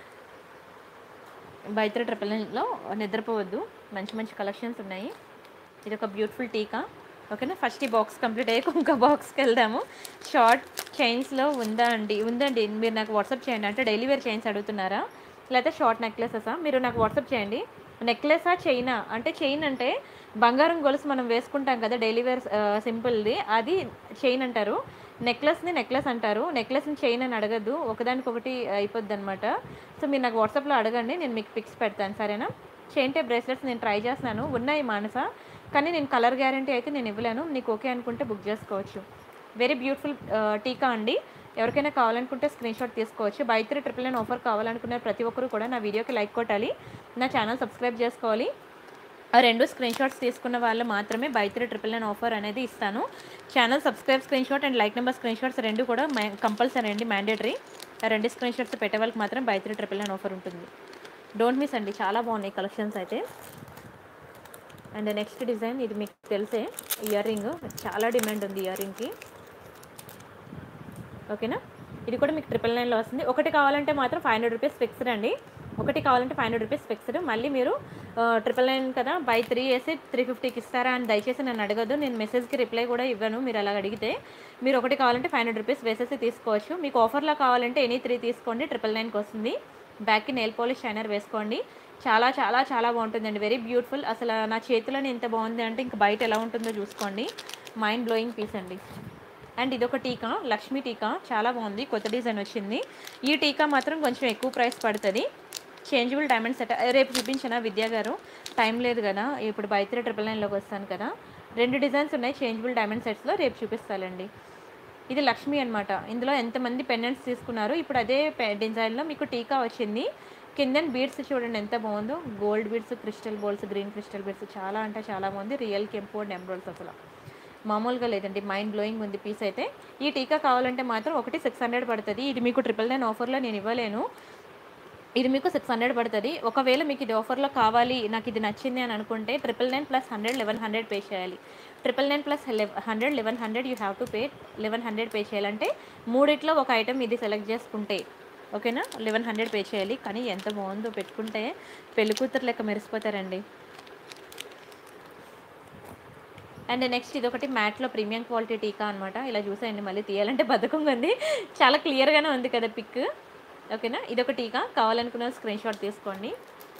బైత్రీ ట్రిపుల్ నైన్లో నిద్రపోవద్దు మంచి మంచి కలెక్షన్స్ ఉన్నాయి ఇది ఒక బ్యూటిఫుల్ టీకా ఓకేనా ఫస్ట్ ఈ బాక్స్ కంప్లీట్ అయ్యాక ఇంకో బాక్స్కి వెళ్దాము షార్ట్ చైన్స్లో ఉందా అండి ఉందండి మీరు నాకు వాట్సాప్ చేయండి అంటే డైలీ వేర్ చైన్స్ అడుగుతున్నారా లేకపోతే షార్ట్ నెక్లెసెసా మీరు నాకు వాట్సాప్ చేయండి నెక్లెసా చైనా అంటే చైన్ అంటే బంగారం గొలుసు మనం వేసుకుంటాం కదా డైలీ వేర్ సింపుల్ది అది చైన్ అంటారు నెక్లెస్ని నెక్లెస్ అంటారు నెక్లెస్ని చైన్ అని అడగద్దు ఒకదానికొకటి అయిపోద్ది అనమాట సో మీరు నాకు వాట్సాప్లో అడగండి నేను మీకు పిక్స్ పెడతాను సరేనా చైన్ టైప్ బ్రేస్లెట్స్ నేను ట్రై చేస్తున్నాను ఉన్నాయి మానస కానీ నేను కలర్ గ్యారంటీ అయితే నేను ఇవ్వలేను నీకు ఓకే అనుకుంటే బుక్ చేసుకోవచ్చు వెరీ బ్యూటిఫుల్ టీకా అండి ఎవరికైనా కావాలనుకుంటే స్క్రీన్ షాట్ తీసుకోవచ్చు buy three triple nine offer కావాలనుకునే ప్రతి ఒక్కరు కూడా నా వీడియోకి లైక్ కొట్టాలి నా ఛానల్ సబ్స్క్రైబ్ చేసుకోవాలి ఆ రెండు స్క్రీన్ షాట్స్ తీసుకున్న వాళ్ళు మాత్రమే buy three triple nine offer అనేది ఇస్తాను channel subscribe screenshot and like number screenshots రెండు కూడా కంపల్సరీ అండి మ్యాండేటరీ ఆ రెండు స్క్రీన్ షాట్స్ పెట్టే వాళ్ళకి మాత్రం by three triple nine offer ఉంటుంది డోంట్ మిస్ అండి చాలా బాగున్నాయి కలెక్షన్స్ అయితే అండ్ నెక్స్ట్ డిజైన్ ఇది మీకు తెలిసే ఇయర్ రింగ్ చాలా డిమాండ్ ఉంది ఇయర్ రింగ్కి ఓకేనా ఇది కూడా మీకు ట్రిపుల్ నైన్లో వస్తుంది ఒకటి కావాలంటే మాత్రం ఫైవ్ హండ్రెడ్ రూపీస్ ఫిక్స్డ్ అండి ఒకటి కావాలంటే ఫైవ్ హండ్రెడ్ రూపీస్ ఫిక్స్డ్ మళ్ళీ మీరు ట్రిపుల్ నైన్ కదా బై త్రీ వేసి త్రీ ఫిఫ్టీకి ఇస్తారా అని దయచేసి నన్ను అడగదు నేను మెసేజ్కి రిప్లై కూడా ఇవ్వను మీరు అలా అడిగితే మీరు ఒకటి కావాలంటే ఫైవ్ హండ్రెడ్ రూపీస్ వేసేసి తీసుకోవచ్చు మీకు ఆఫర్లో కావాలంటే ఎనీ త్రీ తీసుకోండి ట్రిపుల్ నైన్కి వస్తుంది బ్యాక్కి నెయిల్ పాలిష్ షైనర్ వేసుకోండి చాలా చాలా చాలా బాగుంటుందండి వెరీ బ్యూటిఫుల్ అసలు నా చేతిలోనే ఎంత బాగుంది అంటే ఇంకా బయట ఎలా ఉంటుందో చూసుకోండి మైండ్ బ్లోయింగ్ పీస్ అండి అండ్ ఇదొక టీకా లక్ష్మీ టీకా చాలా బాగుంది కొత్త డిజైన్ వచ్చింది ఈ టీకా మాత్రం కొంచెం ఎక్కువ ప్రైస్ పడుతుంది చేంజబుల్ డైమండ్ సెట్ రేపు చూపించిన విద్యా గారు టైం లేదు కదా ఇప్పుడు బైత్రీ ట్రిపుల్ నైన్లోకి వస్తాను కదా రెండు డిజైన్స్ ఉన్నాయి చేంజబుల్ డైమండ్ సెట్స్లో రేపు చూపిస్తానండి ఇది లక్ష్మి అనమాట ఇందులో ఎంతమంది పెండెంట్స్ తీసుకున్నారు ఇప్పుడు అదే డిజైన్లో మీకు టీకా వచ్చింది కింద బీడ్స్ చూడండి ఎంత బాగుందో gold beads crystal balls green crystal beads చాలా అంటే చాలా బాగుంది రియల్ కెంపోర్డ్ ఎంబ్రాయిడ్స్ అసలు మామూలుగా లేదండి మైండ్ బ్లోయింగ్ ఉంది పీస్ అయితే ఈ టీకా కావాలంటే మాత్రం ఒకటి సిక్స్ హండ్రెడ్ పడుతుంది ఇది మీకు ట్రిపుల్ నైన్ ఆఫర్లో నేను ఇవ్వలేను ఇది మీకు సిక్స్ హండ్రెడ్ పడుతుంది ఒకవేళ మీకు ఇది ఆఫర్లో కావాలి నాకు ఇది నచ్చింది అని అనుకుంటే triple nine plus hundred eleven hundred pay చేయాలి triple nine plus hundred eleven hundred you have to pay eleven hundred pay చేయాలంటే మూడిట్లో ఒక ఐటెం ఇది సెలెక్ట్ చేసుకుంటే ఓకేనా లెవెన్ హండ్రెడ్ పే చేయాలి కానీ ఎంత బాగుందో పెట్టుకుంటే పెళ్లి కూతురు లెక్క మెరిసిపోతారండి అండ్ నెక్స్ట్ ఇది ఒకటి మ్యాట్లో ప్రీమియం క్వాలిటీ టీకా అనమాట ఇలా చూసేయండి మళ్ళీ తీయాలంటే బద్ధకంగా ఉంది చాలా క్లియర్గానే ఉంది కదా పిక్ ఓకేనా ఇది ఒక టీకా కావాలనుకున్న స్క్రీన్ షాట్ తీసుకోండి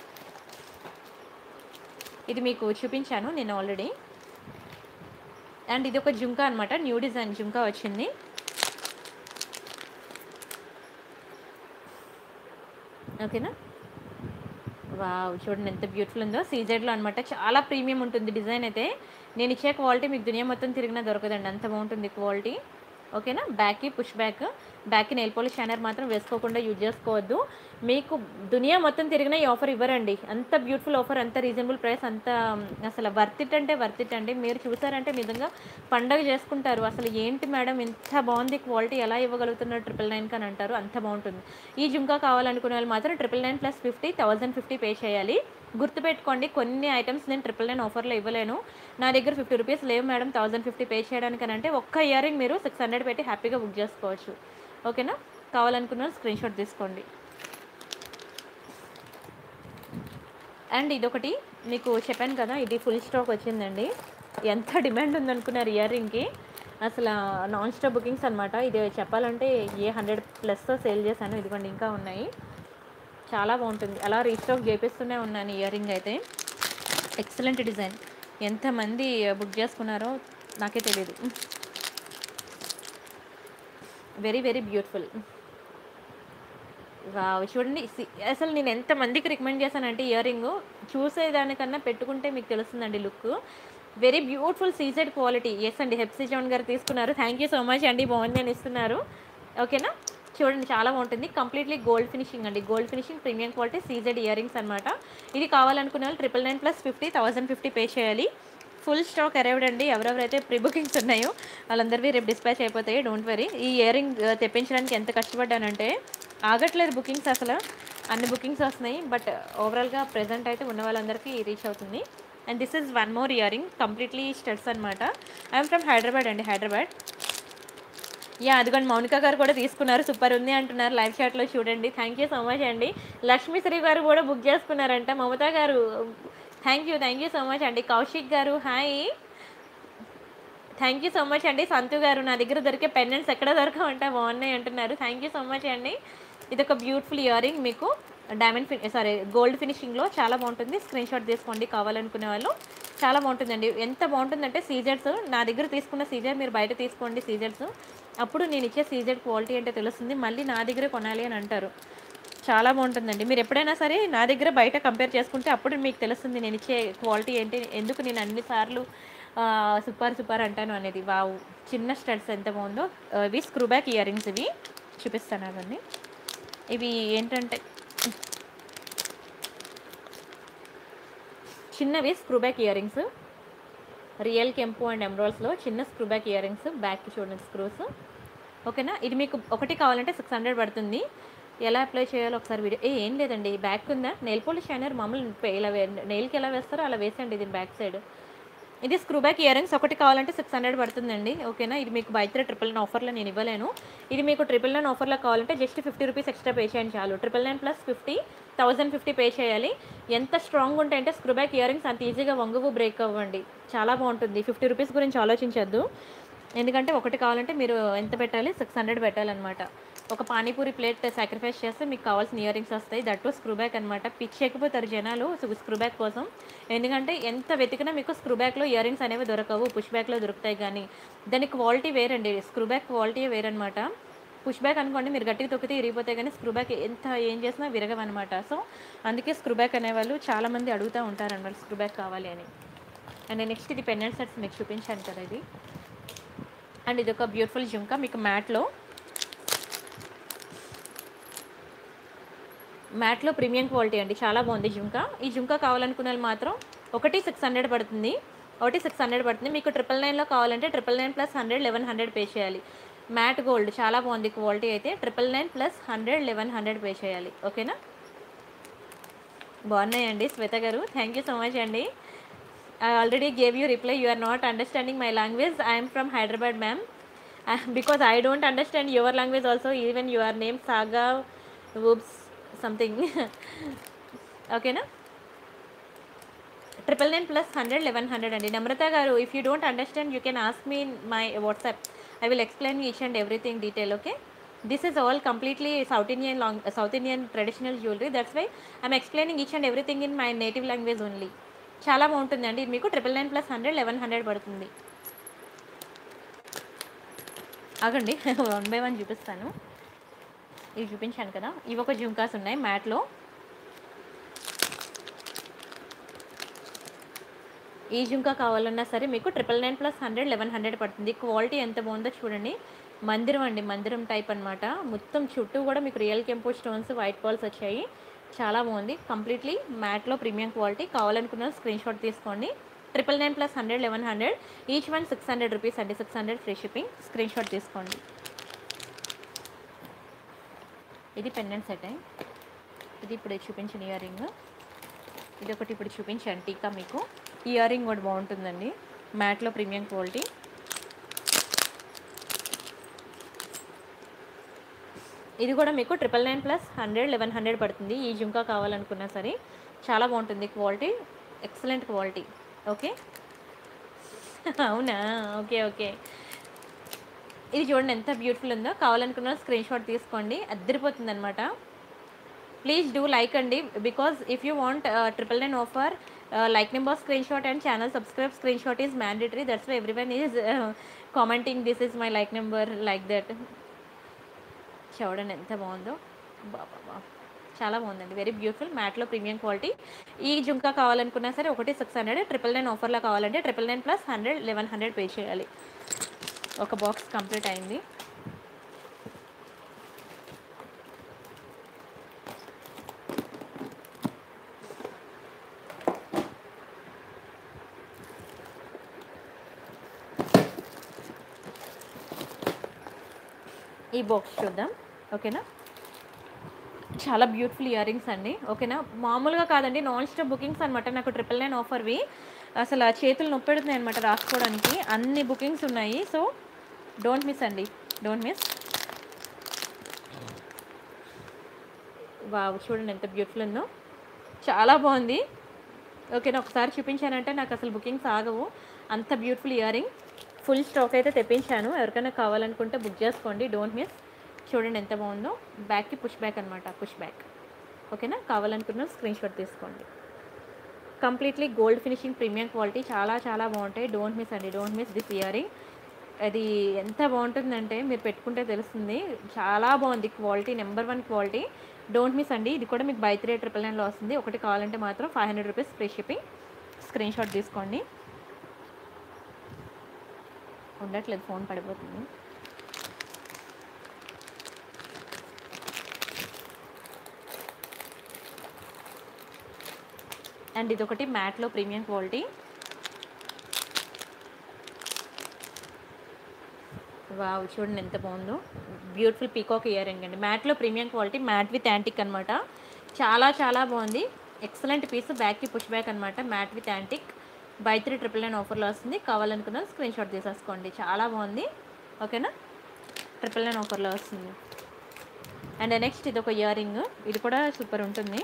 ఇది మీకు చూపించాను నేను ఆల్రెడీ అండ్ ఇది ఒక జుంకా అనమాట న్యూ డిజైన్ జుంకా వచ్చింది ఓకేనా వావ్ చూడండి ఎంత బ్యూటిఫుల్ ఉందో సీజెడ్లో అనమాట చాలా ప్రీమియం ఉంటుంది డిజైన్ అయితే నేను ఇచ్చే క్వాలిటీ మీకు దునియా మొత్తం తిరిగినా దొరకదండి అంత బాగుంటుంది క్వాలిటీ ఓకేనా బ్యాక్కి పుష్ బ్యాక్ బ్యాక్కి నెయిల్ పాలిష్ షైనర్ మాత్రం వేసుకోకుండా యూజ్ చేసుకోవద్దు మీకు దునియా మొత్తం తిరిగినా ఈ ఆఫర్ ఇవ్వరండి అంత బ్యూటిఫుల్ ఆఫర్ అంత రీజనబుల్ ప్రైస్ అంత అసలు వర్త్ ఇట్ అంటే వర్త్ ఇట్ అండి మీరు చూసారంటే నిజంగా పండగ చేసుకుంటారు అసలు ఏంటి మేడం ఇంత బాగుంది క్వాలిటీ ఎలా ఇవ్వగలుగుతున్నారు ట్రిపుల్ నైన్ అని అంటారు అంత బాగుంటుంది ఈ జుంకా కావాలనుకునే వాళ్ళు మాత్రం triple nine plus fifty thousand fifty pay చేయాలి గుర్తుపెట్టుకోండి కొన్ని ఐటమ్స్ నేను ట్రిపుల్ నైన్ ఆఫర్లో ఇవ్వలేను నా దగ్గర ఫిఫ్టీ రూపీస్ లేవు మేడం థౌసండ్ ఫిఫ్టీ పే చేయడానికి అని అంటే ఒక్క ఇయర్ రింగ్ మీరు సిక్స్ హండ్రెడ్ పెట్టి హ్యాపీగా బుక్ చేసుకోవచ్చు ఓకేనా కావాలనుకున్న స్క్రీన్ షాట్ తీసుకోండి అండ్ ఇదొకటి మీకు చెప్పాను కదా ఇది ఫుల్ స్టాక్ వచ్చిందండి ఎంత డిమాండ్ ఉందనుకున్నారు ఇయర్ రింగ్కి అసలు నాన్ స్టాప్ బుకింగ్స్ అనమాట ఇది చెప్పాలంటే ఏ హండ్రెడ్ ప్లస్తో సేల్ చేశాను ఇదిగోండి ఇంకా ఉన్నాయి చాలా బాగుంటుంది అలా రీస్టాక్ చేపిస్తూనే ఉన్నాను ఇయర్ రింగ్ అయితే ఎక్సలెంట్ డిజైన్ ఎంతమంది బుక్ చేసుకున్నారో నాకే తెలియదు వెరీ వెరీ బ్యూటిఫుల్ వావ్ చూడండి సి- అసలు నేను ఎంతమందికి రికమెండ్ చేశానంటే ఇయర్ రింగ్ చూసేదానికన్నా పెట్టుకుంటే మీకు తెలుస్తుందండి look very beautiful CZ quality ఎస్ అండి హెప్సీ జోన్ గారు తీసుకున్నారు థ్యాంక్ యూ సో మచ్ అండి బాగుంది అని ఇస్తున్నారు ఓకేనా చూడండి చాలా బాగుంటుంది కంప్లీట్లీ గోల్డ్ ఫినిషింగ్ అండి gold finishing premium quality CZ ear rings అనమాట ఇది కావాలనుకునే వాళ్ళు triple nine plus fifty thousand fifty pay చేయాలి ఫుల్ స్టాక్ అరైవ్డ్ అండి ఎవరెవరైతే ప్రీ బుకింగ్స్ ఉన్నాయో వాళ్ళందరివి రేపు డిస్పాచ్ అయిపోతాయి డోంట్ వరీ ఈ ఇయర్ రింగ్ తెప్పించడానికి ఎంత కష్టపడ్డానంటే ఆగట్లేదు బుకింగ్స్ అసలు అన్ని బుకింగ్స్ వస్తున్నాయి బట్ ఓవరాల్గా ప్రెజెంట్ అయితే ఉన్న వాళ్ళందరికీ రీచ్ అవుతుంది and this is one more earring completely studs అనమాట ఐఎమ్ ఫ్రమ్ హైదరాబాద్ అండి హైదరాబాద్ యా అదిగోండి మౌనిక గారు కూడా తీసుకున్నారు సూపర్ ఉంది అంటున్నారు లైవ్ చాట్లో చూడండి థ్యాంక్ యూ సో మచ్ అండి లక్ష్మీశ్రీ గారు కూడా బుక్ చేసుకున్నారంట Mamata garu thank you thank you so much అండి Kaushik garu hi thank you so much అండి సంతు గారు నా దగ్గర దొరికే పెండెంట్స్ ఎక్కడ దొరకవంటే బాగున్నాయి అంటున్నారు థ్యాంక్ యూ సో మచ్ అండి ఇది ఒక బ్యూటిఫుల్ ఇయర్ రింగ్ మీకు డైమండ్ ఫిన్ సారీ గోల్డ్ ఫినిషింగ్లో చాలా బాగుంటుంది స్క్రీన్ షాట్ తీసుకోండి కావాలనుకునే వాళ్ళు చాలా బాగుంటుందండి ఎంత బాగుంటుందంటే సీజర్స్ నా దగ్గర తీసుకున్న సీజర్ మీరు బయట తీసుకోండి సీజర్స్ అప్పుడు నేను ఇచ్చే సీజర్ క్వాలిటీ అంటే తెలుస్తుంది మళ్ళీ నా దగ్గర కొనాలి అని అంటారు చాలా బాగుంటుందండి మీరు ఎప్పుడైనా సరే నా దగ్గర బయట కంపేర్ చేసుకుంటే అప్పుడు మీకు తెలుస్తుంది నేను ఇచ్చే క్వాలిటీ ఏంటి ఎందుకు నేను అన్నిసార్లు సూపర్ సూపర్ అంటాను అనేది వావ్ చిన్న స్టడ్స్ ఎంత బాగుందో ఆ, ఇవి స్క్రూ బ్యాక్ ఇయర్ రింగ్స్ ఇవి చూపిస్తాను అవన్నీ ఇవి ఏంటంటే చిన్నవి screw back earrings real కెంపు అండ్ ఎమ్రాల్స్లో చిన్న screw back earrings back చూడండి స్క్రూస్ ఓకేనా ఇది మీకు ఒకటి కావాలంటే సిక్స్ హండ్రెడ్ పడుతుంది ఎలా అప్లై చేయాలో ఒకసారి వీడియో ఏ ఏం లేదండి బ్యాక్ ఉందా నెయిల్ పోలిష్ షైనర్ మామూలు పే- ఇలా నెయిల్కి ఎలా వేస్తారో అలా వేసండి ఇది బ్యాక్ సైడ్ ఇది స్క్రూ బ్యాక్ ఇయర్ రింగ్స్ ఒకటి కావాలంటే సిక్స్ హండ్రెడ్ పడుతుందండి ఓకేనా ఇది మీకు బై త్రీ ట్రిపుల్ నైన్ ఆఫర్లో నేను ఇవ్వలేను ఇది మీకు ట్రిపుల్ నైన్ ఆఫర్లో కావాలంటే just fifty rupees extra pay చేయండి చాలు triple nine plus fifty thousand fifty pay చేయాలి ఎంత స్ట్రాంగ్ ఉంటాయంటే స్క్రూ బ్యాక్ ఇయర్ రింగ్స్ అంత ఈజీగా వంగువు బ్రేక్ అవ్వండి చాలా బాగుంటుంది ఫిఫ్టీ రూపీస్ గురించి ఆలోచించొద్దు ఎందుకంటే ఒకటి కావాలంటే మీరు ఎంత పెట్టాలి సిక్స్ హండ్రెడ్ పెట్టాలన్నమాట ఒక పానీపూరి ప్లేట్ సాక్రిఫైస్ చేస్తే మీకు కావాల్సిన ఇయర్ రింగ్స్ వస్తాయి దట్టు స్క్రూ బ్యాక్ అనమాట పిచ్చి ఎక్కిపోతారు జనాలు స్క్రూ బ్యాక్ కోసం ఎందుకంటే ఎంత వెతికినా మీకు స్క్రూ బ్యాక్లో ఇయర్ రింగ్స్ అనేవి దొరకవు పుష్ బ్యాక్లో దొరుకుతాయి కానీ దాని క్వాలిటీ వేరండి స్క్రూ బ్యాక్ క్వాలిటీ వేరనమాట పుష్ బ్యాక్ అనుకోండి మీరు గట్టిగా తొక్కితే ఇరిగిపోతాయి కానీ స్క్రూ బ్యాక్ ఎంత ఏం చేసినా విరగవన్నమాట సో అందుకే స్క్రూ బ్యాక్ అనేవాళ్ళు చాలామంది అడుగుతూ ఉంటారన్నమాట స్క్రూ బ్యాక్ కావాలి అని అండ్ నెక్స్ట్ ఇది పెన్నెంట్ సెట్స్ మీకు చూపించాను కదా ఇది అండ్ ఇది ఒక బ్యూటిఫుల్ జుంకా మీకు మ్యాట్లో మ్యాట్లో ప్రీమియం క్వాలిటీ అండి చాలా బాగుంది జుంకా ఈ జుంకా కావాలనుకున్న వాళ్ళు మాత్రం ఒకటి సిక్స్ హండ్రెడ్ పడుతుంది ఒకటి సిక్స్ హండ్రెడ్ పడుతుంది మీకు ట్రిపుల్ నైన్లో కావాలంటే triple nine plus hundred eleven hundred pay చేయాలి మ్యాట్ గోల్డ్ చాలా బాగుంది క్వాలిటీ అయితే triple nine plus hundred eleven hundred pay చేయాలి ఓకేనా బాగున్నాయండి Shweta garu thank you so much అండి I already gave you reply you are not understanding my language I'm from Hyderabad ma'am because I don't understand your language also even your name సాగా వుబ్స్ something ఓకేనా triple nine plus hundred eleven hundred అండి Namrata garu if you don't understand you can ask me my WhatsApp I will explain each and everything detail okay this is all completely South Indian long South Indian traditional jewellery that's why I'm explaining each and everything in my native language only చాలా బాగుంటుందండి ఇది మీకు triple nine plus hundred eleven hundred పడుతుంది ఆగండి one by one చూపిస్తాను ఇవి చూపించాను కదా ఇవి ఒక జుంకాస్ ఉన్నాయి మ్యాట్లో ఈ జుంకా కావాలన్నా సరే మీకు triple nine plus hundred eleven hundred పడుతుంది క్వాలిటీ ఎంత బాగుందో చూడండి మందిరం అండి మందిరం టైప్ అన్నమాట మొత్తం చుట్టూ కూడా మీకు రియల్ కెంపో స్టోన్స్ వైట్ బాల్స్ వచ్చాయి చాలా బాగుంది కంప్లీట్లీ మ్యాట్లో ప్రీమియం క్వాలిటీ కావాలనుకున్న స్క్రీన్ షాట్ తీసుకోండి triple nine plus hundred eleven hundred each one six hundred rupees అండి six hundred free shipping screen shot తీసుకోండి ఇది పెండెంట్ సెట్ ఇది ఇప్పుడు చూపించిన ఇయర్ రింగ్ ఇది ఒకటి ఇప్పుడు చూపించాను టీకా మీకు ఇయర్ రింగ్ కూడా బాగుంటుందండి మ్యాట్లో ప్రీమియం క్వాలిటీ ఇది కూడా మీకు triple nine plus hundred eleven hundred పడుతుంది ఈ జుంకా కావాలనుకున్నా సరే చాలా బాగుంటుంది క్వాలిటీ ఎక్సలెంట్ క్వాలిటీ ఓకే అవునా ఓకే ఓకే ఇది చూడండి ఎంత బ్యూటిఫుల్ ఉందో కావాలనుకున్న స్క్రీన్ షాట్ తీసుకోండి అద్దరిపోతుంది అనమాట ప్లీజ్ డూ లైక్ అండి because if you want triple nine offer like number screenshot and channel subscribe screenshot is mandatory that's why everyone is commenting this is my like number like that చూడండి ఎంత బాగుందో బాబా చాలా బాగుందండి very beautiful మ్యాట్లో premium quality ఈ జుంకా కావాలనుకున్నా సరే ఒకటి సిక్స్ హండ్రెడ్ ట్రిపుల్ నైన్ ఆఫర్లో కావాలంటే triple nine plus hundred eleven hundred pay చేయాలి ఒక బాక్స్ కంప్లీట్ అయింది ఈ బాక్స్ చూద్దాం ఓకేనా చాలా బ్యూటిఫుల్ ఇయర్ రింగ్స్ అండి ఓకేనా మామూలుగా కాదండి నాన్ స్టాప్ బుకింగ్స్ అనమాట నాకు ట్రిపుల్ నైన్ ఆఫర్వి అసలు ఆ చేతులు నొప్పి పెడుతున్నాయి అనమాట రాసుకోవడానికి అన్ని బుకింగ్స్ ఉన్నాయి సో డోంట్ మిస్ అండి డోంట్ మిస్ వావ్ చూడండి ఎంత బ్యూటిఫుల్ ఉందో చాలా బాగుంది ఓకేనా ఒకసారి చూపించానంటే నాకు అసలు బుకింగ్స్ ఆగవు అంత beautiful earring full stock అయితే తెప్పించాను ఎవరికైనా కావాలనుకుంటే బుక్ చేసుకోండి డోంట్ మిస్ చూడండి ఎంత బాగుందో బ్యాక్కి పుష్ బ్యాక్ అనమాట పుష్ బ్యాక్ ఓకేనా కావాలనుకున్న స్క్రీన్ షాట్ తీసుకోండి completely gold finishing premium quality చాలా చాలా బాగుంటాయి డోంట్ మిస్ అండి డోంట్ మిస్ దిస్ ఇయరింగ్ అది ఎంత బాగుంటుందంటే మీరు పెట్టుకుంటే తెలుస్తుంది చాలా బాగుంది quality number one quality don't miss అండి ఇది కూడా మీకు బై త్రీ ట్రిపుల్ నైన్లో వస్తుంది ఒకటి కావాలంటే మాత్రం five hundred rupees free shipping screen shot తీసుకోండి ఉండట్లేదు ఫోన్ పడిపోతుంది అండ్ ఇది ఒకటి మ్యాట్లో ప్రీమియం క్వాలిటీ వావ్ చూడండి ఎంత బాగుందో బ్యూటిఫుల్ పీకాక్ ఇయర్ రింగ్ అండి మ్యాట్లో premium quality matte with antique అనమాట చాలా చాలా బాగుంది ఎక్సలెంట్ పీస్ బ్యాక్కి పుష్ బ్యాక్ అనమాట matte with antique by three triple nine ఆఫర్లో వస్తుంది కావాలనుకున్న స్క్రీన్ షాట్ తీసేసుకోండి చాలా బాగుంది ఓకేనా ట్రిపుల్ నైన్ ఆఫర్లో వస్తుంది అండ్ నెక్స్ట్ ఇది ఒక ఇయర్ రింగ్ ఇది కూడా సూపర్ ఉంటుంది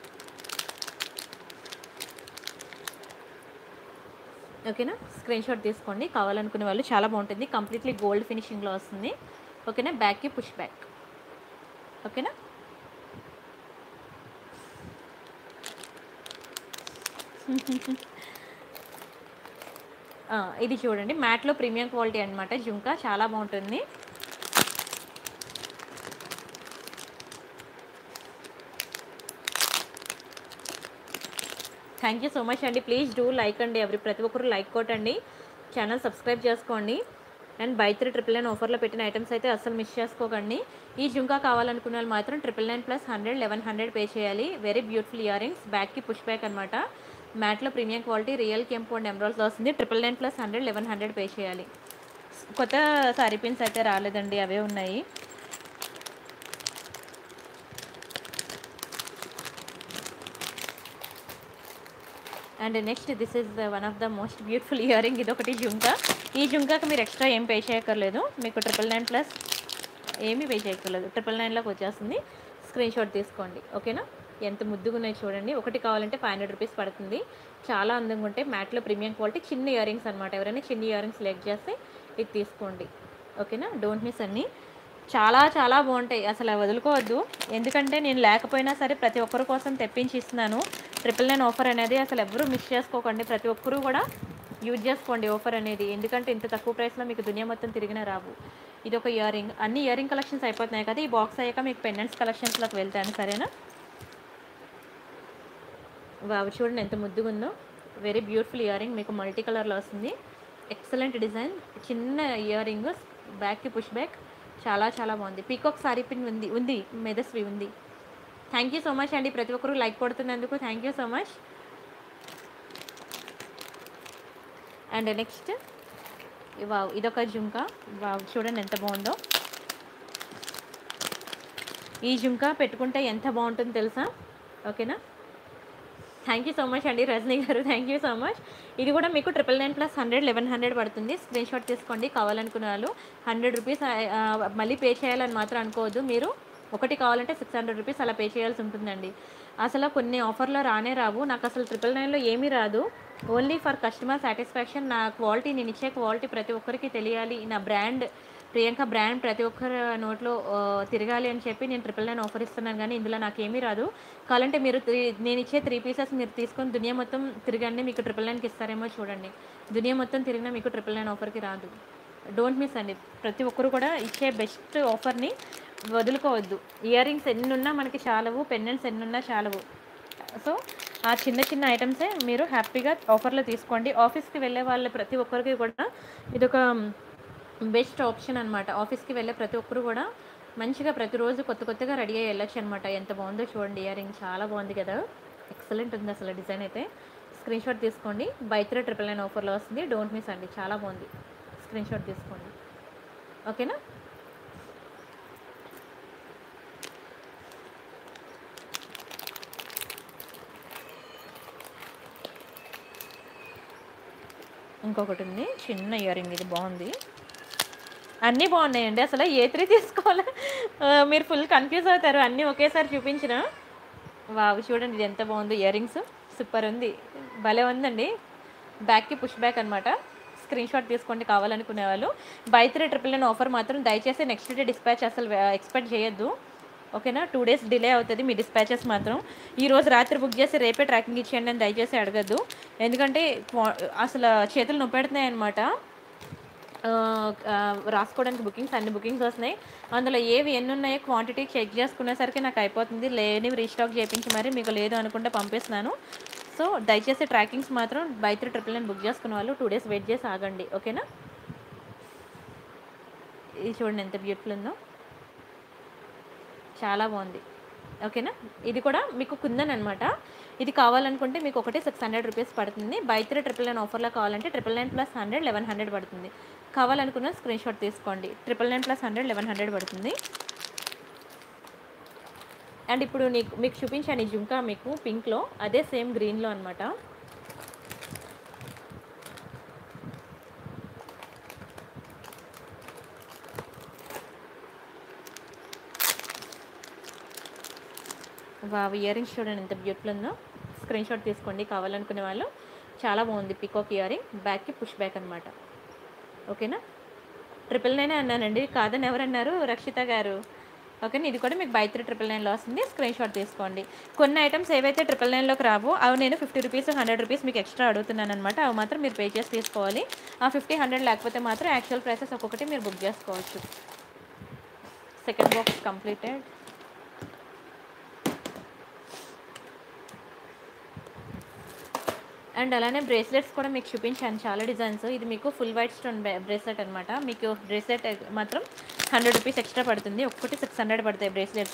ఓకేనా స్క్రీన్ షాట్ తీసుకోండి కావాలనుకునే వాళ్ళు చాలా బాగుంటుంది కంప్లీట్లీ గోల్డ్ ఫినిషింగ్లో వస్తుంది ఓకేనా బ్యాక్కి పుష్ బ్యాక్ ఓకేనా ఆ, ఇది చూడండి మ్యాట్లో ప్రీమియం క్వాలిటీ అన్నమాట జుంకా చాలా బాగుంటుంది థ్యాంక్ యూ సో మచ్ అండి ప్లీజ్ డూ లైక్ అండి ఎవరి ప్రతి ఒక్కరు లైక్ కొట్టండి ఛానల్ సబ్స్క్రైబ్ చేసుకోండి and by three triple nine ఆఫర్లో పెట్టిన ఐటమ్స్ అయితే అస్సలు మిస్ చేసుకోకండి ఈ జుంకా కావాలనుకున్న వాళ్ళు మాత్రం triple nine plus hundred eleven hundred pay చేయాలి వెరీ బ్యూటిఫుల్ ఇయర్ రింగ్స్ బ్యాక్కి పుష్ బ్యాక్ అనమాట మ్యాట్లో ప్రీమియం క్వాలిటీ రియల్ కెంపు అండ్ ఎమరాల్స్లో వస్తుంది triple nine plus hundred eleven hundred pay చేయాలి కొత్త సారీ పిన్స్ అయితే రాలేదండి అవే ఉన్నాయి and next this is one of the most beautiful earring ఇది ఒకటి జుంకా ఈ జుంకాకి మీరు ఎక్స్ట్రా ఏం పే చేయక్కర్లేదు మీకు ట్రిపుల్ నైన్ ప్లస్ ఏమీ పే చేయక్కర్లేదు ట్రిపుల్ నైన్లోకి వచ్చేస్తుంది స్క్రీన్ షాట్ తీసుకోండి ఓకేనా ఎంత ముద్దుగా ఉన్నాయి చూడండి ఒకటి కావాలంటే ఫైవ్ హండ్రెడ్ రూపీస్ పడుతుంది చాలా అందంగా ఉంటాయి మ్యాట్లో ప్రీమియం క్వాలిటీ చిన్న ఇయర్ రింగ్స్ అనమాట ఎవరైనా చిన్న ఇయర్ రింగ్స్ సెలెక్ట్ చేస్తే ఇది తీసుకోండి ఓకేనా డోంట్ మిస్ అన్నీ చాలా చాలా బాగుంటాయి అసలు వదులుకోవద్దు ఎందుకంటే నేను లేకపోయినా సరే ప్రతి ఒక్కరి కోసం తెప్పించి ఇస్తున్నాను ట్రిపుల్ నైన్ ఆఫర్ అనేది అసలు ఎవరు మిస్ చేసుకోకండి ప్రతి ఒక్కరూ కూడా యూజ్ చేసుకోండి ఆఫర్ అనేది ఎందుకంటే ఇంత తక్కువ ప్రైస్లో మీకు దునియా మొత్తం తిరిగిన రావు ఇది ఒక ఇయర్ రింగ్ అన్ని ఇయర్ రింగ్ కలెక్షన్స్ అయిపోతున్నాయి కదా ఈ బాక్స్ అయ్యాక మీకు పెండెంట్స్ కలెక్షన్స్లోకి వెళ్తాను సరేనా వావ్ చూడండి ఎంత ముద్దుగా ఉందో వెరీ బ్యూటిఫుల్ ఇయర్ రింగ్ మీకు మల్టీ కలర్లో వస్తుంది ఎక్సలెంట్ డిజైన్ చిన్న ఇయర్ రింగ్ బ్యాక్కి పుష్ బ్యాక్ చాలా చాలా బాగుంది పీకాక్ సారీ పిన్ ఉంది ఉంది మెదస్వి ఉంది థ్యాంక్ యూ సో మచ్ అండి ప్రతి ఒక్కరు లైక్ కొడుతున్నందుకు thank you so much and next wow ఇదొక జుంకా వావ్ చూడండి ఎంత బాగుందో ఈ జుంకా పెట్టుకుంటే ఎంత బాగుంటుందో తెలుసా ఓకేనా థ్యాంక్ యూ సో మచ్ అండి రజనీ గారు థ్యాంక్ యూ సో మచ్ ఇది కూడా మీకు triple nine plus hundred eleven hundred పడుతుంది స్క్రీన్ షాట్ తీసుకోండి కావాలనుకున్న వాళ్ళు హండ్రెడ్ రూపీస్ మళ్ళీ పే చేయాలని మాత్రం అనుకోవద్దు మీరు ఒకటి కావాలంటే సిక్స్ హండ్రెడ్ రూపీస్ అలా పే చేయాల్సి ఉంటుందండి అసలు కొన్ని ఆఫర్లో రానే రావు నాకు అసలు ట్రిపుల్ నైన్లో ఏమీ రాదు ఓన్లీ ఫర్ కస్టమర్ సాటిస్ఫాక్షన్ నా క్వాలిటీ నేను ఇచ్చే క్వాలిటీ ప్రతి ఒక్కరికి తెలియాలి నా బ్రాండ్ ప్రియాంక బ్రాండ్ ప్రతి ఒక్కరి నోట్లో ఆ, తిరగాలి అని చెప్పి నేను ట్రిపుల్ నైన్ ఆఫర్ ఇస్తున్నాను కానీ ఇందులో నాకేమీ రాదు కావాలంటే మీరు త్రీ- నేను ఇచ్చే త్రీ పీసెస్ మీరు తీసుకొని దునియా మొత్తం తిరగండి మీకు ట్రిపుల్ నైన్కి ఇస్తారేమో చూడండి దునియా మొత్తం తిరిగినా మీకు ట్రిపుల్ నైన్ ఆఫర్కి రాదు డోంట్ మిస్ అండి ప్రతి ఒక్కరు కూడా ఇచ్చే బెస్ట్ ఆఫర్ని వదులుకోవద్దు ఇయర్ రింగ్స్ ఎన్ని ఉన్నా మనకి చాలవు పెండెంట్స్ ఎన్ని ఉన్నా చాలవు సో ఆ చిన్న చిన్న ఐటమ్సే మీరు హ్యాపీగా ఆఫర్లో తీసుకోండి ఆఫీస్కి వెళ్ళే వాళ్ళ ప్రతి ఒక్కరికి కూడా ఇదొక బెస్ట్ ఆప్షన్ అనమాట ఆఫీస్కి వెళ్ళే ప్రతి ఒక్కరు కూడా మంచిగా ప్రతిరోజు కొత్త కొత్తగా రెడీ అయ్యి వెళ్ళొచ్చు అనమాట ఎంత బాగుందో చూడండి ఇయర్ రింగ్ చాలా బాగుంది కదా ఎక్సలెంట్ ఉంది అసలు డిజైన్ అయితే స్క్రీన్ షాట్ తీసుకోండి బై త్రీ ట్రిపుల్ నైన్ ఆఫర్లో వస్తుంది డోంట్ మిస్ అండి చాలా బాగుంది స్క్రీన్ షాట్ తీసుకోండి ఓకేనా ఇంకొకటి ఉంది చిన్న ఇయర్ రింగ్ ఇది బాగుంది అన్నీ బాగున్నాయండి అసలు ఏ త్రీ తీసుకోవాలా ఆ, మీరు ఫుల్ కన్ఫ్యూజ్ అవుతారు అన్నీ ఒకేసారి చూపించిన వావ్ చూడండి ఇది ఎంత బాగుంది ఇయర్ రింగ్స్ సూపర్ ఉంది భలే ఉందండి బ్యాక్కి పుష్ బ్యాక్ అనమాట స్క్రీన్ షాట్ తీసుకోండి కావాలనుకునే వాళ్ళు by three triple nine offer మాత్రం దయచేసి నెక్స్ట్ డే డిస్పాచ్ అసలు ఎక్స్పెక్ట్ చేయొద్దు ఓకేనా టూ డేస్ డిలే అవుతుంది మీ డిస్పాచెస్ మాత్రం ఈ రోజు రాత్రి బుక్ చేసి రేపే ట్రాకింగ్ ఇచ్చేయండి అని దయచేసి అడగద్దు ఎందుకంటే క్వా- అసలు చేతులు నొప్పెడుతున్నాయి అనమాట రాసుకోవడానికి బుకింగ్స్ అన్ని బుకింగ్స్ వస్తున్నాయి అందులో ఏవి ఎన్ని ఉన్నాయో క్వాంటిటీ చెక్ చేసుకునేసరికి నాకు అయిపోతుంది లేనివి రీస్టాక్ చేయించి మరి మీకు లేదు అనుకుంటే పంపిస్తున్నాను సో దయచేసి ట్రాకింగ్స్ మాత్రం by three triple nine book చేసుకున్న వాళ్ళు టూ డేస్ వెయిట్ చేసి ఆగండి ఓకేనా ఇది చూడండి ఎంత బ్యూటిఫుల్ ఉందో చాలా బాగుంది ఓకేనా ఇది కూడా మీకు కుందన్ అనమాట ఇది కావాలనుకుంటే మీకు ఒకటి సిక్స్ హండ్రెడ్ రూపీస్ పడుతుంది బై త్రీ ట్రిపుల్ నైన్ ఆఫర్లో కావాలంటే triple nine plus hundred eleven hundred పడుతుంది కావాలనుకున్న స్క్రీన్ షాట్ తీసుకోండి triple nine plus hundred eleven hundred పడుతుంది అండ్ ఇప్పుడు నీకు మీకు చూపించాను ఈ జుంకా మీకు పింక్లో అదే సేమ్ గ్రీన్లో అనమాట వావ్ ఇయర్ రింగ్స్ చూడండి ఎంత బ్యూటిఫుల్ ఉందో స్క్రీన్ షాట్ తీసుకోండి కావాలనుకునే వాళ్ళు చాలా బాగుంది పికాక్ ఇయర్ రింగ్ బ్యాక్కి పుష్ బ్యాక్ అనమాట ఓకేనా ట్రిపుల్ నైన్ అన్నానండి కాదని ఎవరన్నారు రక్షిత గారు ఓకేనా ఇది కూడా మీకు బై త్రీ ట్రిపుల్ నైన్లో వస్తుంది స్క్రీన్ షాట్ తీసుకోండి కొన్ని ఐటమ్స్ ఏవైతే ట్రిపుల్ నైన్లోకి రావో అవి నేను ఫిఫ్టీ రూపీస్ హండ్రెడ్ రూపీస్ మీకు ఎక్స్ట్రా అడుగుతున్నాను అనమాట అవి మాత్రం మీరు పే చేసి తీసుకోవాలి ఆ ఫిఫ్టీ హండ్రెడ్ లేకపోతే మాత్రం యాక్చువల్ ప్రైసెస్ ఒక్కొక్కటి మీరు బుక్ చేసుకోవచ్చు సెకండ్ బాక్స్ కంప్లీటెడ్ అండ్ అలానే బ్రేస్లెట్స్ కూడా మీకు చూపించాను చాలా డిజైన్స్ ఇది మీకు ఫుల్ వైట్ స్టోన్ బ్రేస్లెట్ అనమాట మీకు బ్రేస్లెట్ మాత్రం హండ్రెడ్ రూపీస్ ఎక్స్ట్రా పడుతుంది ఒక్కటి సిక్స్ హండ్రెడ్ పడతాయి బ్రేస్లెట్స్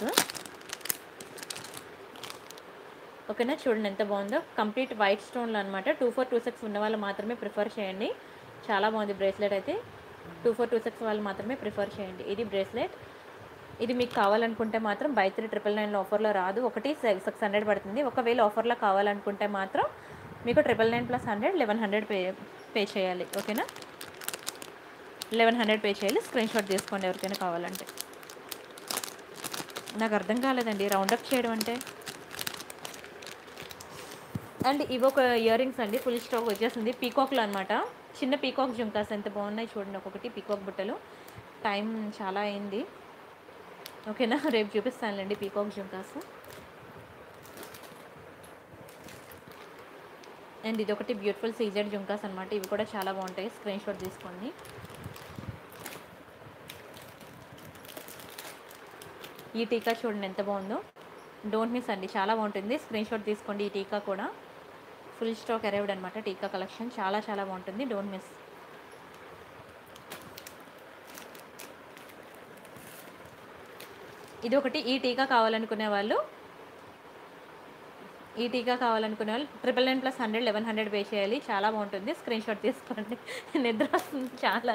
ఓకేనా చూడండి ఎంత బాగుందో కంప్లీట్ వైట్ స్టోన్లో అనమాట టూ ఫోర్ టూ సిక్స్ ఉన్న వాళ్ళు మాత్రమే ప్రిఫర్ చేయండి చాలా బాగుంది బ్రేస్లెట్ అయితే టూ ఫోర్ టూ సిక్స్ వాళ్ళు మాత్రమే ప్రిఫర్ చేయండి ఇది బ్రేస్లెట్ ఇది మీకు కావాలనుకుంటే మాత్రం బై త్రీ ట్రిపుల్ నైన్లో ఆఫర్లో రాదు ఒకటి సిక్స్ హండ్రెడ్ పడుతుంది ఒకవేళ ఆఫర్లో కావాలనుకుంటే మాత్రం మీకు triple nine plus hundred eleven hundred pay pay చేయాలి ఓకేనా లెవెన్ హండ్రెడ్ పే చేయాలి స్క్రీన్ షాట్ తీసుకోండి ఎవరికైనా కావాలంటే నాకు అర్థం కాలేదండి రౌండప్ చేయడం అంటే అండ్ ఇవి ఒక ఇయర్ రింగ్స్ అండి ఫుల్ స్టాక్ వచ్చేసింది పీకాక్లో అనమాట చిన్న పీకాక్ జుంకాస్ ఎంత బాగున్నాయి చూడండి ఒక్కొక్కటి పీకాక్ బుట్టలు టైం చాలా అయింది ఓకేనా రేపు చూపిస్తానులేండి పీకాక్ జుంకాస్ అండ్ ఇది ఒకటి బ్యూటిఫుల్ సీజెడ్ జుంకాస్ అనమాట ఇవి కూడా చాలా బాగుంటాయి స్క్రీన్ షాట్ తీసుకోండి ఈ టీకా చూడండి ఎంత బాగుందో డోంట్ మిస్ అండి చాలా బాగుంటుంది స్క్రీన్ షాట్ తీసుకోండి ఈ టీకా కూడా ఫుల్ స్టాక్ అరైవ్డ్ అనమాట టీకా కలెక్షన్ చాలా చాలా బాగుంటుంది డోంట్ మిస్ ఇది ఒకటి ఈ టీకా కావాలనుకునే వాళ్ళు ఈ టీకా కావాలనుకునే వాళ్ళు triple nine plus hundred eleven hundred pay చేయాలి చాలా బాగుంటుంది స్క్రీన్ షాట్ తీసుకోండి నిద్ర వస్తుంది చాలా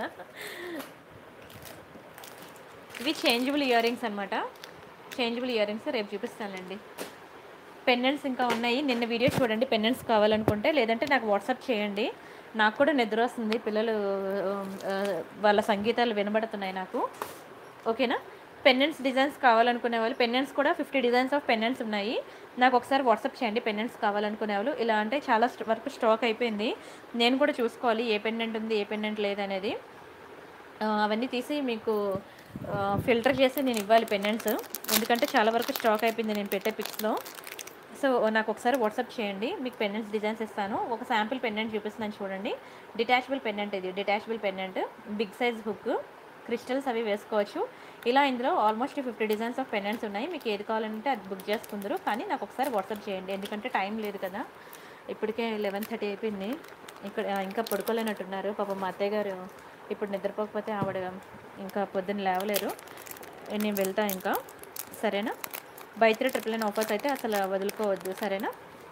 ఇవి చేంజబుల్ ఇయర్ రింగ్స్ అనమాట చేంజబుల్ ఇయర్ రింగ్స్ రేపు చూపిస్తానండి పెండెంట్స్ ఇంకా ఉన్నాయి నిన్న వీడియో చూడండి పెండెంట్స్ కావాలనుకుంటే లేదంటే నాకు వాట్సాప్ చేయండి నాకు కూడా నిద్ర వస్తుంది పిల్లలు ఆ, వాళ్ళ సంగీతాలు వినబడుతున్నాయి నాకు ఓకేనా పెండెంట్స్ డిజైన్స్ కావాలనుకునే వాళ్ళు పెండెంట్స్ కూడా ఫిఫ్టీ డిజైన్స్ ఆఫ్ పెండెంట్స్ ఉన్నాయి నాకు ఒకసారి వాట్సాప్ చేయండి పెండెంట్స్ కావాలనుకునే వాళ్ళు ఇలా అంటే చాలా స్ట్- వరకు స్టాక్ అయిపోయింది నేను కూడా చూసుకోవాలి ఏ పెండెంట్ ఉంది ఏ పెండెంట్ లేదనేది ఆ, అవన్నీ తీసి మీకు ఫిల్టర్ చేసి నేను ఇవ్వాలి పెండెంట్స్ ఎందుకంటే చాలా వరకు స్టాక్ అయిపోయింది నేను పెట్టే పిక్స్లో సో నాకు ఒకసారి వాట్సాప్ చేయండి మీకు పెండెంట్స్ డిజైన్స్ ఇస్తాను ఒక శాంపిల్ పెండెంట్ చూపిస్తున్నాను చూడండి డిటాచబుల్ పెండెంట్ ఇది detachable pendant big size hook crystals అవి వేసుకోవచ్చు ఇలా ఇందులో almost fifty designs of pendants ఉన్నాయి మీకు ఏది కావాలంటే అది బుక్ చేసుకుందరు కానీ నాకు ఒకసారి వాట్సాప్ చేయండి ఎందుకంటే టైం లేదు కదా ఇప్పటికే లెవెన్ థర్టీ అయిపోయింది ఇక్కడ ఆ, ఇంకా పడుకోలేనట్టున్నారు పాపం మా అత్తయ్య గారు ఇప్పుడు నిద్రపోకపోతే ఆవిడ ఇంకా పొద్దున్న లేవలేరు నేను వెళ్తా ఇంకా సరేనా bye three triple nine offers అయితే అసలు వదులుకోవద్దు సరేనా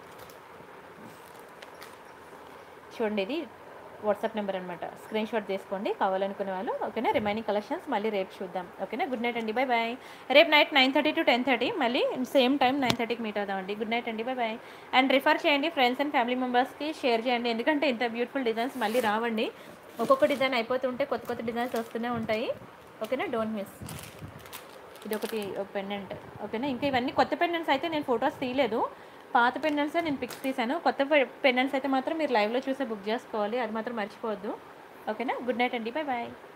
చూడండి ఇది వాట్సాప్ నెంబర్ అనమాట స్క్రీన్ షాట్ తీసుకోండి కావాలనుకునే వాళ్ళు ఓకేనా రిమైనింగ్ కలెక్షన్స్ మళ్ళీ రేపు చూద్దాం ఓకేనా గుడ్ నైట్ అండి బై బాయ్ రేపు night nine thirty to ten thirty మళ్ళీ సేమ్ టైం నైన్ థర్టీకి మీట్ అవుదామండి గుడ్ నైట్ అండి బై బాయ్ అండ్ రిఫర్ చేయండి ఫ్రెండ్స్ అండ్ ఫ్యామిలీ మెంబర్స్కి షేర్ చేయండి ఎందుకంటే ఇంత బ్యూటిఫుల్ డిజైన్స్ మళ్ళీ రావండి ఒక్కొక్క డిజైన్ అయిపోతుంటే కొత్త కొత్త డిజైన్స్ వస్తూనే ఉంటాయి ఓకేనా డోంట్ మిస్ ఇది ఒకటి పెండెంట్ ఓకేనా ఇంకా ఇవన్నీ కొత్త పెండెంట్స్ అయితే నేను ఫొటోస్ తీయలేదు పాత పెండెంట్స్ నేను పిక్స్ తీసాను కొత్త పెండెంట్స్ అయితే మాత్రం మీరు లైవ్లో చూసే బుక్ చేసుకోవాలి అది మాత్రం మర్చిపోవద్దు ఓకేనా గుడ్ నైట్ అండి బాయ్ బాయ్